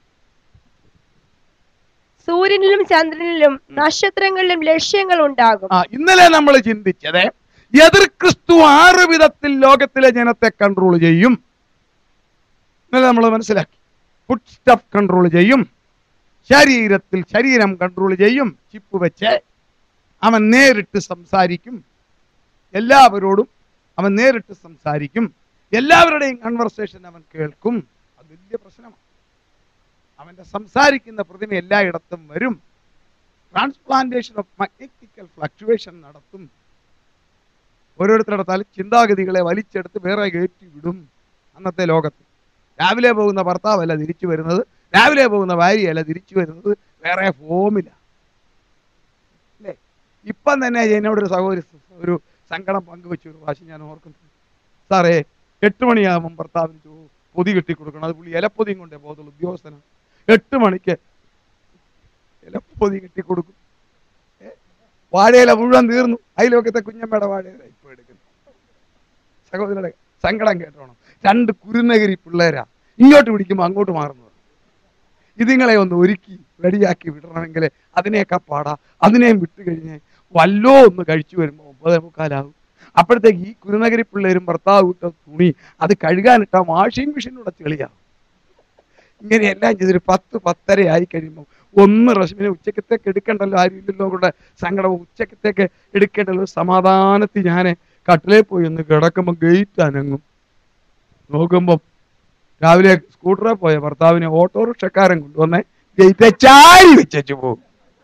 സൂര്യനിലും ചന്ദ്രനിലും നക്ഷത്രങ്ങളിലും ലക്ഷ്യങ്ങൾ ഉണ്ടാകും ആ ഇന്നലെ നമ്മൾ ചിന്തിച്ചത് എതിർ ക്രിസ്തു ആറ് വിധത്തിൽ ലോകത്തിലെ ജനത്തെ കൺട്രോൾ ചെയ്യും ഇന്നലെ നമ്മൾ മനസ്സിലാക്കി ഫുഡ് സ്റ്റഫ് കൺട്രോൾ ചെയ്യും ശരീരത്തിൽ ശരീരം കൺട്രോൾ ചെയ്യും ചിപ്പ് വെച്ച് അവൻ നേരിട്ട് സംസാരിക്കും എല്ലാവരോടും അവൻ നേരിട്ട് സംസാരിക്കും എല്ലാവരുടെയും കൺവെർസേഷൻ അവൻ കേൾക്കും അത് വലിയ പ്രശ്നമാണ് അവന്റെ സംസാരിക്കുന്ന പ്രതിമ എല്ലായിടത്തും വരും ട്രാൻസ്പ്ലാന്റേഷൻ ഓഫ് മഗ്നറ്റിക്കൽ ഫ്ലക്ച്വേഷൻ നടത്തും ഓരോരുത്തരുടെ ചിന്താഗതികളെ വലിച്ചെടുത്ത് വേറെ കയറ്റി വിടും അന്നത്തെ ലോകത്ത് രാവിലെ പോകുന്ന ഭർത്താവല്ല തിരിച്ചു വരുന്നത് രാവിലെ പോകുന്ന ഭാര്യയല്ല തിരിച്ചു വരുന്നത് വേറെ ഫോമില അല്ലേ ഇപ്പം തന്നെ എന്നോടൊരു സഹോദരി ഒരു സങ്കടം പങ്കുവെച്ചു ഒരു പ്രാവശ്യം ഞാൻ ഓർക്കുന്നു സാറേ എട്ട് മണിയാകുമ്പം ഭർത്താവിന് ചോ- പൊതി കെട്ടി കൊടുക്കണം അത് പുള്ളി ഇലപ്പൊതിയും കൊണ്ടേ പോകത്തുള്ളൂ ഉദ്യോഗസ്ഥനാണ് എട്ട് മണിക്ക് ഇലപ്പൊതി കെട്ടി കൊടുക്കും ഏ? വാഴയില മുഴുവൻ തീർന്നു അയൽവക്കത്തെ കുഞ്ഞമ്മയുടെ വാഴയില ഇപ്പൊ എടുക്കുന്നു സഹോദരയുടെ സങ്കടം കേട്ടോണം രണ്ട് കുരുന്നഗിരി പിള്ളേരാ ഇങ്ങോട്ട് പിടിക്കുമ്പോൾ അങ്ങോട്ട് മാറുന്നു ഇതിങ്ങളെ ഒന്ന് ഒരുക്കി റെഡിയാക്കി വിടണമെങ്കിൽ അതിനെയൊക്കെ പാടാ അതിനെയും വിട്ട് കഴിഞ്ഞ് വല്ലോ ഒന്ന് കഴിച്ചു വരുമ്പോൾ ഒമ്പതേ മുക്കാലാവും അപ്പോഴത്തേക്ക് ഈ കുരുനഗരി പിള്ളേരും ഭർത്താവ് ഇട്ട തുണി അത് കഴുകാനിട്ട വാഷിംഗ് മെഷീനോടെ ചെളിയാവും ഇങ്ങനെയെല്ലാം ചെയ്തൊരു പത്ത് പത്തര ആയി കഴിയുമ്പോൾ ഒന്ന് റശ്മിനെ ഉച്ചക്കത്തേക്ക് എടുക്കണ്ടല്ലോ ആരുമില്ലല്ലോ കൂടെ സങ്കടം ഉച്ചക്കത്തേക്ക് എടുക്കേണ്ടല്ലോ സമാധാനത്തിൽ ഞാൻ കട്ടിലേ പോയി ഒന്ന് കിടക്കുമ്പോൾ ഗേറ്റ് അനങ്ങും നോക്കുമ്പം രാവിലെ സ്കൂട്ടറിൽ പോയ ഭർത്താവിനെ ഓട്ടോറിക്ഷക്കാരൻ കൊണ്ടുവന്ന് ഗേറ്റ് ചാരി വെച്ചു പോകും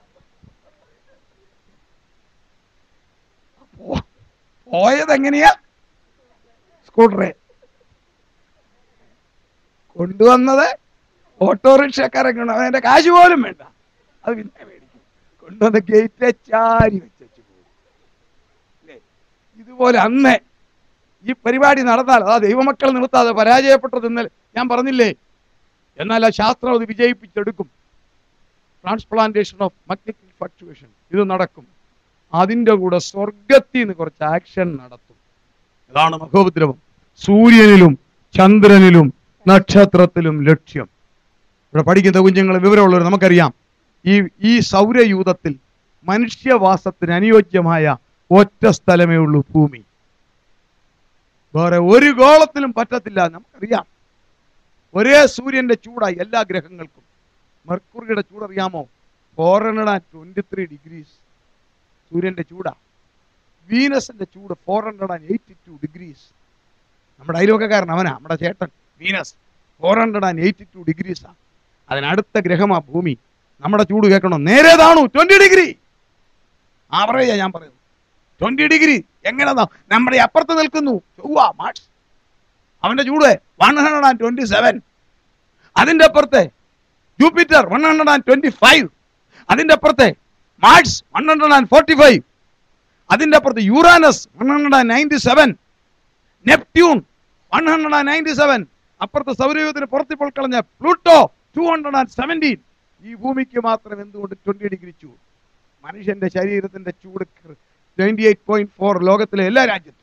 പോ- പോയത് എങ്ങനെയാ സ്കൂട്ടറെ കൊണ്ടുവന്നത് ഓട്ടോറിക്ഷക്കാരൻ കൊണ്ട് അവന്റെ കാശ് പോലും വേണ്ട അത് പിന്നെ മേടിക്കും കൊണ്ടുവന്ന് ഗേറ്റ് ചാരി വെച്ചു പോകും അല്ലേ ഇതുപോലെ അന്ന് ഈ പരിപാടി നടന്നാൽ അതാ ദൈവമക്കൾ നിർത്താതെ പരാജയപ്പെട്ടത് ഇന്നലെ ഞാൻ പറഞ്ഞില്ലേ എന്നാൽ ആ ശാസ്ത്രം അത് വിജയിപ്പിച്ചെടുക്കും ട്രാൻസ്പ്ലാന്റേഷൻ ഓഫ് മഗ്നറ്റിക് ഫ്ലക്ച്വേഷൻ ഇത് നടക്കും അതിൻ്റെ കൂടെ സ്വർഗത്തിൽ നിന്ന് കുറച്ച് ആക്ഷൻ നടത്തും ഇതാണ് മഹോപദ്രവം സൂര്യനിലും ചന്ദ്രനിലും നക്ഷത്രത്തിലും ലക്ഷ്യം ഇവിടെ പഠിക്കുന്ന കുഞ്ഞുങ്ങൾ വിവരമുള്ളവർ നമുക്കറിയാം ഈ ഈ സൗരയൂഥത്തിൽ മനുഷ്യവാസത്തിന് അനുയോജ്യമായ ഒറ്റ സ്ഥലമേ ഉള്ളൂ ഭൂമി വേറെ ഒരു ഗോളത്തിലും പറ്റത്തില്ല നമുക്കറിയാം ഒരേ സൂര്യന്റെ ചൂടായി എല്ലാ ഗ്രഹങ്ങൾക്കും മെർക്കുറിയുടെ ചൂടറിയാമോ four hundred and twenty three degrees സൂര്യന്റെ ചൂടാ വീനസിന്റെ ചൂട് four hundred and eighty two degrees നമ്മുടെ അയലോക്കക്കാരൻ അവനാ നമ്മുടെ ചേട്ടൻ Venus four hundred and eighty two ഡിഗ്രീസാ അതിനടുത്ത ഗ്രഹമാ ഭൂമി നമ്മുടെ ചൂട് കേൾക്കണം നേരെ താണു ട്വന്റി ഡിഗ്രി ആവറേജാ ഞാൻ പറയുന്നത് ട്വന്റി ഡിഗ്രി എങ്ങനെ ന- നമ്മുടെ അപ്പുറത്ത് നിൽക്കുന്നു ചൊവ്വ മാർച്ച് അവന്റെ ചൂട് one hundred and twenty seven അതിന്റെ അപ്പുറത്തെ Jupiter one hundred and twenty five അതിന്റെ അപ്പുറത്തെ മാർച്ച് one hundred and forty five അതിന്റെ അപ്പുറത്ത് Uranus one hundred and ninety seven Neptune one hundred and ninety seven അപ്പുറത്തെ സൗരയൂഥത്തിന് പുറത്തിപ്പോൾ കളഞ്ഞ Pluto two hundred and seventeen ഈ ഭൂമിക്ക് മാത്രം എന്തുകൊണ്ട് ട്വന്റി ഡിഗ്രി ചൂട് മനുഷ്യന്റെ ശരീരത്തിന്റെ ചൂട് നയൻറ്റി എയ്റ്റ് പോയിന്റ് ഫോർ ലോകത്തിലെ എല്ലാ രാജ്യത്തും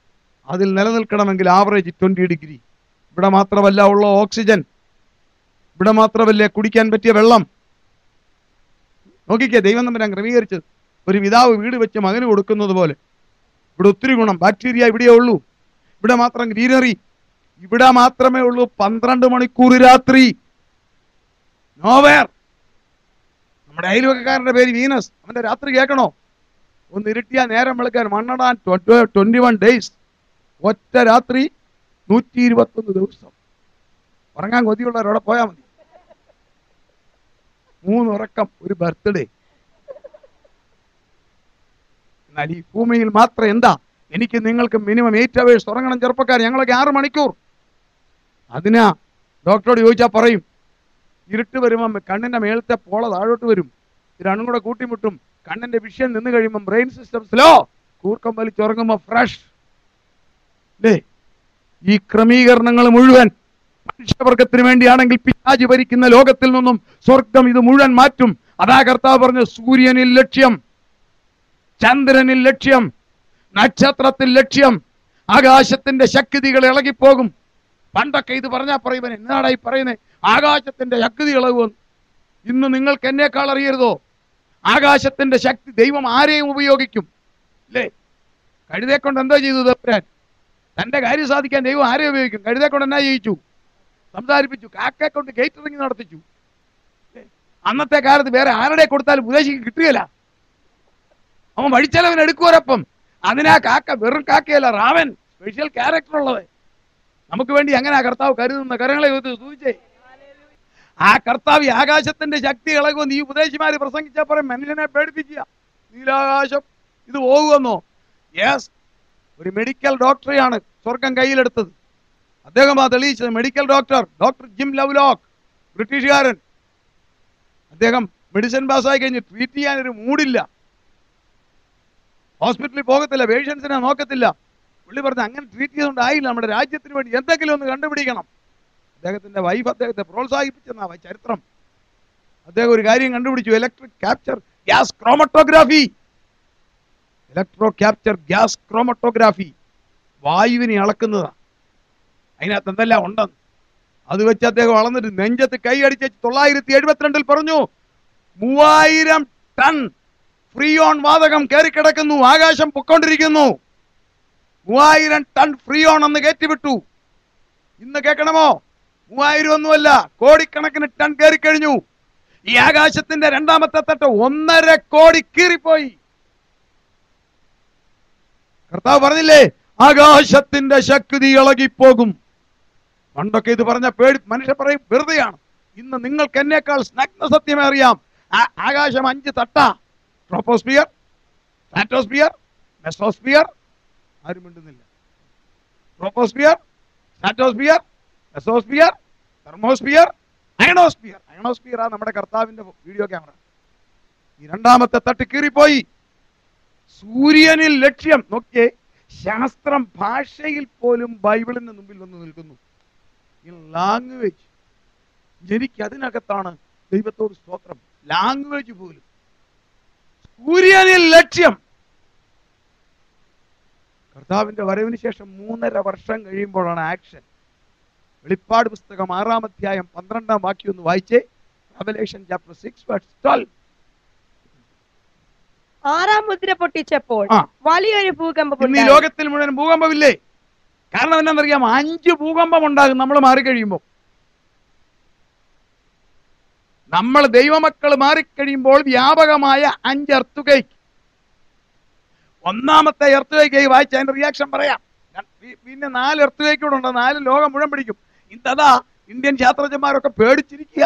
അതിൽ നിലനിൽക്കണമെങ്കിൽ ആവറേജ് ട്വന്റി ഡിഗ്രി ഇവിടെ മാത്രമല്ല ഉള്ള ഓക്സിജൻ ഇവിടെ മാത്രമല്ലേ കുടിക്കാൻ പറ്റിയ വെള്ളം നോക്കിക്കേ ദൈവം തമ്മിൽ ക്രമീകരിച്ചത് ഒരു പിതാവ് വീട് വെച്ച് മകന് കൊടുക്കുന്നത് പോലെ ഇവിടെ ഒത്തിരി ഗുണം ബാക്ടീരിയ ഇവിടെയേ ഉള്ളൂ ഇവിടെ മാത്രം ഗ്രീനറി ഇവിടെ മാത്രമേ ഉള്ളൂ പന്ത്രണ്ട് മണിക്കൂർ രാത്രി നോവേർ നമ്മുടെ അയൽവക്കക്കാരന്റെ പേര് വീനസ് അവന്റെ രാത്രി കേൾക്കണോ ഒന്ന് ഇരുട്ടിയാ നേരം വിളിക്കാൻ മണ്ണടാൻ ട്വന്റി വൺ ഡേയ്സ് ഒറ്റ രാത്രി നൂറ്റി ഇരുപത്തൊന്ന് ദിവസം ഉറങ്ങാൻ കൊതിയുള്ളവരവിടെ പോയാൽ മതി മൂന്നുറക്കം ഒരു ബർത്ത്ഡേ എന്നാൽ ഈ ഭൂമിയിൽ മാത്രം എന്താ എനിക്ക് നിങ്ങൾക്ക് മിനിമം എയ്റ്റ് അവേഴ്സ് ഉറങ്ങണം ചെറുപ്പക്കാർ ഞങ്ങളൊക്കെ ആറ് മണിക്കൂർ അതിനാ ഡോക്ടറോട് ചോദിച്ചാൽ പറയും ഇരുട്ട് വരുമ്പം കണ്ണിന്റെ മേളത്തെ പോള താഴോട്ട് വരും ഇത് രണ്ടും കൂടെ കൂട്ടിമുട്ടും കണ്ണിന്റെ വിഷയം നിന്ന് കഴിയുമ്പം ബ്രെയിൻ സിസ്റ്റം സ്ലോ കൂർക്കം വലിച്ചുറങ്ങുമ്പോ ഫ്രഷ് അല്ലേ ഈ ക്രമീകരണങ്ങൾ മുഴുവൻ മനുഷ്യവർഗത്തിന് വേണ്ടിയാണെങ്കിൽ പിശാചി ഭരിക്കുന്ന ലോകത്തിൽ നിന്നും സ്വർഗം ഇത് മുഴുവൻ മാറ്റും അതാ കർത്താവ് പറഞ്ഞു സൂര്യനിൽ ലക്ഷ്യം ചന്ദ്രനിൽ ലക്ഷ്യം നക്ഷത്രത്തിൽ ലക്ഷ്യം ആകാശത്തിന്റെ ശക്തികൾ ഇളകിപ്പോകും പണ്ടൊക്കെ ഇത് പറഞ്ഞാൽ പറയുവൻ എന്നാടാ ഈ പറയുന്നത് ആകാശത്തിന്റെ ശക്തി ഇളകുമെന്ന് ഇന്ന് നിങ്ങൾക്ക് എന്നേക്കാൾ അറിയരുതോ ആകാശത്തിന്റെ ശക്തി ദൈവം ആരെയും ഉപയോഗിക്കും അല്ലേ കഴുതയെ കൊണ്ട് എന്താ ചെയ്തു തമ്പുരാൻ തന്റെ കാര്യം സാധിക്കാൻ ദൈവം ആരെ ഉപയോഗിക്കും കഴുതയെ കൊണ്ട് എന്നാ ചെയ്യിച്ചു സംസാരിപ്പിച്ചു കാക്കയെ കൊണ്ട് ഗേറ്ററിംഗ് നടത്തിച്ചു ല്ലേ? അന്നത്തെ കാലത്ത് വേറെ ആരുടെ കൊടുത്താലും ഉപദേശിക്ക് കിട്ടുകയില്ല അവൻ വഴിച്ചെലവൻ എടുക്കുവരപ്പം അതിനാ കാക്ക വെറും കാക്കയല്ല റാവൻ സ്പെഷ്യൽ ക്യാരക്ടർ ഉള്ളത് നമുക്ക് വേണ്ടി അങ്ങനെ കർത്താവ് കരുതുന്ന കരങ്ങളെ ഒന്ന് സൂചിച്ചേ ആ കർത്താവ് ഈ ആകാശത്തിന്റെ ശക്തി ഇളകുമെന്ന് ഈ ഉപദേശിമാര് പ്രസംഗിച്ചാൽ പറയും മനുഷ്യനെ പേടിപ്പിക്കുക നീലാകാശം ഇത് പോകുമെന്നോ യെസ് ഒരു മെഡിക്കൽ ഡോക്ടറെയാണ് സ്വർഗം കയ്യിലെടുത്തത് അദ്ദേഹം ആ തെളിയിച്ചത് medical doctor doctor Jim Lovelock ബ്രിട്ടീഷുകാരൻ അദ്ദേഹം മെഡിസിൻ പാസ്സായി കഴിഞ്ഞ് ട്രീറ്റ് ചെയ്യാൻ ഒരു മൂഡില്ല ഹോസ്പിറ്റലിൽ പോകത്തില്ല പേഷ്യൻസിനെ നോക്കത്തില്ല പുള്ളി പറഞ്ഞു അങ്ങനെ ട്രീറ്റ് ചെയ്തുകൊണ്ടായില്ല നമ്മുടെ രാജ്യത്തിന് വേണ്ടി എന്തെങ്കിലും ഒന്ന് കണ്ടുപിടിക്കണം അദ്ദേഹത്തിന്റെ വൈഫ് അദ്ദേഹത്തെ പ്രോത്സാഹിപ്പിച്ചെന്നാ ചരിത്രം അദ്ദേഹം ഒരു കാര്യം കണ്ടുപിടിച്ചു electric capture gas chromatography electro capture gas chromatography വായുവിനെ അളക്കുന്നതാ അതിനകത്ത് എന്തെല്ലാം ഉണ്ടെന്ന് അത് വെച്ച് അദ്ദേഹം അളന്നിട്ട് നെഞ്ചത്ത് കൈ അടിച്ച് തൊള്ളായിരത്തി എഴുപത്തിരണ്ടിൽ പറഞ്ഞു മൂവായിരം ടൺ ഫ്രീ ഓൺ വാതകം കയറിക്കിടക്കുന്നു ആകാശം പൊക്കോണ്ടിരിക്കുന്നു മൂവായിരം ടൺ ഫ്രീ ഓൺ എന്ന് കയറ്റിവിട്ടു ഇന്ന് കേൾക്കണമോ മൂവായിരം ഒന്നുമല്ല കോടിക്കണക്കിന് ടൺ കയറിക്കഴിഞ്ഞു ഈ ആകാശത്തിന്റെ രണ്ടാമത്തെ തട്ട് ഒന്നര കോടി കീറിപ്പോയി കർത്താവ് പറഞ്ഞില്ലേ ആകാശത്തിന്റെ ശക്തി ഇളകിപ്പോകും പണ്ടൊക്കെ ഇത് പറഞ്ഞ പേടി മനുഷ്യർ പറയും വെറുതെയാണ് ഇന്ന് നിങ്ങൾക്ക് എന്നേക്കാൾ സ്നഗ്ന സത്യമേ അറിയാം ആ- ആകാശം അഞ്ച് തട്ട ട്രോപ്പോസ്ഫിയർ സ്ട്രാറ്റോസ്ഫിയർ മെസോസ്ഫിയർ ആരും മിണ്ടുന്നില്ല troposphere stratosphere mesosphere thermosphere ionosphere ionosphere ആ നമ്മുടെ കർത്താവിന്റെ വീഡിയോ ക്യാമറ ഈ രണ്ടാമത്തെ തട്ട് കീറിപ്പോയി സൂര്യനിൽ ലക്ഷ്യം നോക്കിയേ ശാസ്ത്രം ഭാഷയിൽ പോലും ബൈബിളിന് മുമ്പിൽ വന്ന് നിൽക്കുന്നു ഈ ലാംഗ്വേജ് എനിക്ക് അതിനകത്താണ് ദൈവത്തോട് സ്തോത്രം ലാംഗ്വേജ് പോലും സൂര്യനിൽ ലക്ഷ്യം കർത്താവിന്റെ വരവിന് ശേഷം മൂന്നര വർഷം കഴിയുമ്പോഴാണ് ആക്ഷൻ വെളിപ്പാട് പുസ്തകം ആറാം അധ്യായം പന്ത്രണ്ടാം വാക്യം ഒന്ന് വായിച്ചേ Revelation chapter six words twelve ആറാം മുദ്ര പൊട്ടിച്ചപ്പോൾ ആ. വലിയൊരു ഭൂകമ്പം ഇന്ന് ഈ ഉണ്ടായി. ലോകത്തിൽ മുഴുവൻ ഭൂകമ്പമില്ലേ കാരണം എന്താണെന്നറിയാം അഞ്ച് ഭൂകമ്പം ഉണ്ടാകും നമ്മൾ മാറിക്കഴിയുമ്പോൾ നമ്മൾ ദൈവമക്കൾ മാറിക്കഴിയുമ്പോൾ വ്യാപകമായ അഞ്ച് എർത്തുകൈക്ക് ഒന്നാമത്തെ എർത്തുകൈക്ക് വായിച്ച അതിന്റെ റിയാക്ഷൻ പറയാം ഞാൻ പി- പിന്നെ നാല് എർത്തുകൈക്ക് കൂടെ ഉണ്ട് നാല് ലോകം മുഴുവൻ പിടിക്കും ഇതതാ ഇന്ത്യൻ ശാസ്ത്രജ്ഞന്മാരൊക്കെ പേടിച്ചിരിക്കുക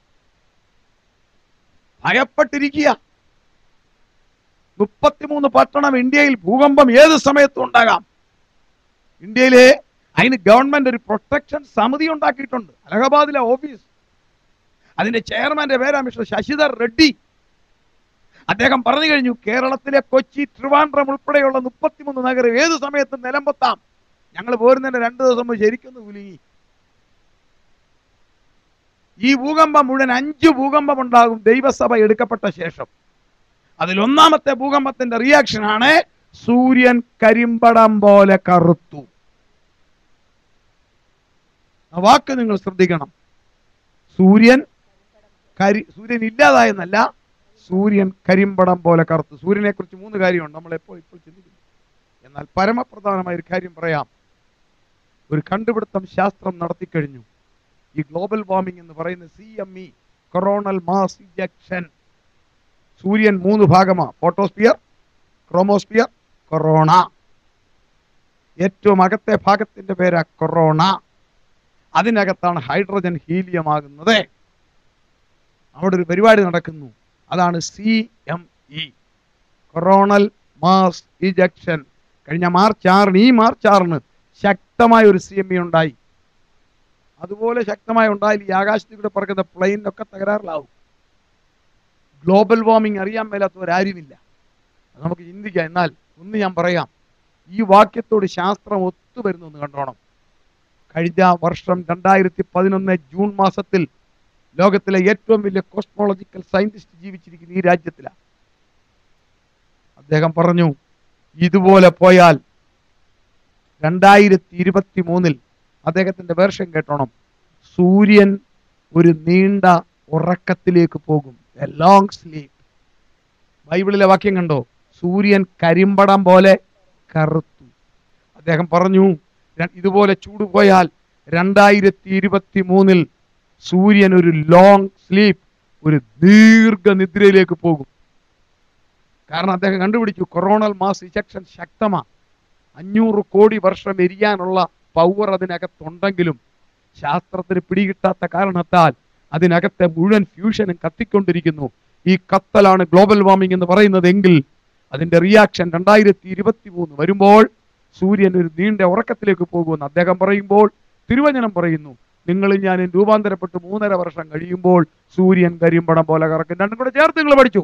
ഭയപ്പെട്ടിരിക്കുക മുപ്പത്തിമൂന്ന് പട്ടണം ഇന്ത്യയിൽ ഭൂകമ്പം ഏത് സമയത്തും ഉണ്ടാകാം ഇന്ത്യയിലെ അതിന് ഗവൺമെന്റ് ഒരു പ്രൊട്ടക്ഷൻ സമിതി ഉണ്ടാക്കിയിട്ടുണ്ട് അലഹബാദിലെ ഓഫീസ് അതിന്റെ ചെയർമാന്റെ പേരാ മിസ്റ്റർ ശശിധർ റെഡ്ഡി അദ്ദേഹം പറഞ്ഞു കഴിഞ്ഞു കേരളത്തിലെ കൊച്ചി ട്രിവാൻഡ്രം ഉൾപ്പെടെയുള്ള മുപ്പത്തിമൂന്ന് നഗരം ഏത് സമയത്തും നിലമ്പത്താം ഞങ്ങൾ പോരുന്നതിന്റെ രണ്ടു ദിവസം മുമ്പ് ശരിക്കൊന്ന് കുലുങ്ങി ഈ ഭൂകമ്പം മുഴുവൻ അഞ്ച് ഭൂകമ്പം ഉണ്ടാകും ദൈവസഭ എടുക്കപ്പെട്ട ശേഷം അതിൽ ഒന്നാമത്തെ ഭൂകമ്പത്തിന്റെ റിയാക്ഷൻ ആണ് സൂര്യൻ കരിമ്പടം പോലെ കറുത്തു ആ വാക്ക് നിങ്ങൾ ശ്രദ്ധിക്കണം സൂര്യൻ കരി സൂര്യൻ ഇല്ലാതായെന്നല്ല സൂര്യൻ കരിമ്പടം പോലെ കറുത്തു സൂര്യനെ കുറിച്ച് മൂന്ന് കാര്യമുണ്ട് നമ്മൾ എപ്പോൾ ഇപ്പോൾ ചിന്തിക്കുന്നു എന്നാൽ പരമപ്രധാനമായ ഒരു കാര്യം പറയാം ഒരു കണ്ടുപിടുത്തം ശാസ്ത്രം നടത്തിക്കഴിഞ്ഞു ഈ ഗ്ലോബൽ വാർമിംഗ് എന്ന് പറയുന്ന C M E coronal mass ejection സൂര്യൻ മൂന്ന് ഭാഗമാണ് ഫോട്ടോസ്ഫിയർ ക്രോമോസ്ഫിയർ കൊറോണ ഏറ്റവും അകത്തെ ഭാഗത്തിന്റെ പേരാ കൊറോണ അതിനകത്താണ് ഹൈഡ്രജൻ ഹീലിയം ആകുന്നത് അവിടെ ഒരു പരിപാടി നടക്കുന്നു അതാണ് C M E coronal mass ejection കഴിഞ്ഞ മാർച്ച് ആറിന് ഈ മാർച്ച് ആറിന് ശക്തമായ ഒരു സി എം ഇ ഉണ്ടായി അതുപോലെ ശക്തമായി ഉണ്ടായാൽ ഈ ആകാശത്തിലൂടെ പറക്കുന്ന പ്ലെയിനൊക്കെ തകരാറിലാവും ഗ്ലോബൽ വാർമിംഗ് അറിയാൻ മേലാത്തവരാരുമില്ല അത് നമുക്ക് ചിന്തിക്കാം എന്നാൽ ഒന്ന് ഞാൻ പറയാം ഈ വാക്യത്തോട് ശാസ്ത്രം ഒത്തുവരുന്നു എന്ന് കണ്ടോണം കഴിഞ്ഞ വർഷം രണ്ടായിരത്തി പതിനൊന്ന് ജൂൺ മാസത്തിൽ ലോകത്തിലെ ഏറ്റവും വലിയ കോസ്മോളജിക്കൽ സയന്റിസ്റ്റ് ജീവിച്ചിരിക്കുന്ന ഈ രാജ്യത്തിലാണ് അദ്ദേഹം പറഞ്ഞു ഇതുപോലെ പോയാൽ രണ്ടായിരത്തി ഇരുപത്തി മൂന്നിൽ അദ്ദേഹത്തിന്റെ വേർഷൻ കേട്ടോണം സൂര്യൻ ഒരു നീണ്ട ഉറക്കത്തിലേക്ക് പോകും എ ലോങ് സ്ലീപ്പ് ബൈബിളിലെ വാക്യം കണ്ടോ സൂര്യൻ കരിമ്പടം പോലെ കറുത്തു അദ്ദേഹം പറഞ്ഞു ര- ഇതുപോലെ ചൂട് പോയാൽ രണ്ടായിരത്തി ഇരുപത്തി മൂന്നിൽ സൂര്യൻ ഒരു ലോങ് സ്ലീപ്പ് ഒരു ദീർഘനിദ്രയിലേക്ക് പോകും കാരണം അദ്ദേഹം കണ്ടുപിടിച്ചു കൊറോണൽ മാസ് ഇജക്ഷൻ ശക്തമാണ് അഞ്ഞൂറ് കോടി വർഷം എരിയാനുള്ള പവർ അതിനകത്തുണ്ടെങ്കിലും ശാസ്ത്രത്തിന് പിടികിട്ടാത്ത കാരണത്താൽ അതിനകത്തെ മുഴുവൻ ഫ്യൂഷനും കത്തിക്കൊണ്ടിരിക്കുന്നു ഈ കത്തലാണ് ഗ്ലോബൽ വാർമിംഗ് എന്ന് പറയുന്നത് എങ്കിൽ അതിന്റെ റിയാക്ഷൻ രണ്ടായിരത്തി ഇരുപത്തി മൂന്ന് വരുമ്പോൾ സൂര്യൻ ഒരു നീണ്ട ഉറക്കത്തിലേക്ക് പോകുമെന്ന് അദ്ദേഹം പറയുമ്പോൾ തിരുവചനം പറയുന്നു നിങ്ങളും ഞാനും രൂപാന്തരപ്പെട്ട് മൂന്നര വർഷം കഴിയുമ്പോൾ സൂര്യൻ കരിമ്പടം പോലെ കറക്കും രണ്ടും കൂടെ ചേർത്ത് നിങ്ങൾ പഠിച്ചു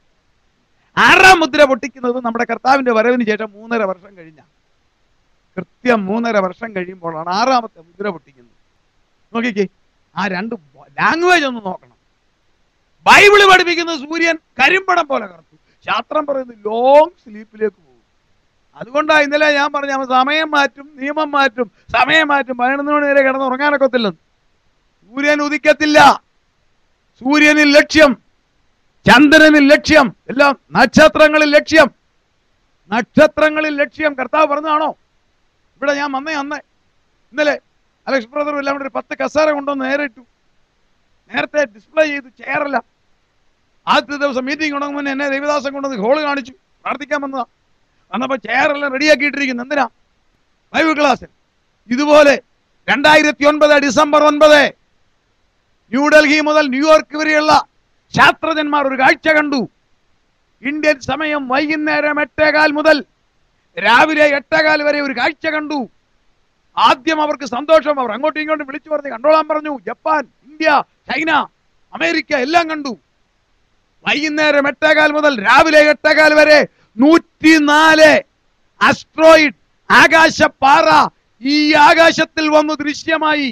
ആറാം മുദ്ര പൊട്ടിക്കുന്നത് നമ്മുടെ കർത്താവിന്റെ വരവിന് ശേഷം മൂന്നര വർഷം കഴിഞ്ഞ കൃത്യം മൂന്നര വർഷം കഴിയുമ്പോഴാണ് ആറാമത്തെ മുദ്ര പൊട്ടിക്കുന്നത് നോക്കിക്കേ ആ രണ്ട് ലാംഗ്വേജ് ഒന്ന് നോക്കണം ബൈബിള് പഠിപ്പിക്കുന്ന സൂര്യൻ കരിമ്പടം പോലെ കറുത്തു ശാസ്ത്രം പറയുന്നത് ലോങ് സ്ലീപ്പിലേക്ക് പോകും അതുകൊണ്ടാണ് ഇന്നലെ ഞാൻ പറഞ്ഞ അവൻ സമയം മാറ്റും നിയമം മാറ്റും സമയം മാറ്റും പതിനൊന്ന് മണി വരെ കിടന്ന് ഉറങ്ങാനൊക്കത്തില്ലെന്ന് സൂര്യൻ ഉദിക്കത്തില്ല സൂര്യനിൽ ലക്ഷ്യം ചന്ദ്രനിൽ ലക്ഷ്യം എല്ലാം നക്ഷത്രങ്ങളിൽ ലക്ഷ്യം നക്ഷത്രങ്ങളിൽ ലക്ഷ്യം കർത്താവ് പറഞ്ഞതാണോ ഇവിടെ ഞാൻ വന്നേ അന്നേ ഇന്നലെ അലക്സ് ബ്രദറും എല്ലാം കൂടെ ഒരു പത്ത് കസേര കൊണ്ടുവന്ന് നേരെ ഇട്ടു നേരത്തെ ഡിസ്പ്ലേ ചെയ്തു ചെയറല്ല ആദ്യത്തെ ദിവസം മീറ്റിംഗ് തുടങ്ങും മുന്നേ എന്നെ ദേവദാസൻ കൊണ്ടുവന്ന് ഹോള് കാണിച്ചു പ്രാർത്ഥിക്കാൻ വന്നതാ വന്നപ്പോ ചെയറെല്ലാം റെഡിയാക്കിയിട്ടിരിക്കുന്നു എന്തിനാ ബൈബിൾ ക്ലാസ് ഇതുപോലെ രണ്ടായിരത്തി ഒൻപത് ഡിസംബർ ഒൻപത് ന്യൂഡൽഹി മുതൽ ന്യൂയോർക്ക് വരെയുള്ള ശാസ്ത്രജ്ഞന്മാർ ഒരു കാഴ്ച കണ്ടു ഇന്ത്യൻ സമയം വൈകുന്നേരം എട്ടേകാൽ മുതൽ രാവിലെ എട്ടേകാൽ വരെ ഒരു കാഴ്ച കണ്ടു ആദ്യം അവർക്ക് സന്തോഷം അവർ അങ്ങോട്ടും ഇങ്ങോട്ടും വിളിച്ചു പറഞ്ഞ് കണ്ടോളാൻ പറഞ്ഞു ജപ്പാൻ ഇന്ത്യ ചൈന അമേരിക്ക എല്ലാം കണ്ടു വൈകുന്നേരം എട്ടേകാൽ മുതൽ രാവിലെ എട്ടേകാൽ വരെ നൂറ്റിനാല് അസ്ട്രോയിഡ് ആകാശപ്പാറ ഈ ആകാശത്തിൽ വന്നു ദൃശ്യമായി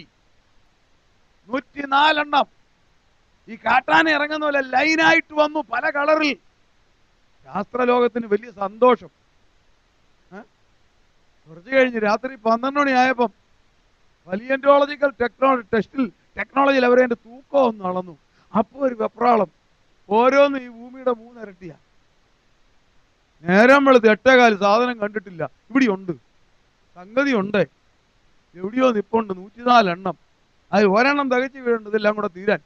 നൂറ്റിനാലെണ്ണം ഈ കാട്ടാന ഇറങ്ങുന്ന പോലെ ലൈനായിട്ട് വന്നു പല കളറിൽ ശാസ്ത്രലോകത്തിന് വലിയ സന്തോഷം ഏ? കുറച്ച് കഴിഞ്ഞ് രാത്രി പന്ത്രണ്ട് മണി ആയപ്പം വലിയൻറ്റോളജിക്കൽ ടെക്നോളജി ടെസ്റ്റിൽ ടെക്നോളജിയിൽ അവരെ അതിന്റെ തൂക്കം ഒന്ന് അളന്നു അപ്പോൾ ഒരു വെപ്രാളം ഓരോന്ന് ഈ ഭൂമിയുടെ മൂന്നിരട്ടിയാ നേരം വെളുത്ത് എട്ടേകാല് സാധനം കണ്ടിട്ടില്ല ഇവിടെ ഉണ്ട് സംഗതി ഉണ്ട് എവിടെയോ നിപ്പുണ്ട് നൂറ്റിനാലെണ്ണം അത് ഒരെണ്ണം തികച്ചു വീഴുന്നുണ്ട് ഇതെല്ലാം കൂടെ തീരാൻ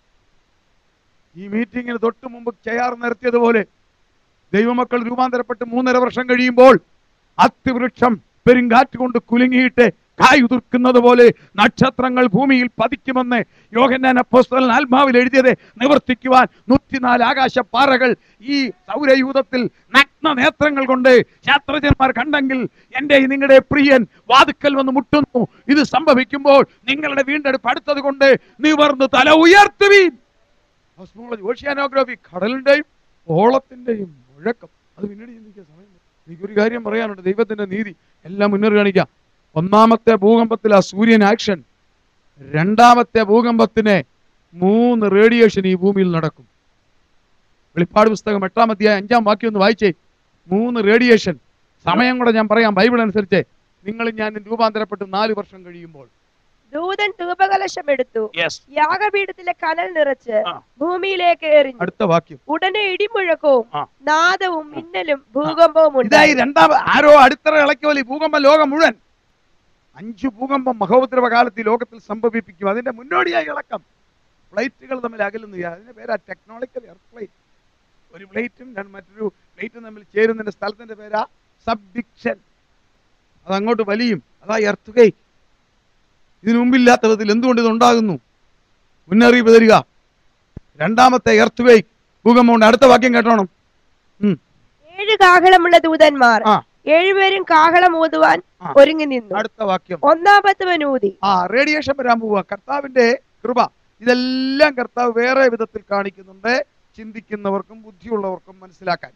ഈ മീറ്റിങ്ങിന് തൊട്ട് മുമ്പ് ചെയാർ നിരത്തിയതുപോലെ ദൈവമക്കൾ രൂപാന്തരപ്പെട്ട് മൂന്നര വർഷം കഴിയുമ്പോൾ അത്തിവൃക്ഷം പെരുങ്കാറ്റ് കൊണ്ട് കുലുങ്ങിയിട്ട് കായ് ഉതിർക്കുന്നത് പോലെ നക്ഷത്രങ്ങൾ ഭൂമിയിൽ പതിക്കുമെന്ന് യോഹന്നാൻ അപ്പോസ്തലൻ ആത്മാവിൽ എഴുതിയത് നിവർത്തിക്കുവാൻ നൂറ്റിനാല് ആകാശപ്പാറകൾ ഈ സൗരയൂഥത്തിൽ നഗ്ന നേത്രങ്ങൾ കൊണ്ട് ശാസ്ത്രജ്ഞന്മാർ കണ്ടെങ്കിൽ എന്റെ നിങ്ങളുടെ പ്രിയൻ വാതുക്കൽ വന്ന് മുട്ടുന്നു ഇത് സംഭവിക്കുമ്പോൾ നിങ്ങളുടെ വീണ്ടെടുപ്പ് അടുത്തത് കൊണ്ട് നിവർന്ന് തല ഉയർത്തുവീൻ കോസ്മോളജി ഓഷ്യാനോഗ്രാഫി കടലിന്റെയും ഓളത്തിന്റെയും മുഴക്കം അത് പിന്നീട് ചിന്തിക്കാൻ സമയം എനിക്കൊരു കാര്യം പറയാനുണ്ട് ദൈവത്തിന്റെ നീതി എല്ലാം മുന്നേറി കാണിക്കാം ഒന്നാമത്തെ ഭൂകമ്പത്തിൽ ആ സൂര്യൻ ആക്ഷൻ രണ്ടാമത്തെ ഭൂകമ്പത്തിന് മൂന്ന് റേഡിയേഷൻ ഈ ഭൂമിയിൽ നടക്കും വെളിപ്പാട് പുസ്തകം എട്ടാം അധ്യായം അഞ്ചാം വാക്യം ഒന്ന് വായിച്ചേ മൂന്ന് റേഡിയേഷൻ സമയം കൂടെ ഞാൻ പറയാം ബൈബിൾ അനുസരിച്ച് നിങ്ങൾ ഞാൻ രൂപാന്തരപ്പെട്ട് നാല് വർഷം കഴിയുമ്പോൾ ദൂതൻ ധൂപകലശം എടുത്തു യെസ് യാഗപീഠത്തിലെ കനൽ നിറച്ച് ആ. ഭൂമിയിലേക്ക് എറിഞ്ഞു അടുത്ത വാക്യം ഉടനെ ഇടിമുഴക്കവും ആ. നാദവും മിന്നലും ഭൂകമ്പവും ഇതായി ഉണ്ടായി രണ്ടാം ആരോ അടുത്തറ ഇളക്കിയോലി ഭൂകമ്പം ലോകം മുഴുവൻ അഞ്ചു ഭൂകമ്പം മഹോപദ്രവ കാലത്ത് ഈ ലോകത്തിൽ സംഭവിപ്പിക്കും അതിന്റെ മുന്നോടിയായി ഇളക്കം പ്ലേറ്റുകൾ തമ്മിൽ അകലുന്നു അതിന്റെ പേരാ ടെക്നോളിക്കൽ എർത്ത് പ്ലേറ്റ് ഒരു പ്ലേറ്റും രണ്ട് മറ്റൊരു പ്ലേറ്റും തമ്മിൽ ചേരുന്നതിന്റെ സ്ഥലത്തിന്റെ പേരാ സബ്ഡിക്ഷൻ അത് അങ്ങോട്ട് വലിയും അതാ എർത്ത് ഗേറ്റ് ഇതിനു മുമ്പില്ലാത്ത വിധത്തിൽ എന്തുകൊണ്ട് ഇത് ഉണ്ടാകുന്നു മുന്നറിയിപ്പ് തരിക രണ്ടാമത്തെ എർത്ത് ഗേറ്റ് ഭൂകമ്പമുണ്ട് അടുത്ത വാക്യം കേട്ടോണം ഉം. ഏഴ് കാഹളമുള്ള ദൂതന്മാർ ആ. ഏഴുപേരും കാഹളം ഊതുവാൻ ആ. ഒരുങ്ങി നിന്നു അടുത്ത വാക്യം ഒന്നാമത്തവൻ ഊതി ആ റേഡിയേഷൻ വരാൻ പോവുക കർത്താവിന്റെ കൃപ ഇതെല്ലാം കർത്താവ് വേറെ വിധത്തിൽ കാണിക്കുന്നുണ്ട് ചിന്തിക്കുന്നവർക്കും ബുദ്ധിയുള്ളവർക്കും മനസ്സിലാക്കാൻ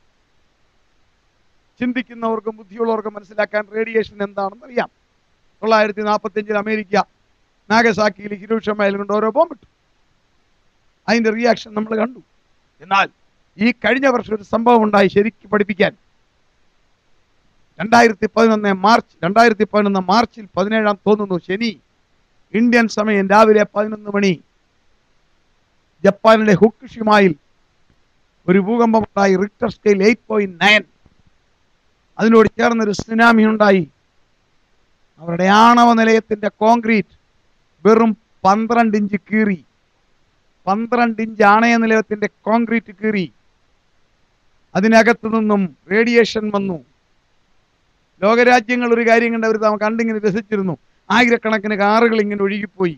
ചിന്തിക്കുന്നവർക്കും ബുദ്ധിയുള്ളവർക്കും മനസ്സിലാക്കാൻ റേഡിയേഷൻ എന്താണെന്ന് അറിയാം തൊള്ളായിരത്തി നാൽപ്പത്തി അഞ്ചിൽ അമേരിക്ക നാഗസാക്കിയിൽ ഹിരോഷമയിൽ കൊണ്ട് ഓരോ ബോംബിട്ടു അതിന്റെ റിയാക്ഷൻ നമ്മൾ കണ്ടു എന്നാൽ ഈ കഴിഞ്ഞ വർഷം ഒരു സംഭവം ഉണ്ടായി ശരിക്കും പഠിപ്പിക്കാൻ രണ്ടായിരത്തി പതിനൊന്ന് മാർച്ച് രണ്ടായിരത്തി പതിനൊന്ന് മാർച്ചിൽ പതിനേഴാം തോന്നുന്നു ശനി ഇന്ത്യൻ സമയം രാവിലെ പതിനൊന്ന് മണി ജപ്പാനിലെ ഹുക്കുഷിമായിൽ ഒരു ഭൂകമ്പമുണ്ടായി Richter scale eight point nine അതിനോട് ചേർന്നൊരു സുനാമി ഉണ്ടായി അവരുടെ ആണവ നിലയത്തിന്റെ കോൺക്രീറ്റ് വെറും പന്ത്രണ്ട് ഇഞ്ച് കീറി പന്ത്രണ്ട് ഇഞ്ച് ആണയ നിലയത്തിന്റെ കോൺക്രീറ്റ് കീറി അതിനകത്തു നിന്നും റേഡിയേഷൻ വന്നു ലോകരാജ്യങ്ങൾ ഒരു കാര്യം കണ്ട് അവർ തമ്മ കണ്ടിങ്ങനെ രസിച്ചിരുന്നു ആയിരക്കണക്കിന് കാറുകൾ ഇങ്ങനെ ഒഴുകിപ്പോയി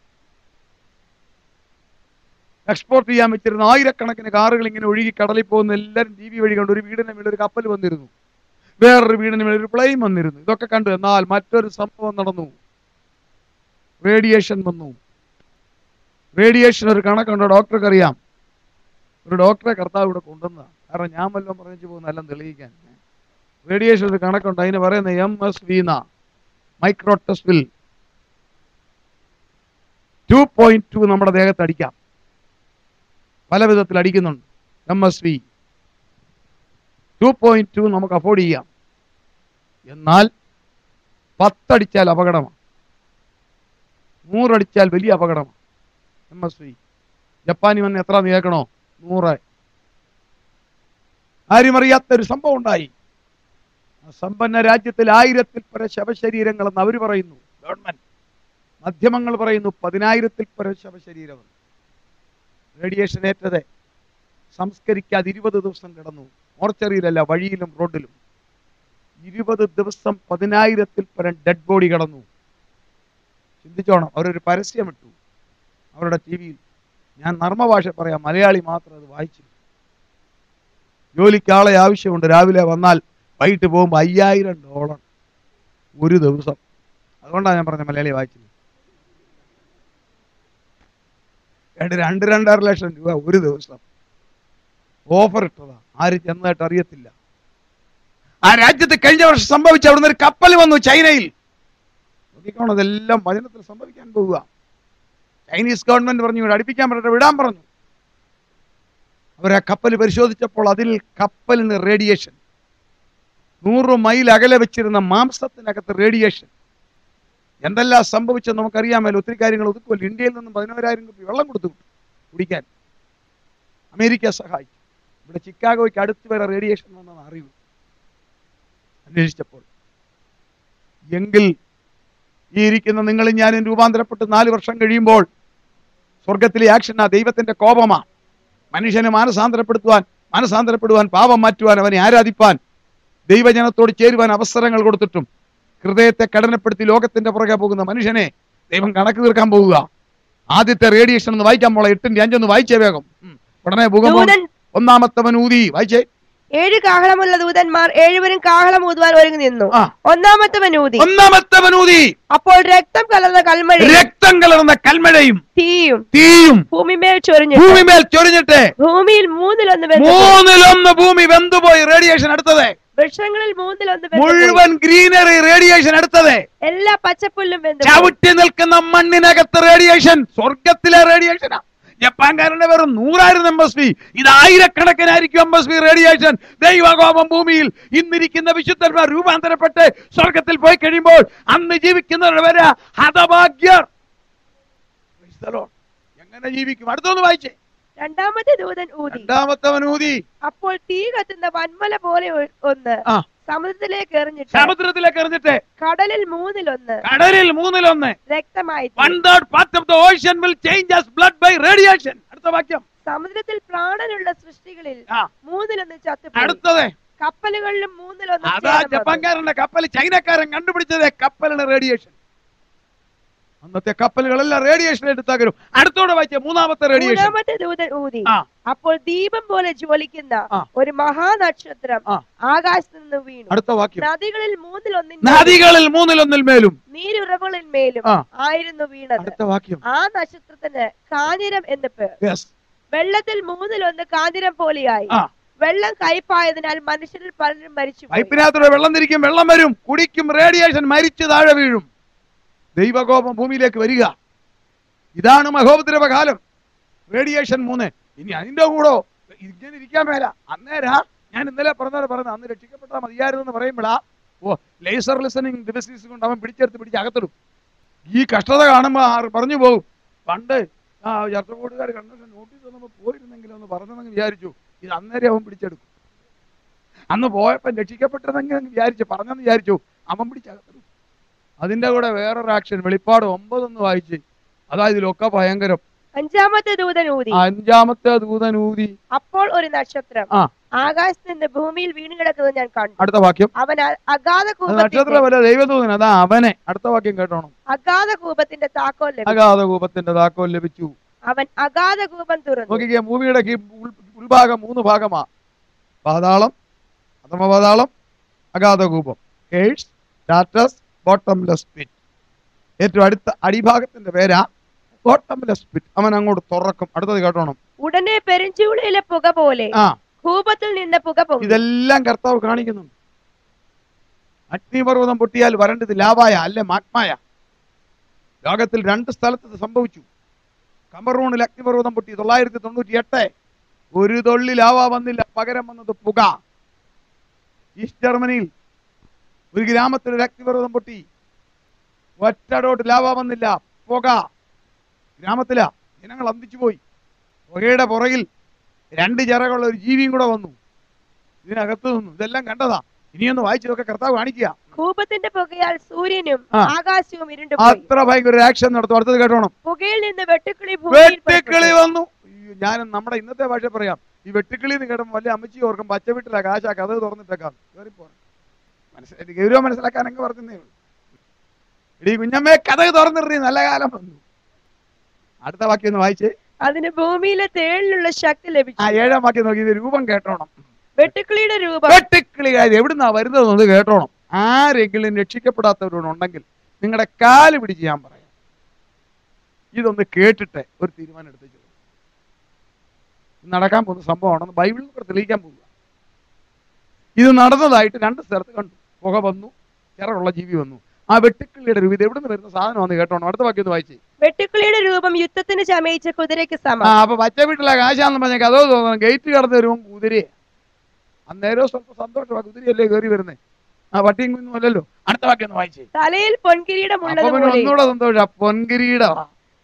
എക്സ്പോർട്ട് ചെയ്യാൻ വെച്ചിരുന്ന ആയിരക്കണക്കിന് കാറുകൾ ഇങ്ങനെ ഒഴുകി കടലിൽ പോകുന്ന എല്ലാവരും ടി വി വഴി കണ്ടു ഒരു വീടിന് മേളിൽ ഒരു കപ്പൽ വന്നിരുന്നു വേറൊരു വീടിന് മേളിൽ ഒരു പ്ലെയിൻ വന്നിരുന്നു ഇതൊക്കെ കണ്ടു എന്നാൽ മറ്റൊരു സംഭവം നടന്നു റേഡിയേഷൻ വന്നു റേഡിയേഷൻ ഒരു കണക്കുണ്ട് ഡോക്ടർക്ക് അറിയാം ഒരു ഡോക്ടറെ കർത്താവ് ഇവിടെ കൊണ്ടുവന്ന കാരണം ഞാൻ വല്ലതും പറഞ്ഞു പോകുന്ന എല്ലാം തെളിയിക്കാൻ റേഡിയേഷൻ ഒരു കണക്കുണ്ട് അതിന് പറയുന്നത് എം എസ് വീന മൈക്രോട്ടസ്വിൽ ടു പോയിന്റ് ടു നമ്മുടെ ദേഹത്ത് അടിക്കാം പല വിധത്തിൽ അടിക്കുന്നുണ്ട് M S V two point two നമുക്ക് അഫോർഡ് ചെയ്യാം എന്നാൽ പത്തടിച്ചാൽ അപകടമാണ് നൂറടിച്ചാൽ വലിയ അപകടമാണ് എം എസ് വി ജപ്പാനി വന്ന് എത്ര കേൾക്കണോ നൂറ് ആരും അറിയാത്ത ഒരു സംഭവം ഉണ്ടായി ആ സമ്പന്ന രാജ്യത്തിൽ ആയിരത്തിൽ പര ശവശരീരങ്ങളെന്ന് അവർ പറയുന്നു ഗവൺമെന്റ് മാധ്യമങ്ങൾ പറയുന്നു പതിനായിരത്തിൽ പര ശവശരീരം റേഡിയേഷൻ ഏറ്റത് സംസ്കരിക്കാതെ ഇരുപത് ദിവസം കിടന്നു മോർച്ചറിയിലല്ല വഴിയിലും റോഡിലും ഇരുപത് ദിവസം പതിനായിരത്തിൽ പരം ഡെഡ് ബോഡി കിടന്നു ചിന്തിച്ചോണം അവരൊരു പരസ്യം ഇട്ടു അവരുടെ ടി വിയിൽ ഞാൻ നർമ്മഭാഷ പറയാം മലയാളി മാത്രം അത് വായിച്ചു ജോലിക്ക് ആളെ ആവശ്യമുണ്ട് രാവിലെ വന്നാൽ വൈകിട്ട് പോകുമ്പോൾ അയ്യായിരം ഡോളർ ഒരു ദിവസം അതുകൊണ്ടാണ് ഞാൻ പറഞ്ഞ മലയാളി വായിച്ചത് രണ്ട് രണ്ട് രണ്ടര ലക്ഷം രൂപ ഒരു ദിവസം ഓഫർ ഇട്ടതാ ആര് ചെന്നതായിട്ട് അറിയത്തില്ല ആ രാജ്യത്ത് കഴിഞ്ഞ വർഷം സംഭവിച്ച അവിടുന്ന് ഒരു കപ്പൽ വന്നു ചൈനയിൽ നോക്കിക്കോണം ഇതെല്ലാം വചനത്തിൽ സംഭവിക്കാൻ പോവുക ചൈനീസ് ഗവൺമെന്റ് പറഞ്ഞു ഇവിടെ അടുപ്പിക്കാൻ പറഞ്ഞിട്ട് വിടാൻ പറഞ്ഞു അവരാ കപ്പൽ പരിശോധിച്ചപ്പോൾ അതിൽ കപ്പലിന് റേഡിയേഷൻ നൂറ് മൈൽ അകലെ വെച്ചിരുന്ന മാംസത്തിനകത്ത് റേഡിയേഷൻ എന്തെല്ലാം സംഭവിച്ചെന്ന് നമുക്കറിയാമല്ലോ ഒത്തിരി കാര്യങ്ങൾ ഒതുക്കുമല്ലോ ഇന്ത്യയിൽ നിന്നും പതിനോരായിരം കുപ്പി വെള്ളം കൊടുത്തു കുടിക്കാൻ അമേരിക്ക സഹായിച്ചു ഇവിടെ ചിക്കാഗോയ്ക്ക് അടുത്ത് വരെ റേഡിയേഷൻ വന്നെന്ന് അറിവ് അന്വേഷിച്ചപ്പോൾ എങ്കിൽ ഈ ഇരിക്കുന്ന നിങ്ങളും ഞാനും രൂപാന്തരപ്പെട്ട് നാല് വർഷം കഴിയുമ്പോൾ സ്വർഗത്തിലെ ആക്ഷൻ ആ ദൈവത്തിന്റെ കോപമാ മനുഷ്യനെ മാനസാന്തരപ്പെടുത്തുവാൻ മാനസാന്തരപ്പെടുവാൻ പാപം മാറ്റുവാൻ അവനെ ആരാധിപ്പാൻ ദൈവജനത്തോട് ചേരുവാൻ അവസരങ്ങൾ കൊടുത്തിട്ടും ഹൃദയത്തെ കടനപ്പെടുത്തി ലോകത്തിന്റെ പുറകെ പോകുന്ന മനുഷ്യനെ ദൈവം കണക്ക് തീർക്കാൻ പോവുക ആദ്യത്തെ റേഡിയേഷൻ ഒന്ന് വായിക്കാൻ പോളെ എട്ടിന്റെ അഞ്ചൊന്ന് വായിച്ചേ വേഗം ഉം. ഉടനെ ഭൂകമ്പം ദൂതൻ ഒന്നാമത്തവൻ ഊതി വായിച്ചേ ഏഴ് കാഹളമുള്ള ദൂതന്മാർ ഏഴുവരും കാഹളം ഊതുവാൻ ഒരുങ്ങി നിന്നു ആ ഒന്നാമത്തവൻ ഊതി ഒന്നാമത്തവൻ ഊതി അപ്പോൾ രക്തം കലർന്ന കൽമഴയും രക്തം കലർന്ന കൽമഴയും തീയും തീയും ഭൂമിമേൽ ചൊരിഞ്ഞു ഭൂമിമേൽ ചൊരിഞ്ഞിട്ട് ഭൂമിയിൽ മൂന്നിലൊന്ന് വെന്തു മൂന്നിലൊന്ന് ഭൂമി വെന്തുപോയി റേഡിയേഷൻ അടുത്തത് വൃക്ഷങ്ങളിൽ മൂന്നിലൊന്ന് വെന്തു മുഴുവൻ ഗ്രീനറി റേഡിയേഷൻ അടുത്തത് എല്ലാ പച്ചപ്പുല്ലും വെന്തു ചവിട്ടി നിൽക്കുന്ന മണ്ണിനകത്ത് റേഡിയേഷൻ സ്വർഗത്തിലെ റേഡിയേഷനാ ജപ്പാൻകാരന്റെ വെറും നൂറായിരം എം എസ് പി ഇത് ആയിരക്കണക്കിനായിരിക്കും എം എസ് പി റേഡിയേഷൻ ദൈവകോപം ഭൂമിയിൽ ഇന്നിരിക്കുന്ന വിശുദ്ധന്മാർ രൂപാന്തരപ്പെട്ട് സ്വർഗത്തിൽ പോയി കഴിയുമ്പോൾ അന്ന് ജീവിക്കുന്നവർ വരെ ഹതഭാഗ്യർ Praise the Lord. എങ്ങനെ ജീവിക്കും അടുത്തൊന്ന് വായിച്ചേ രണ്ടാമത്തെ ദൂതൻ ഊതി രണ്ടാമത്തവൻ ഊതി അപ്പോൾ തീ കത്തുന്ന വന്മല പോലെ ഒ- ഒന്ന് ആ സമുദ്രത്തിലേക്ക് എറിഞ്ഞിട്ട് സമുദ്രത്തിലേക്ക് എറിഞ്ഞിട്ട് കടലിൽ മൂന്നിലൊന്ന് കടലിൽ മൂന്നിലൊന്ന് രക്തമായി വൺ തീർന്നു. Third part of the ocean will change as blood by radiation അടുത്ത വാക്യം സമുദ്രത്തിൽ പ്രാണനുള്ള സൃഷ്ടികളിൽ ആ മൂന്നിലൊന്ന് ചത്തുപോയി അടുത്തത് കപ്പലുകളിലും മൂന്നിലൊന്ന് അതാ ഛേദം വന്നു. ജപ്പാൻകാരന്റെ കപ്പൽ ചൈനക്കാരൻ കണ്ടുപിടിച്ചത് കപ്പലിന് റേഡിയേഷൻ അന്നത്തെ കപ്പലുകളെല്ലാം റേഡിയേഷൻ എടുത്ത് തകരും അടുത്തോടെ വായിച്ച മൂന്നാമത്തെ റേഡിയേഷൻ മൂന്നാമത്തെ ദൂതൻ ഊതി ആ അപ്പോൾ ദീപം പോലെ ജ്വലിക്കുന്ന ആ. ഒരു മഹാനക്ഷത്രം ആ. ആകാശത്ത് നിന്ന് വീണു അടുത്ത വാക്യം നദികളിൽ മൂന്നിലൊന്നിൻ നദികളിൽ മൂന്നിലൊന്നിൽ മേലും നീരുറവുകളിൽ മേലും ആ. ആയിരുന്നു വീണത് അടുത്ത വാക്യം ആ നക്ഷത്രത്തിന് കാഞ്ഞിരം എന്ന് പേർ യെസ് വെള്ളത്തിൽ മൂന്നിലൊന്ന് കാഞ്ഞിരം പോലെയായി ആ വെള്ളം കയ്പായതിനാൽ മനുഷ്യരിൽ പലരും മരിച്ചു പൈപ്പിനകത്തൂടെ വെള്ളം തിരിക്കും വെള്ളം വരും കുടിക്കും റേഡിയേഷൻ മരിച്ചു താഴെ വീഴും ദൈവകോപം ഭൂമിയിലേക്ക് വരിക ഇതാണ് മഹോപദ്രവ കാലം റേഡിയേഷൻ മൂന്ന് ഇനി അതിന്റെ കൂടോ ഇങ്ങനെ ഇരിക്കാൻ മേല അന്നേരാ ഞാൻ ഇന്നലെ പറഞ്ഞ പറഞ്ഞു അന്ന് രക്ഷിക്കപ്പെട്ടാൽ മതിയായിരുന്നു എന്ന് പറയുമ്പോഴാ ഓ ലേസർ ലിസണിങ് ഡിവൈസസ് കൊണ്ട് അവൻ പിടിച്ചെടുത്ത് പിടിച്ച് അകത്തിടും ഈ കഷ്ടത കാണുമ്പോൾ ആ പറഞ്ഞു പോകും പണ്ട് ആ ചർച്ചക്കോടുകാർ കൺവെൻഷൻ നോട്ടീസ് വന്നപ്പോൾ പോയിരുന്നെങ്കിലും ഒന്ന് പറഞ്ഞതെന്ന് വിചാരിച്ചു ഇത് അന്നേരം അവൻ പിടിച്ചെടുക്കും അന്ന് പോയപ്പോൾ രക്ഷിക്കപ്പെട്ടിരുന്നെങ്കിൽ എന്ന് വിചാരിച്ചു പറഞ്ഞെന്ന് വിചാരിച്ചു അവൻ പിടിച്ചകത്തിടും അതിന്റെ കൂടെ വേറൊരു ആക്ഷൻ വെളിപ്പാട് ഒമ്പതൊന്ന് വായിച്ച് അതാ ഇതിലൊക്കെ ഭയങ്കരം അഞ്ചാമത്തെ ദൂതൻ ഊതി അഞ്ചാമത്തെ ദൂതൻ ഊതി അപ്പോൾ ഒരു നക്ഷത്രം ആ ആകാശത്ത് നിന്ന് ഭൂമിയിൽ വീണ് കിടക്കുന്നത് ഞാൻ കണ്ടു അടുത്ത വാക്യം അവൻ അ- അഗാധ അത് കൂപത്തിന്റെ നക്ഷത്രമല്ല ദൈവദൂതൻ അതാ അവനെ അടുത്ത വാക്യം കേട്ടോണം അഗാധ കൂപത്തിന്റെ താക്കോൽ ലഭിച്ചു അഗാധ കൂപത്തിന്റെ താക്കോൽ ലഭിച്ചു അവൻ അഗാധ കൂപം തുറന്നു നോക്കിക്കേ ഭൂമിയുടെ കീ- ഉൾ- ഉൾഭാഗം മൂന്ന് ഭാഗമാ പാതാളം അധമപാതാളം അഗാധ കൂപം ഹേഴ്സ് ടാറ്റസ് ബോട്ടംലെസ് പിറ്റ് ഏറ്റവും അടുത്ത അടിഭാഗത്തിന്റെ പേരാ ബോട്ടംലെസ് പിറ്റ് അവൻ അങ്ങോട്ട് തുറക്കും അടുത്തത് കേട്ടോണം ഉടനെ പെരുഞ്ചൂളയിലെ പുക പോലെ ആ കൂപത്തിൽ നിന്ന് പുക പൊങ്ങി ഇതെല്ലാം കർത്താവ് കാണിക്കുന്നുണ്ട് അഗ്നിപർവ്വതം പൊട്ടിയാൽ വരേണ്ടത് ലാവായ അല്ലെ മാഗ്മായ ലോകത്തിൽ രണ്ട് സ്ഥലത്ത് ഇത് സംഭവിച്ചു കമറൂണിൽ അഗ്നിപർവ്വതം പൊട്ടി തൊള്ളായിരത്തി തൊണ്ണൂറ്റി എട്ട് ഒരു തൊള്ളി ലാവ വന്നില്ല പകരം വന്നത് പുക ഈസ്റ്റ് ജർമ്മനിയിൽ ഒരു ഗ്രാമത്തിൽ ഒരു അഗ്നിപർവ്വതം പൊട്ടി ഒറ്റടോട്ട് ലാവ വന്നില്ല പുക ഗ്രാമത്തിലാ ജനങ്ങൾ അന്തിച്ചു പോയി പുകയുടെ പുറകിൽ രണ്ട് ചിറകുള്ള ഒരു ജീവിയും കൂടെ വന്നു ഇതിനകത്ത് നിന്നു ഇതെല്ലാം കണ്ടതാ ഇനിയൊന്ന് വായിച്ചതൊക്കെ കർത്താവ് കാണിക്കുക കൂപത്തിന്റെ പുകയാൽ സൂര്യനും ആ. ആകാശവും ഇരുണ്ടുപോയി അത്ര ഭയങ്കര ഒരു ആക്ഷൻ നടത്തും അടുത്തത് കേട്ടോണം പുകയിൽ നിന്ന് വെട്ടുക്കിളി ഭൂമിയിൽ വെട്ടുക്കിളി പുറപ്പെട്ടു. വന്നു അയ്യോ, ഞാൻ നമ്മുടെ ഇന്നത്തെ ഭാഷ പറയാം ഈ വെട്ടുക്കിളി എന്ന് കേട്ടുമ്പോൾ വലിയ അമ്മച്ചി ഓർക്കും പച്ച വീട്ടില കാശാ കഥ തുറന്നിട്ടേക്കാം കയറിപ്പോ മനസ്സിലാക്കി ഗൗരവം മനസ്സിലാക്കാൻ അങ്ങ് പറഞ്ഞേ ഇടീ കുഞ്ഞമ്മേ കഥ തുറന്നിടീ നല്ല കാലം വന്നു അടുത്ത വാക്യം ഒന്ന് വായിച്ചേ അതിന് ഭൂമിയിലെ തേളിലുള്ള ശക്തി ആ ലഭിച്ചു ഏഴാം വാക്യം നോക്കി ഇത് രൂപം കേട്ടോണം വെട്ടുക്കിളിയുടെ രൂപം വെട്ടുക്കിളികാർ എവിടുന്നാ വരുന്നത് ഒന്ന് കേട്ടോണം ആരെങ്കിലും രക്ഷിക്കപ്പെടാത്തവരുണ്ടെങ്കിൽ നിങ്ങളുടെ കാല് പിടിച്ച് ഞാൻ പറയാം ഇതൊന്ന് കേട്ടിട്ട് ഒരു തീരുമാനം എടുത്തേച്ചു നടക്കാൻ പോകുന്ന സംഭവമാണെന്ന് ബൈബിളിൽ കൂടെ തെളിയിക്കാൻ പോവുക ഇത് നടന്നതായിട്ട് രണ്ട് സ്ഥലത്ത് കണ്ടു പുക വന്നു ചിറകുള്ള ജീവി വന്നു ആ വെട്ടുക്കിളിയുടെ രൂപ ഇത് എവിടുന്ന് വരുന്ന സാധനമാണെന്ന് കേട്ടോണം അടുത്ത വാക്യം ഒന്ന് വായിച്ചേ വെട്ടുക്കിളിയുടെ രൂപം യുദ്ധത്തിന് ചമയിച്ച കുതിരയ്ക്ക് ആ സമം അപ്പൊ പച്ച വീട്ടിലെ കാശാന്ന് പറഞ്ഞ കഥ തോന്നണം ഗേറ്റ് കടന്ന് വരുമ്പോൾ കുതിരയെ അന്നേരം സ്വല്പം സന്തോഷമാ കുതിരയല്ലേ കയറി വരുന്നേ ആ പട്ടിയും കുഞ്ഞും അല്ലല്ലോ അടുത്ത വാക്യം ഒന്ന് വായിച്ചേ തലയിൽ പൊൻകിരീടം അപ്പൊ പിന്നെ ഉള്ളതുപോലെ ഒന്നുകൂടെ സന്തോഷം പൊൻകിരീടമാ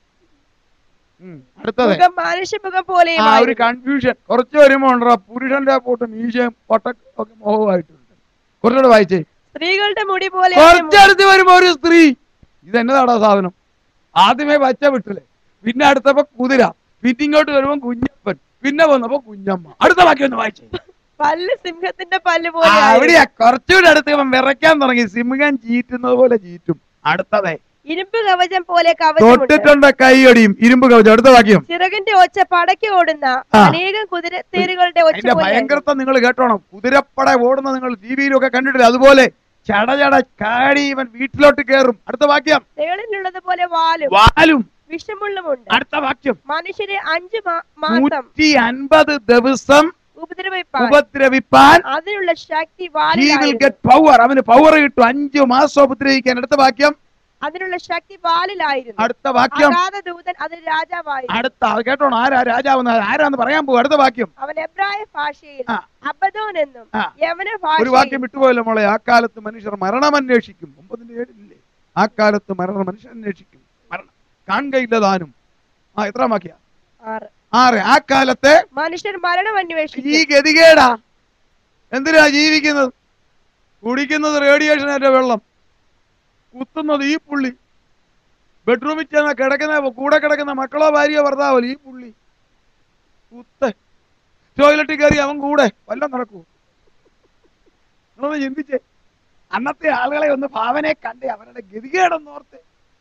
ഉം, അടുത്തത് മുഖം മനുഷ്യമുഖം ആ പോലെയും ഒരു കൺഫ്യൂഷൻ കുറച്ച് വരുമ്പോ ഉണ്ടോ പുരുഷന്റെ പോട്ട് മീശയും പൊട്ടക്കും ഒക്കെ മോഹമായിട്ടുണ്ട് കുറച്ചുകൂടെ വായിച്ചേ സ്ത്രീകളുടെ മുടി പോലെ കുറച്ചടുത്ത് വരുമ്പോ ഒരു സ്ത്രീ ഇത് എന്നതാടാ സാധനം ആദ്യമേ പച്ച വിട്ടില്ലേ പിന്നെ അടുത്തപ്പോ കുതിര പിന്നെ ഇങ്ങോട്ട് വരുമ്പോ കുഞ്ഞപ്പൻ പിന്നെ വന്നപ്പോ കുഞ്ഞമ്മ അടുത്ത ബാക്കി ഒന്ന് വായിച്ചേ പല്ല് സിംഹത്തിന്റെ പല്ല് ആ, പോലെ ആയിരുന്നു. അവിടെയാ കുറച്ചുകൂടെ അടുത്ത് ഇവൻ വിറയ്ക്കാൻ തുടങ്ങി സിംഹം ചീറ്റുന്നത് പോലെ ചീറ്റും അടുത്തതേ ഇരുമ്പ് കവചം പോലെ കവചമുണ്ട് തൊട്ടിട്ടുണ്ട് കൈയടിയും ഇരുമ്പ് കവചം അടുത്ത വാക്യം ചിറകിന്റെ ഒച്ച പടക്കി ഓടുന്ന ആ. അനേകം കുതിര തേരുകളുടെ ഒച്ച അതിന്റെ പോലെ ഭയങ്കരത നിങ്ങൾ കേട്ടോണം കുതിരപ്പട ഓടുന്ന നിങ്ങൾ ടി വിയിലൊക്കെ കണ്ടിട്ടില്ല അതുപോലെ ചട ചട കാടി ഇവൻ വീട്ടിലോട്ട് കയറും അടുത്ത വാക്യം തേളിലുള്ളത് പോലെ വാലും വാലും വിഷമുള്ളുമുണ്ട് അടുത്ത വാക്യം മനുഷ്യരെ അഞ്ചു മാ- മാസം നൂറ്റി അൻപത് ദിവസം ഉപദ്രവിപ്പാൻ ഉപദ്രവിപ്പാൻ അതിനുള്ള ശക്തി he will വാലിലായിരുന്നു get power അവന് പവർ കിട്ടും അഞ്ചു മാസം ഉപദ്രവിക്കാൻ അടുത്ത വാക്യം അതിനുള്ള ശക്തി വാലിലായിരുന്നു അടുത്ത വാക്യം അഗാധ ദൂതൻ അതിൽ രാജാവായിരുന്നു അടുത്ത അത് കേട്ടോണം ആരാ രാജാവ് ആരാന്ന് പറയാൻ പോകും അടുത്ത വാക്യം അവൻ എബ്രായ ഭാഷയിൽ ആ. അബദോൻ എന്നും ആ. യവന ഒരു ഭാഷയിൽ വാക്യം വിട്ടുപോയല്ലോ മോളെ ആ കാലത്ത് മനുഷ്യർ മരണം അന്വേഷിക്കും ഒമ്പതിന്റെ ഏഴില്ലേ ആ കാലത്ത് മരണം മനുഷ്യർ അന്വേഷിക്കും മരണം കാണുകയില്ല താനും ആ എത്ര വാക്യ ആറ് ആറ് ആ കാലത്തെ മനുഷ്യർ മരണം ഈ അന്വേഷിക്കും ഗതികേടാ എന്തിനാ ജീവിക്കുന്നത് കുടിക്കുന്നത് റേഡിയേഷനേറ്റ വെള്ളം കുത്തുന്നത് ഈ പുള്ളി ബെഡ്റൂമിൽ ചെന്ന കിടക്കുന്ന കൂടെ കിടക്കുന്ന മക്കളോ ഭാര്യയോ ഭർത്താവോ ഈ പുള്ളി കുത്ത് ടോയ്ലറ്റിൽ കയറി അവൻ കൂടെ വല്ലതും നടക്കൂ നിങ്ങളൊന്ന് ചിന്തിച്ചേ അന്നത്തെ ആളുകളെ ഒന്ന് ഭാവനെ കണ്ടേ അവരുടെ ഗതികേടെന്നോർത്ത്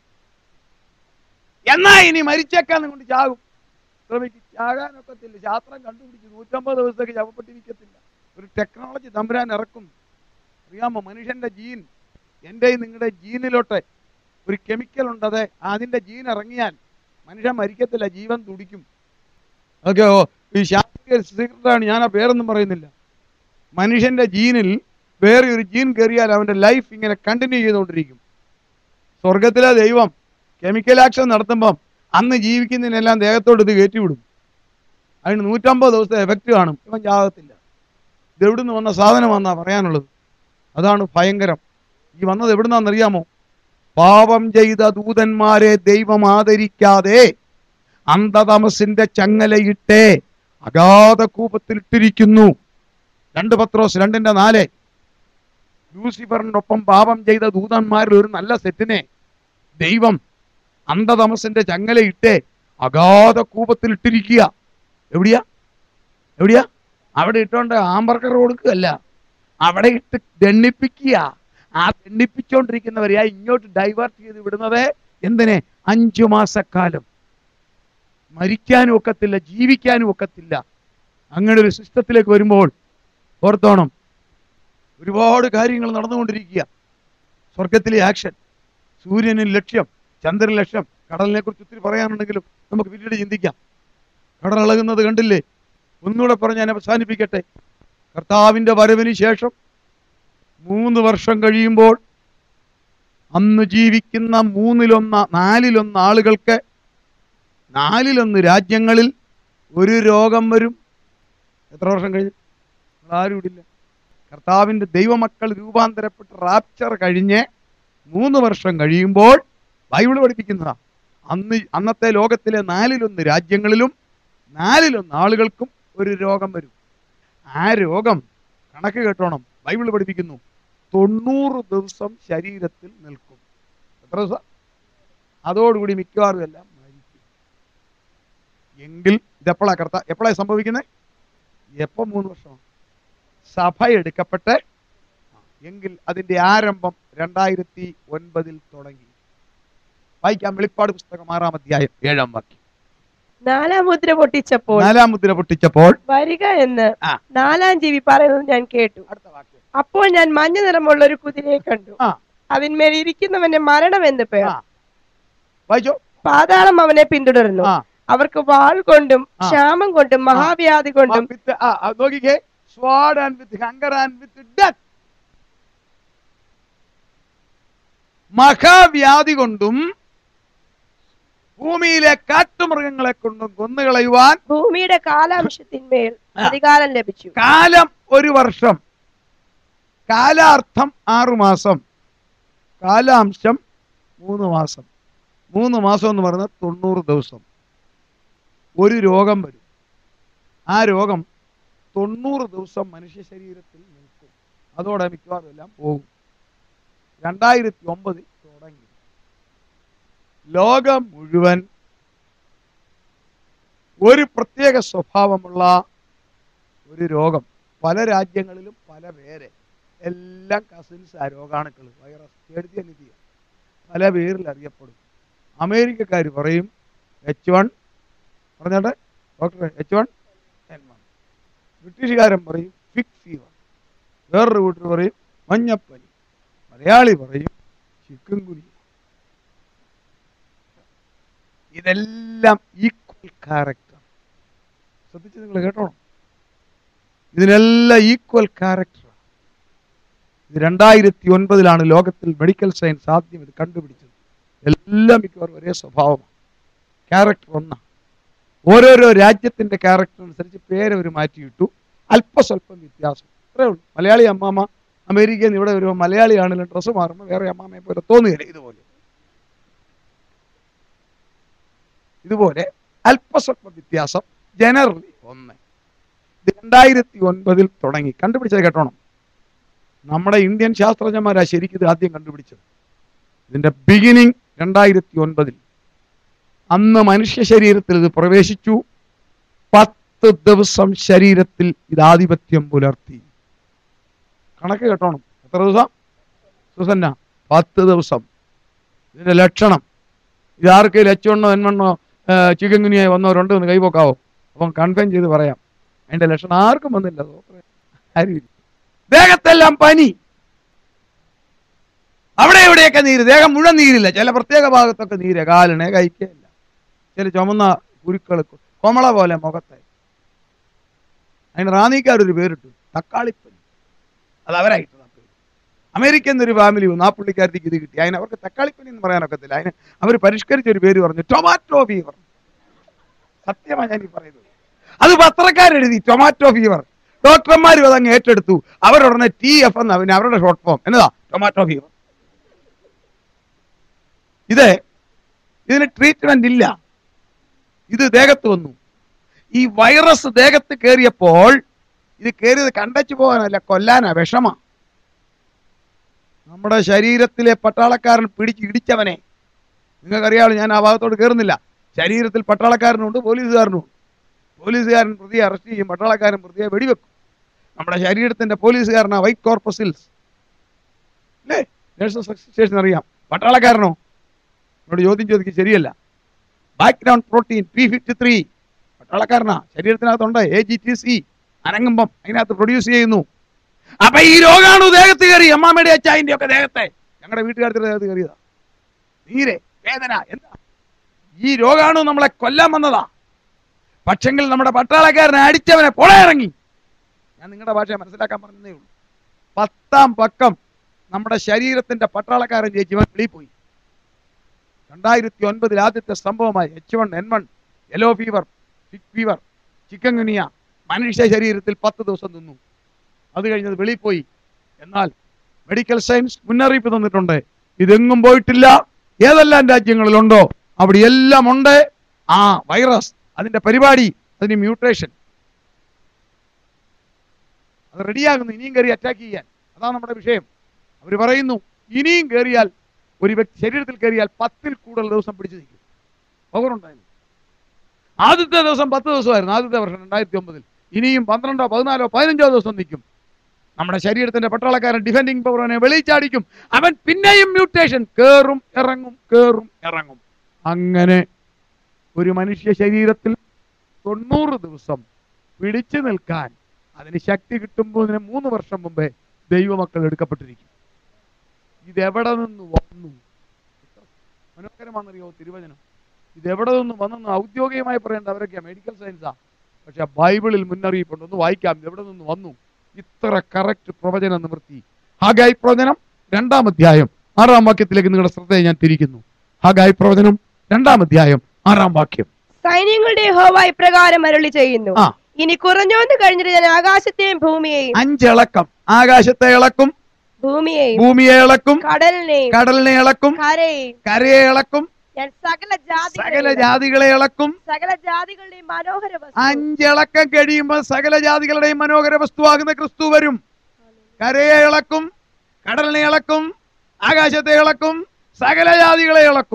എന്നാ ഇനി മരിച്ചേക്കാന്ന് കൊണ്ട് ചാകും ശ്രമിക്കും ചാകാനൊക്കത്തില്ല ശാസ്ത്രം കണ്ടുപിടിച്ച് നൂറ്റമ്പത് ദിവസത്തേക്ക് ശവപ്പെട്ടിരിക്കത്തില്ല ഒരു ടെക്നോളജി തമ്പുരാൻ ഇറക്കും അറിയാമോ മനുഷ്യന്റെ ജീൻ എൻ്റെ നിങ്ങളുടെ ജീനിലോട്ട് ഒരു കെമിക്കൽ ഉണ്ടത് അതിന്റെ ജീൻ ഇറങ്ങിയാൽ മനുഷ്യൻ മരിക്കത്തില്ല ജീവൻ തുടിക്കും ഓക്കെ ഓ ഈ ശാസ്ത്രീയ സീക്രട്ടാണ് ഞാൻ ആ പേരൊന്നും പറയുന്നില്ല മനുഷ്യന്റെ ജീനിൽ വേറെ ഒരു ജീൻ കയറിയാൽ അവന്റെ ലൈഫ് ഇങ്ങനെ കണ്ടിന്യൂ ചെയ്തുകൊണ്ടിരിക്കും സ്വർഗത്തിലെ ദൈവം കെമിക്കൽ ആക്ഷൻ നടത്തുമ്പം അന്ന് ജീവിക്കുന്നതിനെല്ലാം ദേഹത്തോട് ഇത് കയറ്റിവിടും അതിന് നൂറ്റമ്പത് ദിവസത്തെ എഫക്റ്റ് കാണും ഇവൻ ജാകത്തില്ല ഇത് എവിടുന്ന് വന്ന സാധനമാണെന്നാ പറയാനുള്ളത് അതാണ് ഭയങ്കരം ഈ വന്നത് എവിടുന്നാണെന്നറിയാമോ പാപം ചെയ്ത ദൂതന്മാരെ ദൈവം ആദരിക്കാതെ അന്ധതമസിന്റെ ചങ്ങലയിട്ടേ അഗാധ കൂപത്തിലിട്ടിരിക്കുന്നു രണ്ട് പത്രോസ് രണ്ടിന്റെ നാല് ലൂസിഫറിന്റെ ഒപ്പം പാപം ചെയ്ത ദൂതന്മാരിൽ ഒരു നല്ല സെറ്റിനെ ദൈവം അന്ധതമസിന്റെ ചങ്ങലയിട്ടേ അഗാധ കൂപത്തിലിട്ടിരിക്കുക എവിടെയാ എവിടെയാ അവിടെ ഇട്ടോണ്ട് ആമ്പർക്കർ കൊടുക്കുകയല്ല അവിടെ ഇട്ട് ദണ്ണിപ്പിക്കുക ആ ദണ്ണിപ്പിച്ചുകൊണ്ടിരിക്കുന്നവരെയാ ഇങ്ങോട്ട് ഡൈവേർട്ട് ചെയ്ത് വിടുന്നത് എന്തിനെ അഞ്ചു മാസക്കാലം മരിക്കാനും ഒക്കത്തില്ല ജീവിക്കാനും ഒക്കത്തില്ല അങ്ങനെ ഒരു സിസ്റ്റത്തിലേക്ക് വരുമ്പോൾ ഓർത്തോണം ഒരുപാട് കാര്യങ്ങൾ നടന്നുകൊണ്ടിരിക്കുക സ്വർഗത്തിലെ ആക്ഷൻ സൂര്യനിൽ ലക്ഷ്യം ചന്ദ്രൻ ലക്ഷ്യം കടലിനെ കുറിച്ച് ഒത്തിരി പറയാനുണ്ടെങ്കിലും നമുക്ക് പിന്നീട് ചിന്തിക്കാം കടലിളകുന്നത് കണ്ടില്ലേ ഒന്നുകൂടെ പറഞ്ഞ് ഞാൻ അവസാനിപ്പിക്കട്ടെ കർത്താവിന്റെ വരവിന് ശേഷം മൂന്ന് വർഷം കഴിയുമ്പോൾ അന്ന് ജീവിക്കുന്ന മൂന്നിലൊന്ന് നാലിലൊന്ന് ആളുകൾക്ക് നാലിലൊന്ന് രാജ്യങ്ങളിൽ ഒരു രോഗം വരും എത്ര വർഷം കഴിഞ്ഞു ആരും ഇടില്ല കർത്താവിന്റെ ദൈവമക്കൾ രൂപാന്തരപ്പെട്ട് റാപ്ചർ കഴിഞ്ഞ് മൂന്ന് വർഷം കഴിയുമ്പോൾ ബൈബിൾ പഠിപ്പിക്കുന്നതാ അന്ന് അന്നത്തെ ലോകത്തിലെ നാലിലൊന്ന് രാജ്യങ്ങളിലും നാലിലൊന്ന് ആളുകൾക്കും ഒരു രോഗം വരും ആ രോഗം കണക്ക് കേട്ടോണം ബൈബിൾ പഠിപ്പിക്കുന്നു തൊണ്ണൂറ് ദിവസം ശരീരത്തിൽ നിൽക്കും എത്ര ദിവസം അതോടുകൂടി മിക്കവാറും എല്ലാം മരിക്കും എങ്കിൽ ഇതെപ്പോഴാ കർത്ത എപ്പോഴാണ് സംഭവിക്കുന്നത് എപ്പം മൂന്ന് വർഷം സഭ എടുക്കപ്പെട്ട് എങ്കിൽ അതിന്റെ ആരംഭം രണ്ടായിരത്തി ഒൻപതിൽ തുടങ്ങി വായിക്കാം വെളിപ്പാട് പുസ്തകം ആറാം അധ്യായം ഏഴാം വാക്യം നാലാം മുദ്ര പൊട്ടിച്ചപ്പോൾ നാലാം മുദ്ര പൊട്ടിച്ചപ്പോൾ വരിക എന്ന് ആ. നാലാം ജീവി പറയുന്നത് ഞാൻ കേട്ടു അടുത്ത വാക്യം അപ്പോൾ ഞാൻ മഞ്ഞ നിറമുള്ള ഒരു കുതിരയെ കണ്ടു ആ. അതിന്മേൽ ഇരിക്കുന്നവന്റെ മരണം എന്ന് പേർ ആ. വായിച്ചോ പാതാളം അവനെ പിന്തുടരുന്നു ആ. അവർക്ക് വാൾ കൊണ്ടും ആ. ക്ഷാമം കൊണ്ടും മഹാവ്യാധി കൊണ്ടും വിത്ത് ആ ആ, നോക്കിക്കേ sword and with hunger and with death മഹാവ്യാധി കൊണ്ടും ഭൂമിയിലെ കാട്ടുമൃഗങ്ങളെ കൊണ്ടും കൊന്നുകളയുവാൻ ഭൂമിയുടെ കാലാംശത്തിന്മേൽ ആ. അധികാരം ലഭിച്ചു കാലം ഒരു വർഷം കാലാർത്ഥം ആറു മാസം കാലാംശം മൂന്ന് മാസം മൂന്ന് മാസം എന്ന് പറയുന്നത് തൊണ്ണൂറ് ദിവസം ഒരു രോഗം വരും ആ രോഗം തൊണ്ണൂറ് ദിവസം മനുഷ്യ ശരീരത്തിൽ നിൽക്കും അതോടെ മിക്കവാറും എല്ലാം പോകും രണ്ടായിരത്തി ഒമ്പതിൽ തുടങ്ങി ലോകം മുഴുവൻ ഒരു പ്രത്യേക സ്വഭാവമുള്ള ഒരു രോഗം പല രാജ്യങ്ങളിലും പല പേര് എല്ലാം കസിൻസ് ആ രോഗാണുക്കൾ വൈറസ് എഴുതിയ പല പേരിൽ അറിയപ്പെടും അമേരിക്കക്കാർ പറയും എച്ച് വൺ പറഞ്ഞോട്ടെ ഡോക്ടറെ എച്ച് വൺ എൻ വൺ ബ്രിട്ടീഷുകാരൻ പറയും ഫിക് ഫീവർ വേറൊരു കൂട്ടർ പറയും മഞ്ഞപ്പനി മലയാളി പറയും ചിക്കൻ കുനിയ ഇതെല്ലാം ഈക്വൽ ക്യാരക്ടർ ശ്രദ്ധിച്ച് നിങ്ങൾ കേട്ടോണം ഇതിനെല്ലാം ഈക്വൽ ക്യാരക്ടർ ഇത് രണ്ടായിരത്തി ഒൻപതിലാണ് ലോകത്തിൽ മെഡിക്കൽ സയൻസ് ആദ്യം ഇത് കണ്ടുപിടിച്ചത് എല്ലാം മിക്കവാറും ഒരേ സ്വഭാവമാണ് ക്യാരക്ടർ ഒന്നാണ് ഓരോരോ രാജ്യത്തിന്റെ ക്യാരക്ടർ അനുസരിച്ച് പേര് അവർ മാറ്റിയിട്ടു അല്പസ്വല്പം വ്യത്യാസം അത്രേ ഉള്ളൂ മലയാളി അമ്മാമ്മ അമേരിക്കയിൽ നിന്ന് ഇവിടെ വരുമ്പോൾ മലയാളിയാണെങ്കിലും ഡ്രസ്സ് മാറുമ്പോൾ വേറെ അമ്മാമ്മയെ പോലെ തോന്നുകയില്ല ഇതുപോലെ ഇതുപോലെ അല്പസ്വല്പ വ്യത്യാസം ജനറലി ഒന്ന് ഇത് രണ്ടായിരത്തി ഒൻപതിൽ തുടങ്ങി കണ്ടുപിടിച്ചത് കേട്ടോണം നമ്മുടെ ഇന്ത്യൻ ശാസ്ത്രജ്ഞന്മാരാ ശരിക്കും ഇത് ആദ്യം കണ്ടുപിടിച്ചത് ഇതിന്റെ ബിഗിനിങ് രണ്ടായിരത്തി ഒൻപതിൽ അന്ന് മനുഷ്യ ശരീരത്തിൽ ഇത് പ്രവേശിച്ചു പത്ത് ദിവസം ശരീരത്തിൽ ഇത് ആധിപത്യം പുലർത്തി കണക്ക് കേട്ടോണം എത്ര ദിവസം സുസന്ന പത്ത് ദിവസം ഇതിന്റെ ലക്ഷണം ഇത് ആർക്ക് ലച്ചവണ്ണോ എൻവണ്ണോ ചിക്കൻ കുനിയായി വന്നവരുണ്ട് എന്ന് കൈപോക്കാവോ അപ്പം കൺഫേം ചെയ്ത് പറയാം അതിന്റെ ലക്ഷണം ആർക്കും വന്നില്ല അത് ആരുമില്ല ദേഹത്തെല്ലാം പനി അവിടെ എവിടെയൊക്കെ നീര് ദേഹം മുഴുവൻ നീരില്ല ചില പ്രത്യേക ഭാഗത്തൊക്കെ നീര് കാലിന് കൈക്കല്ല ചില ചുമന്ന കുരുക്കൾ കോമള പോലെ മുഖത്തെ അതിന് റാന്നിക്കാരൊരു പേരിട്ടു തക്കാളിപ്പനി അത് അവരായിട്ട് അമേരിക്കൻ ഒരു ഫാമിലി വന്നു ആ പുള്ളിക്കാരത്തേക്ക് ഇത് കിട്ടി അതിന് അവർക്ക് തക്കാളിപ്പനി എന്ന് പറയാനൊക്കത്തില്ല അതിന് അവർ പരിഷ്കരിച്ച ഒരു പേര് പറഞ്ഞു ടൊമാറ്റോ ഫീവർ സത്യമാണ് ഞാൻ ഈ പറയുന്നത് അത് പത്രക്കാരെഴുതി ടൊമാറ്റോ ഫീവർ ഡോക്ടർമാരും അതങ്ങ് ഏറ്റെടുത്തു അവരുടനെ ടി എഫ് എന്ന പിന്നെ അവരുടെ ഷോർട്ട് ഫോം എന്നതാ ടൊമാറ്റോ ഫീവർ ഇത് ഇതിന് ട്രീറ്റ്മെന്റ് ഇല്ല ഇത് ദേഹത്ത് വന്നു ഈ വൈറസ് ദേഹത്ത് കയറിയപ്പോൾ ഇത് കയറിയത് കണ്ടച്ചു പോകാനല്ല കൊല്ലാനാ വിഷമാ നമ്മുടെ ശരീരത്തിലെ പട്ടാളക്കാരൻ പിടിച്ച് ഇടിച്ചവനെ നിങ്ങൾക്കറിയാമല്ലോ ഞാൻ ആ ഭാഗത്തോട് കയറുന്നില്ല ശരീരത്തിൽ പട്ടാളക്കാരനുണ്ട് പോലീസുകാരനുണ്ട് പോലീസുകാരൻ പ്രതിയെ അറസ്റ്റ് ചെയ്യും പട്ടാളക്കാരൻ പ്രതിയെ വെടിവെക്കും നമ്മുടെ ശരീരത്തിന്റെ പോലീസുകാരനാ വൈറ്റ് കോർപ്പസിൽസ് അല്ലേ നേഴ്സസ് സ്റ്റേഷൻ അറിയാം പട്ടാളക്കാരനോ എന്നോട് ചോദ്യം ചോദിക്കും ശരിയല്ല background protein P fifty three പട്ടാളക്കാരനാ ശരീരത്തിനകത്തുണ്ട് എ ജി ടി സി അനങ്ങുമ്പം അതിനകത്ത് പ്രൊഡ്യൂസ് ചെയ്യുന്നു അപ്പൊ ഈ രോഗാണു ദേഹത്ത് കയറി അമ്മാമ്മയുടെ അച്ചായന്റെ ഒക്കെ ദേഹത്തെ ഞങ്ങളുടെ വീട്ടുകാരുടെ ദേഹത്ത് കയറിയതാ നീരെ വേദന എന്താ ഈ രോഗാണു നമ്മളെ കൊല്ലാൻ വന്നതാ പക്ഷെങ്കിൽ നമ്മുടെ പട്ടാളക്കാരനെ അടിച്ചവനെ പൊള ഇറങ്ങി ഞാൻ നിങ്ങളുടെ ഭാഷ മനസ്സിലാക്കാൻ പറഞ്ഞതേ ഉള്ളൂ പത്താം പക്കം നമ്മുടെ ശരീരത്തിന്റെ പട്ടാളക്കാരൻ ജയിച്ചു ഇവൻ വെളിയിൽ പോയി രണ്ടായിരത്തി ഒൻപതിൽ ആദ്യത്തെ സംഭവമായി H one N one yellow fever സിക് ഫീവർ ചിക്കൻ ഗുനിയ മനുഷ്യ ശരീരത്തിൽ പത്ത് ദിവസം നിന്നു അത് കഴിഞ്ഞത് വെളിയിൽ പോയി എന്നാൽ മെഡിക്കൽ സയൻസ് മുന്നറിയിപ്പ് തന്നിട്ടുണ്ട് ഇതെങ്ങും പോയിട്ടില്ല ഏതെല്ലാം രാജ്യങ്ങളിലുണ്ടോ അവിടെ എല്ലാം ഉണ്ട് ആ വൈറസ് അതിന്റെ പരിപാടി അതിന് മ്യൂട്ടേഷൻ അത് റെഡിയാകുന്നു ഇനിയും കയറി അറ്റാക്ക് ചെയ്യാൻ അതാണ് നമ്മുടെ വിഷയം അവർ പറയുന്നു ഇനിയും കയറിയാൽ ഒരു വ്യക്തി ശരീരത്തിൽ കയറിയാൽ പത്തിൽ കൂടുതൽ ദിവസം പിടിച്ചു നിൽക്കും പവറുണ്ടായിരുന്നു ആദ്യത്തെ ദിവസം പത്ത് ദിവസമായിരുന്നു ആദ്യത്തെ വർഷം രണ്ടായിരത്തി ഒമ്പതിൽ ഇനിയും പന്ത്രണ്ടോ പതിനാലോ പതിനഞ്ചോ ദിവസം നിൽക്കും നമ്മുടെ ശരീരത്തിന്റെ പട്ടാളക്കാരൻ ഡിഫെൻഡിങ് പവറിനെ വെളിച്ചാടിക്കും അവൻ പിന്നെയും മ്യൂട്ടേഷൻ കേറും ഇറങ്ങും കേറും ഇറങ്ങും അങ്ങനെ ഒരു മനുഷ്യ ശരീരത്തിൽ തൊണ്ണൂറ് ദിവസം പിടിച്ചു നിൽക്കാൻ അതിന് ശക്തി കിട്ടുമ്പോൾ ഇതിന് മൂന്ന് വർഷം മുമ്പേ ദൈവമക്കൾ എടുക്കപ്പെട്ടിരിക്കും ഇതെവിടെ നിന്ന് വന്നു മനോഹരമാണെന്നറിയോ തിരുവചനം ഇതെവിടെ നിന്ന് വന്നെന്ന് ഔദ്യോഗികമായി പറയേണ്ട അവരൊക്കെയാ മെഡിക്കൽ സയൻസാ പക്ഷെ ബൈബിളിൽ മുന്നറിയിപ്പുണ്ട് ഒന്ന് വായിക്കാം ഇതെവിടെ നിന്ന് വന്നു ഇത്ര കറക്റ്റ് പ്രവചന നിവൃത്തി ഹാഗായി പ്രവചനം രണ്ടാം അധ്യായം ആറാം വാക്യത്തിലേക്ക് നിങ്ങളുടെ ശ്രദ്ധയെ ഞാൻ തിരിക്കുന്നു ഹാഗായി പ്രവചനം രണ്ടാം അധ്യായം ആറാം വാക്യം സൈന്യങ്ങളുടെ യഹോവ ഇപ്രകാരം അരുളി ചെയ്യുന്നു ആ. ഇനി കുറഞ്ഞോന്ന് കഴിഞ്ഞിട്ട് ഞാൻ ആകാശത്തെയും ഭൂമിയെയും അഞ്ചിളക്കം ആകാശത്തെ ഇളക്കും ഭൂമിയെയും ഭൂമിയെ ഇളക്കും കടലിനെയും കടലിനെ ഇളക്കും കരയെയും കരയെ ഇളക്കും ഞാൻ സകല സകല ജാതികളെയും ജാതികളെ ഇളക്കും സകല ജാതികളുടെയും മനോഹര വസ്തു അഞ്ചിളക്കം കഴിയുമ്പോൾ സകല ജാതികളുടെയും മനോഹര വസ്തുവാകുന്ന ക്രിസ്തു വരും കരയെ ഇളക്കും കടലിനെ ഇളക്കും ആകാശത്തെ ഇളക്കും സകല ജാതികളെ ഇളക്കും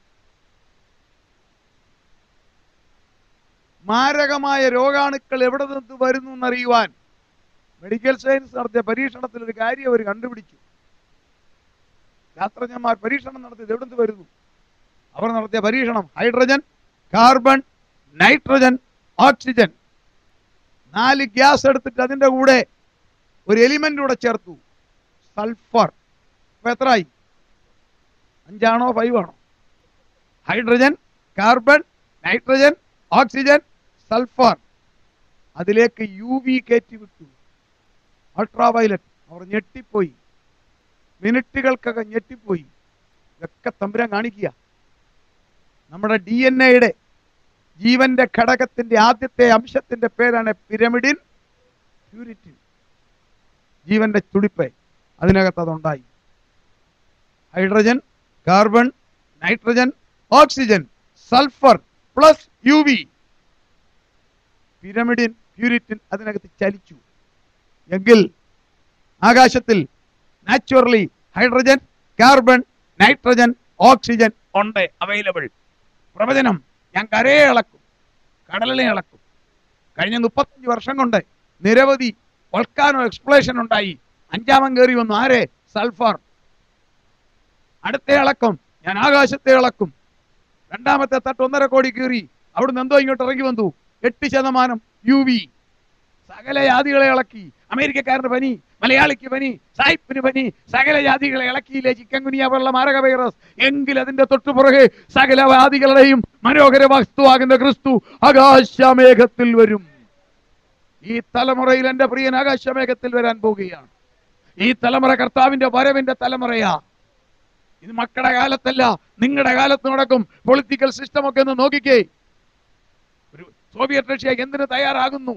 മാരകമായ രോഗാണുക്കൾ എവിടെ നിന്ന് വരുന്നു എന്നറിയുവാൻ മെഡിക്കൽ സയൻസ് നടത്തിയ പരീക്ഷണത്തിൽ ഒരു കാര്യം അവർ കണ്ടുപിടിച്ചു ശാസ്ത്രജ്ഞന്മാർ പരീക്ഷണം നടത്തിയത് എവിടെ നിന്ന് വരുന്നു അവർ നടത്തിയ പരീക്ഷണം ഹൈഡ്രജൻ കാർബൺ നൈട്രജൻ ഓക്സിജൻ നാല് ഗ്യാസ് എടുത്തിട്ട് അതിന്റെ കൂടെ ഒരു എലിമെന്റ് കൂടെ ചേർത്തു സൾഫർ അപ്പൊ എത്രയായി അഞ്ചാണോ ഫൈവ് ആണോ hydrogen carbon nitrogen oxygen sulphur അതിലേക്ക് യു വി കയറ്റി വിട്ടു അൾട്രാ വയലറ്റ് അവർ ഞെട്ടിപ്പോയി മിനിറ്റുകൾക്കകം ഞെട്ടിപ്പോയി ഇതൊക്കെ തമ്പുരാൻ കാണിക്കുക നമ്മുടെ ഡി എൻ എയുടെ ജീവന്റെ ഘടകത്തിന്റെ ആദ്യത്തെ അംശത്തിന്റെ പേരാണ് പിരമിഡിൻ പ്യൂരിറ്റിൻ ജീവന്റെ തുടിപ്പ് അതിനകത്ത് അതുണ്ടായി hydrogen carbon nitrogen oxygen sulphur plus U V pyrimidine പ്യൂരിറ്റിൻ അതിനകത്ത് ചലിച്ചു എങ്കിൽ ആകാശത്തിൽ naturally hydrogen carbon nitrogen oxygen ഉണ്ട് അവൈലബിൾ പ്രവചനം ഞാൻ കരയെ ഇളക്കും കടലിനെ ഇളക്കും കഴിഞ്ഞ മുപ്പത്തഞ്ച് വർഷം കൊണ്ട് നിരവധി വൾക്കാനോ എക്സ്പ്ലോഷൻ ഉണ്ടായി അഞ്ചാമൻ കയറി വന്നു ആരെ സൾഫർ അടുത്ത ഇളക്കം ഞാൻ ആകാശത്തെ ഇളക്കും രണ്ടാമത്തെ തട്ട് ഒന്നര കോടി കീറി അവിടുന്ന് എന്തോ ഇങ്ങോട്ട് ഇറങ്ങി വന്നു എട്ട് ശതമാനം യു വി സകല ജാതികളെ ഇളക്കി അമേരിക്കക്കാരന് പനി മലയാളിക്ക് പനി സായിപ്പിന് പനി സകല ജാതികളെ ഇളക്കിയില്ലേ ചിക്കൻ കുനിയ പോലുള്ള മാരക വൈറസ് എങ്കിൽ അതിന്റെ തൊട്ടുപുറകെ സകല ജാതികളുടെയും മനോഹര വസ്തുവാകുന്ന ക്രിസ്തു ആകാശമേഘത്തിൽ വരും ഈ തലമുറയിൽ എന്റെ പ്രിയൻ ആകാശമേഘത്തിൽ വരാൻ പോവുകയാണ് ഈ തലമുറ കർത്താവിന്റെ വരവിന്റെ തലമുറയാ ഇത് മക്കളുടെ കാലത്തല്ല നിങ്ങളുടെ കാലത്ത് നടക്കും പൊളിറ്റിക്കൽ സിസ്റ്റം ഒക്കെ ഒന്ന് നോക്കിക്കേ ഒരു സോവിയറ്റ് റഷ്യ എന്തിനു തയ്യാറാകുന്നു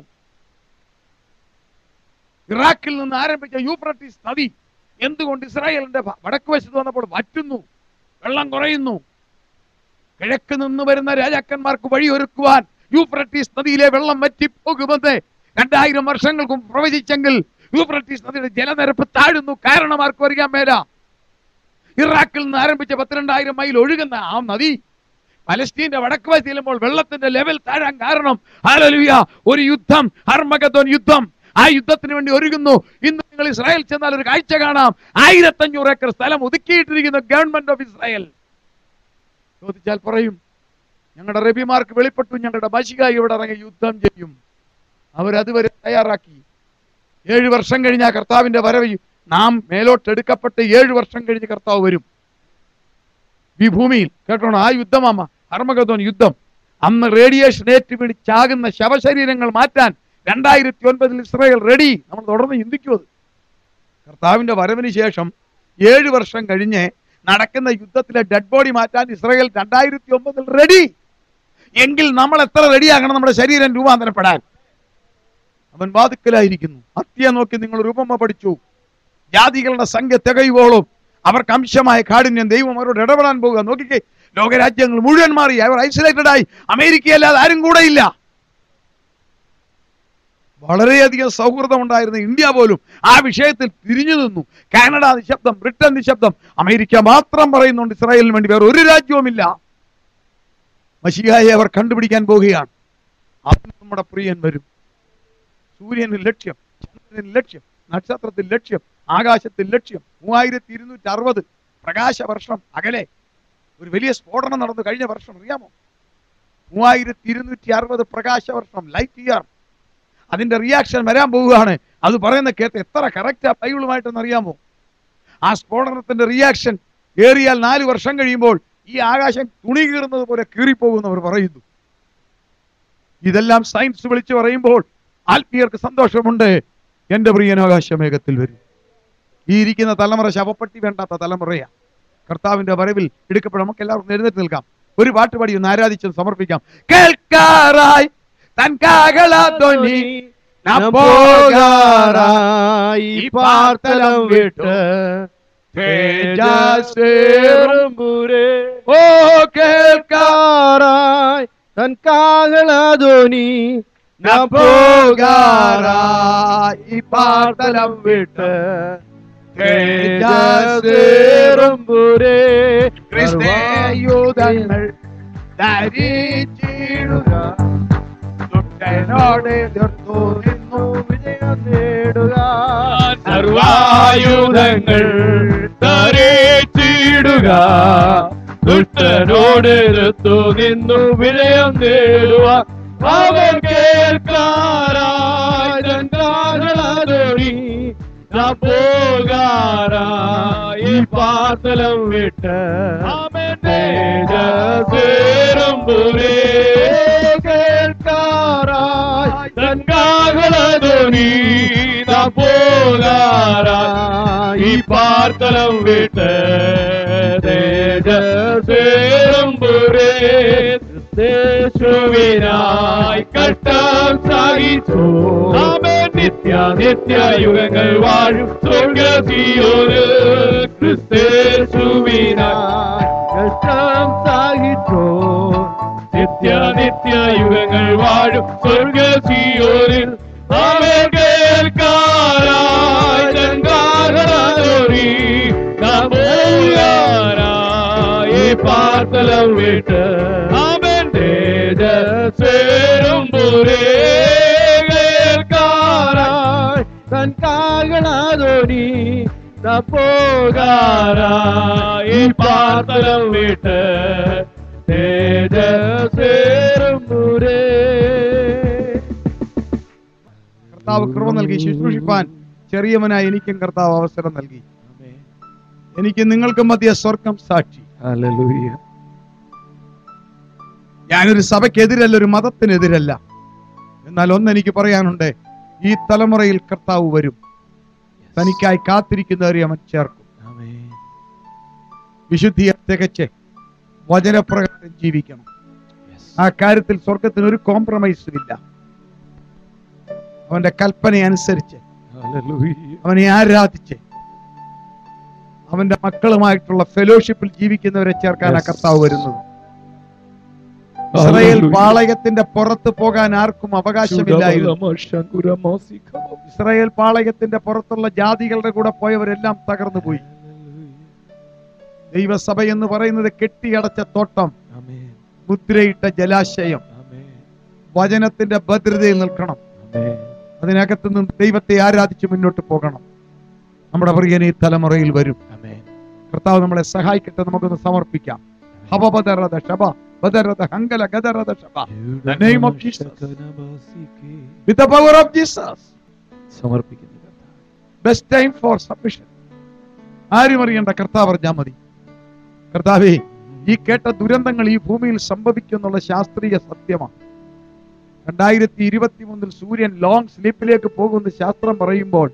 ഇറാഖിൽ നിന്ന് ആരംഭിച്ച യൂഫ്രട്ടീസ് നദി എന്തുകൊണ്ട് ഇസ്രായേലിന്റെ ഭ- വടക്ക് വശത്ത് വന്നപ്പോൾ വറ്റുന്നു വെള്ളം കുറയുന്നു കിഴക്ക് നിന്ന് വരുന്ന രാജാക്കന്മാർക്ക് വഴിയൊരുക്കുവാൻ യൂഫ്രട്ടീസ് നദിയിലെ വെള്ളം വറ്റിപ്പോകുമെന്ന് രണ്ടായിരം വർഷങ്ങൾക്ക് മുമ്പ് പ്രവചിച്ചെങ്കിൽ യൂഫ്രട്ടീസ് നദിയുടെ ജലനിരപ്പ് താഴുന്നു കാരണം ആർക്കും അറിയാൻ മേല ഇറാഖിൽ നിന്ന് ആരംഭിച്ച പത്തിരണ്ടായിരം മൈൽ ഒഴുകുന്ന ആ നദി പലസ്തീന്റെ വടക്ക് വശത്ത് ചെല്ലുമ്പോൾ വെള്ളത്തിന്റെ ലെവൽ താഴാൻ കാരണം ഹല്ലേലൂയ ഒരു യുദ്ധം ഹർമഗദോൻ യുദ്ധം ആ യുദ്ധത്തിന് വേണ്ടി ഒരുങ്ങുന്നു ഇന്ന് നിങ്ങൾ ഇസ്രായേൽ ചെന്നാൽ ഒരു കാഴ്ച കാണാം ആയിരത്തഞ്ഞൂറ് ഏക്കർ സ്ഥലം ഒതുക്കിയിട്ടിരിക്കുന്ന ഗവൺമെന്റ് ഓഫ് ഇസ്രായേൽ ചോദിച്ചാൽ പറയും ഞങ്ങളുടെ റബിമാർക്ക് വെളിപ്പെട്ടു ഞങ്ങളുടെ മഷികായി ഇവിടെ ഇറങ്ങി യുദ്ധം ചെയ്യും അവരതുവരെ തയ്യാറാക്കി ഏഴ് വർഷം കഴിഞ്ഞ ആ കർത്താവിന്റെ വരവ് നാം മേലോട്ടെടുക്കപ്പെട്ട് ഏഴ് വർഷം കഴിഞ്ഞ് കർത്താവ് വരും ഈ ഭൂമിയിൽ കേട്ടോണം ആ യുദ്ധമാമ ഹർമഗതോൻ യുദ്ധം അന്ന് റേഡിയേഷൻ ഏറ്റുപിടി ചാകുന്ന ശവശരീരങ്ങൾ മാറ്റാൻ രണ്ടായിരത്തി ഒൻപതിൽ ഇസ്രായേൽ റെഡി നമ്മൾ തുടർന്ന് ചിന്തിക്കുമത് കർത്താവിന്റെ വരവിന് ശേഷം ഏഴ് വർഷം കഴിഞ്ഞ് നടക്കുന്ന യുദ്ധത്തിലെ ഡെഡ് ബോഡി മാറ്റാൻ ഇസ്രായേൽ രണ്ടായിരത്തി ഒമ്പതിൽ റെഡി എങ്കിൽ നമ്മൾ എത്ര റെഡിയാകണം നമ്മുടെ ശരീരം രൂപാന്തരപ്പെടാൻ അവൻ വാതുക്കലായിരിക്കുന്നു ഹത്യ നോക്കി നിങ്ങൾ ഒരു ഉപമ പഠിച്ചു ജാതികളുടെ സംഖ്യ തികയുവോളും അവർക്ക് അംശമായ കാഠിന്യം ദൈവം അവരോട് ഇടപെടാൻ പോകുക നോക്കിക്കേ ലോകരാജ്യങ്ങൾ മുഴുവൻ മാറി അവർ ഐസൊലേറ്റഡ് ആയി അമേരിക്കയല്ലാതെ ആരും കൂടെ ഇല്ല വളരെയധികം സൗഹൃദം ഉണ്ടായിരുന്ന ഇന്ത്യ പോലും ആ വിഷയത്തിൽ തിരിഞ്ഞു നിന്നു കാനഡ നിശബ്ദം ബ്രിട്ടൻ നിശബ്ദം അമേരിക്ക മാത്രം പറയുന്നുണ്ട് ഇസ്രായേലിന് വേണ്ടി വേറെ ഒരു രാജ്യവുമില്ല മഷിയായെ അവർ കണ്ടുപിടിക്കാൻ പോവുകയാണ് അന്ന് നമ്മുടെ പ്രിയൻ വരും സൂര്യനിൽ ലക്ഷ്യം ചന്ദ്രനിൽ ലക്ഷ്യം നക്ഷത്രത്തിൽ ലക്ഷ്യം ആകാശത്തിൽ ലക്ഷ്യം മൂവായിരത്തി ഇരുന്നൂറ്റി അറുപത് പ്രകാശ വർഷം അകലെ ഒരു വലിയ സ്ഫോടനം നടന്നു കഴിഞ്ഞ വർഷം അറിയാമോ മൂവായിരത്തി ഇരുന്നൂറ്റി അറുപത് പ്രകാശ വർഷം ലൈറ്റ് ഇയർ അതിന്റെ റിയാക്ഷൻ വരാൻ പോവുകയാണ് അത് പറയുന്ന കേട്ട് എത്ര കറക്റ്റാ ബൈബിളുമായിട്ടെന്ന് അറിയാമോ ആ സ്ഫോടനത്തിന്റെ റിയാക്ഷൻ ഏറിയാൽ നാല് വർഷം കഴിയുമ്പോൾ ഈ ആകാശം തുണി കീറുന്നത് പോലെ കീറിപ്പോകുന്നവർ പറയുന്നു ഇതെല്ലാം സയൻസ് വിളിച്ചു പറയുമ്പോൾ ആത്മീയർക്ക് സന്തോഷമുണ്ട് എന്റെ പ്രിയൻ ആകാശമേഘത്തിൽ വരും ഈ ഇരിക്കുന്ന തലമുറ ശവപ്പെട്ടി വേണ്ടാത്ത തലമുറയാ കർത്താവിന്റെ വരവിൽ എടുക്കപ്പെടും നമുക്ക് എല്ലാവർക്കും എഴുന്നേറ്റ് നിൽക്കാം ഒരു പാട്ട് പാടി ഒന്ന് ആരാധിച്ച് സമർപ്പിക്കാം കേൾക്കാറായി തൻ കാകളാധ്വനി നാം പോകാറായി ഈ പാർത്തലം വിട്ട് തേജസ്സേറുമ്പുരേ ഓ കേൾക്കാറായി തൻ കാകളധ്വനി നാം പോകാറായി ഈ പാർത്തലം വിട്ട് തേജസ്സേറുമ്പുരേ ക്രിസ്തയുധങ്ങൾ ധരിച്ചിടുക ദുഷ്ടനോട് എതിർത്തു നിന്നു വിജയം നേടുക സർവായുധങ്ങൾ ധരിച്ചിടുക ദുഷ്ടനോട് എതിർത്തു നിന്നു വിജയം നേടുക അവൻ കേൾക്കാറായി തൻ കാഹളധ്വനി നാം പോകാറായി ഈ പാതലം വിട്ട് തേജസ്സേറുമ്പുരേ കേൾക്കാറായി തൻ കാഹളധ്വനി നാം പോകാറായി ഈ പാർത്തലം വിട്ട് തേജസ്സേറുമ്പുരേ ക്രിസ്തേശുവിനായി കഷ്ടം സഹിച്ചു ആമേൻ നിത്യ നിത്യ യുഗങ്ങൾ വാഴും സ്വർഗസിയോന് ക്രിസ്തേശുവിനായി കഷ്ടം സഹിച്ചു നിത്യ നിത്യ യുഗങ്ങൾ വാഴും സ്വർഗസിയോനിൽ ആമേൻ കേൾക്കാറായി ചങ്കാരനോരി നമോയാരായി പാർത്തലം വിട്ട് അവൻ തേജസ്വേരും കേൾക്കാറായി തൻ കാകളാതോടി പോകാറായി പാർത്തലം വിട്ട് തേജസ്വേരും കർത്താവ് കൃപ നൽകി ശുശ്രൂഷിപ്പാൻ ചെറിയവനായി എനിക്കും കർത്താവ് അവസരം നൽകി എനിക്ക് നിങ്ങൾക്ക് മധ്യ സ്വർഗം സാക്ഷി ഞാനൊരു സഭയ്ക്കെതിരല്ല ഒരു മതത്തിനെതിരല്ല എന്നാൽ ഒന്നെനിക്ക് പറയാനുണ്ട് ഈ തലമുറയിൽ കർത്താവ് വരും തനിക്കായി കാത്തിരിക്കുന്നവരെ അവൻ ചേർക്കും വിശുദ്ധിയെ തികച്ച് വചനപ്രകാരം ജീവിക്കണം ആ കാര്യത്തിൽ സ്വർഗത്തിന് ഒരു കോംപ്രമൈസും ഇല്ല അവന്റെ കൽപ്പന അനുസരിച്ച് അവനെ ആരാധിച്ച് അവന്റെ മക്കളുമായിട്ടുള്ള ഫെലോഷിപ്പിൽ ജീവിക്കുന്നവരെ ചേർക്കാനാ Yes. കർത്താവ് വരുന്നത് ഇസ്രായേൽ പാളയത്തിന്റെ പുറത്ത് പോകാൻ ആർക്കും അവകാശമില്ലായിരുന്നു ഇസ്രായേൽ പാളയത്തിന്റെ പുറത്തുള്ള ജാതികളുടെ കൂടെ പോയവരെല്ലാം തകർന്നു പോയി ദൈവസഭ എന്ന് പറയുന്നത് കെട്ടിയടച്ച തോട്ടം മുദ്രയിട്ട ജലാശയം വചനത്തിന്റെ ഭദ്രതയിൽ നിൽക്കണം അതിനകത്ത് നിന്ന് ദൈവത്തെ ആരാധിച്ച് മുന്നോട്ട് പോകണം നമ്മുടെ പ്രിയൻ ഈ തലമുറയിൽ വരും കർത്താവ് നമ്മളെ സഹായിക്കട്ടെ നമുക്കൊന്ന് സമർപ്പിക്കാം ഹബബദറദ ശബ ബദറദ ഹങ്കല ഗദറദ ശബ The name of Jesus. With the power of Jesus. സമർപ്പിക്കുന്നു ബെസ്റ്റ് ടൈം ഫോർ സബ്മിഷൻ ആരും അറിയണ്ട കർത്താവ് പറഞ്ഞാൽ മതി കർത്താവേ ഈ കേട്ട ദുരന്തങ്ങൾ ഈ ഭൂമിയിൽ സംഭവിക്കും എന്നുള്ള ശാസ്ത്രീയ സത്യമാണ് രണ്ടായിരത്തി ഇരുപത്തി മൂന്നിൽ സൂര്യൻ ലോങ് സ്ലീപ്പിലേക്ക് പോകുമെന്ന് ശാസ്ത്രം പറയുമ്പോൾ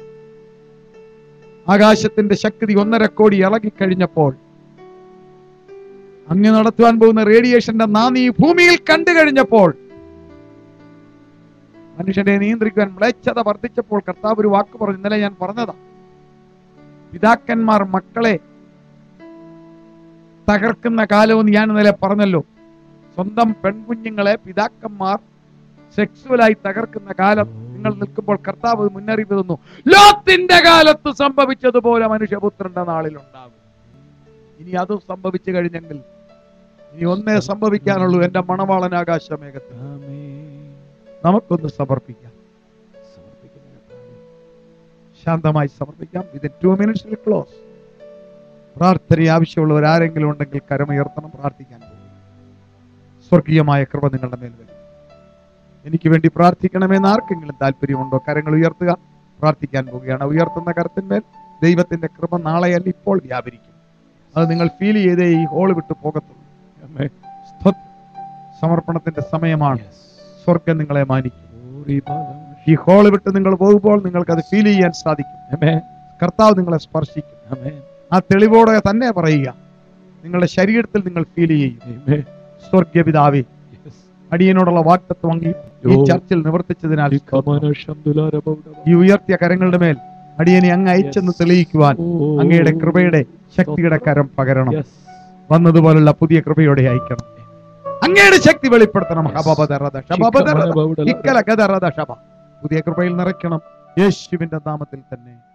ആകാശത്തിന്റെ ശക്തി ഒന്നര കോടി ഇളകിക്കഴിഞ്ഞപ്പോൾ അങ്ങ് നടത്തുവാൻ പോകുന്ന റേഡിയേഷന്റെ നാന്ദി ഈ ഭൂമിയിൽ കണ്ടു കഴിഞ്ഞപ്പോൾ മനുഷ്യനെ നിയന്ത്രിക്കുവാൻ മ്ലേച്ഛത വർദ്ധിച്ചപ്പോൾ കർത്താവ് ഒരു വാക്ക് പറഞ്ഞു ഇന്നലെ ഞാൻ പറഞ്ഞതാ പിതാക്കന്മാർ മക്കളെ തകർക്കുന്ന കാലമെന്ന് ഞാൻ ഇന്നലെ പറഞ്ഞല്ലോ സ്വന്തം പെൺകുഞ്ഞുങ്ങളെ പിതാക്കന്മാർ സെക്സുവലായി തകർക്കുന്ന കാലം നിങ്ങൾ നിൽക്കുമ്പോൾ കർത്താവ് ഒരു മുന്നറിയിപ്പ് തന്നു ലോത്തിന്റെ കാലത്ത് സംഭവിച്ചതുപോലെ മനുഷ്യപുത്രന്റെ നാളിലുണ്ടാകും ഇനി അതും സംഭവിച്ചു കഴിഞ്ഞെങ്കിൽ ഇനി ഒന്നേ സംഭവിക്കാനുള്ളൂ എന്റെ മണവാളൻ ആകാശമേഘത്തിൽ നമുക്കൊന്ന് സമർപ്പിക്കാം ശാന്തമായി സമർപ്പിക്കാം വിതിൻ ടു മിനിറ്റ്സിൽ ക്ലോസ് പ്രാർത്ഥന ആവശ്യമുള്ളവർ ആരെങ്കിലും ഉണ്ടെങ്കിൽ കരമുയർത്തണം പ്രാർത്ഥിക്കാൻ പോകും സ്വർഗീയമായ കൃപ നിങ്ങളുടെ മേൽ വരും എനിക്ക് വേണ്ടി പ്രാർത്ഥിക്കണമെന്ന് ആർക്കെങ്കിലും താല്പര്യമുണ്ടോ കരങ്ങൾ ഉയർത്തുക പ്രാർത്ഥിക്കാൻ പോവുകയാണ് ഉയർത്തുന്ന കരത്തിന്മേൽ ദൈവത്തിന്റെ കൃപ നാളെയല്ല ഇപ്പോൾ വ്യാപരിക്കും അത് നിങ്ങൾ ഫീൽ ചെയ്തേ ഈ ഹോൾ വിട്ടു പോകത്തുള്ളൂ സ്തോത്രം. സമർപ്പണത്തിന്റെ സമയമാണ് സ്വർഗം നിങ്ങളെ മാനിക്കും ഈ ഹോൾ വിട്ട് നിങ്ങൾ പോകുമ്പോൾ നിങ്ങൾക്ക് അത് ഫീൽ ചെയ്യാൻ സാധിക്കും കർത്താവ് നിങ്ങളെ സ്പർശിക്കും ആ തെളിവോടെ തന്നെ പറയുക നിങ്ങളുടെ ശരീരത്തിൽ നിങ്ങൾ ഫീൽ ചെയ്യും സ്വർഗപിതാവേ അടിയനോടുള്ള വാക്തത്വം അങ്ങ് ഈ ഓ. ചർച്ചിൽ നിവർത്തിച്ചതിനാൽ ഈ ഉയർത്തിയ കരങ്ങളുടെ മേൽ അടിയനെ അങ്ങ് അയച്ചെന്ന് തെളിയിക്കുവാൻ അങ്ങയുടെ കൃപയുടെ ശക്തിയുടെ കരം പകരണം വന്നതുപോലുള്ള പുതിയ കൃപയോടെ അയക്കണം അങ്ങയുടെ ശക്തി വെളിപ്പെടുത്തണം ഹബബദറദ ശബബദറദ ഇക്കല ഗദറദ ശബ. പുതിയ കൃപയിൽ നിറയ്ക്കണം യേശുവിന്റെ നാമത്തിൽ തന്നെ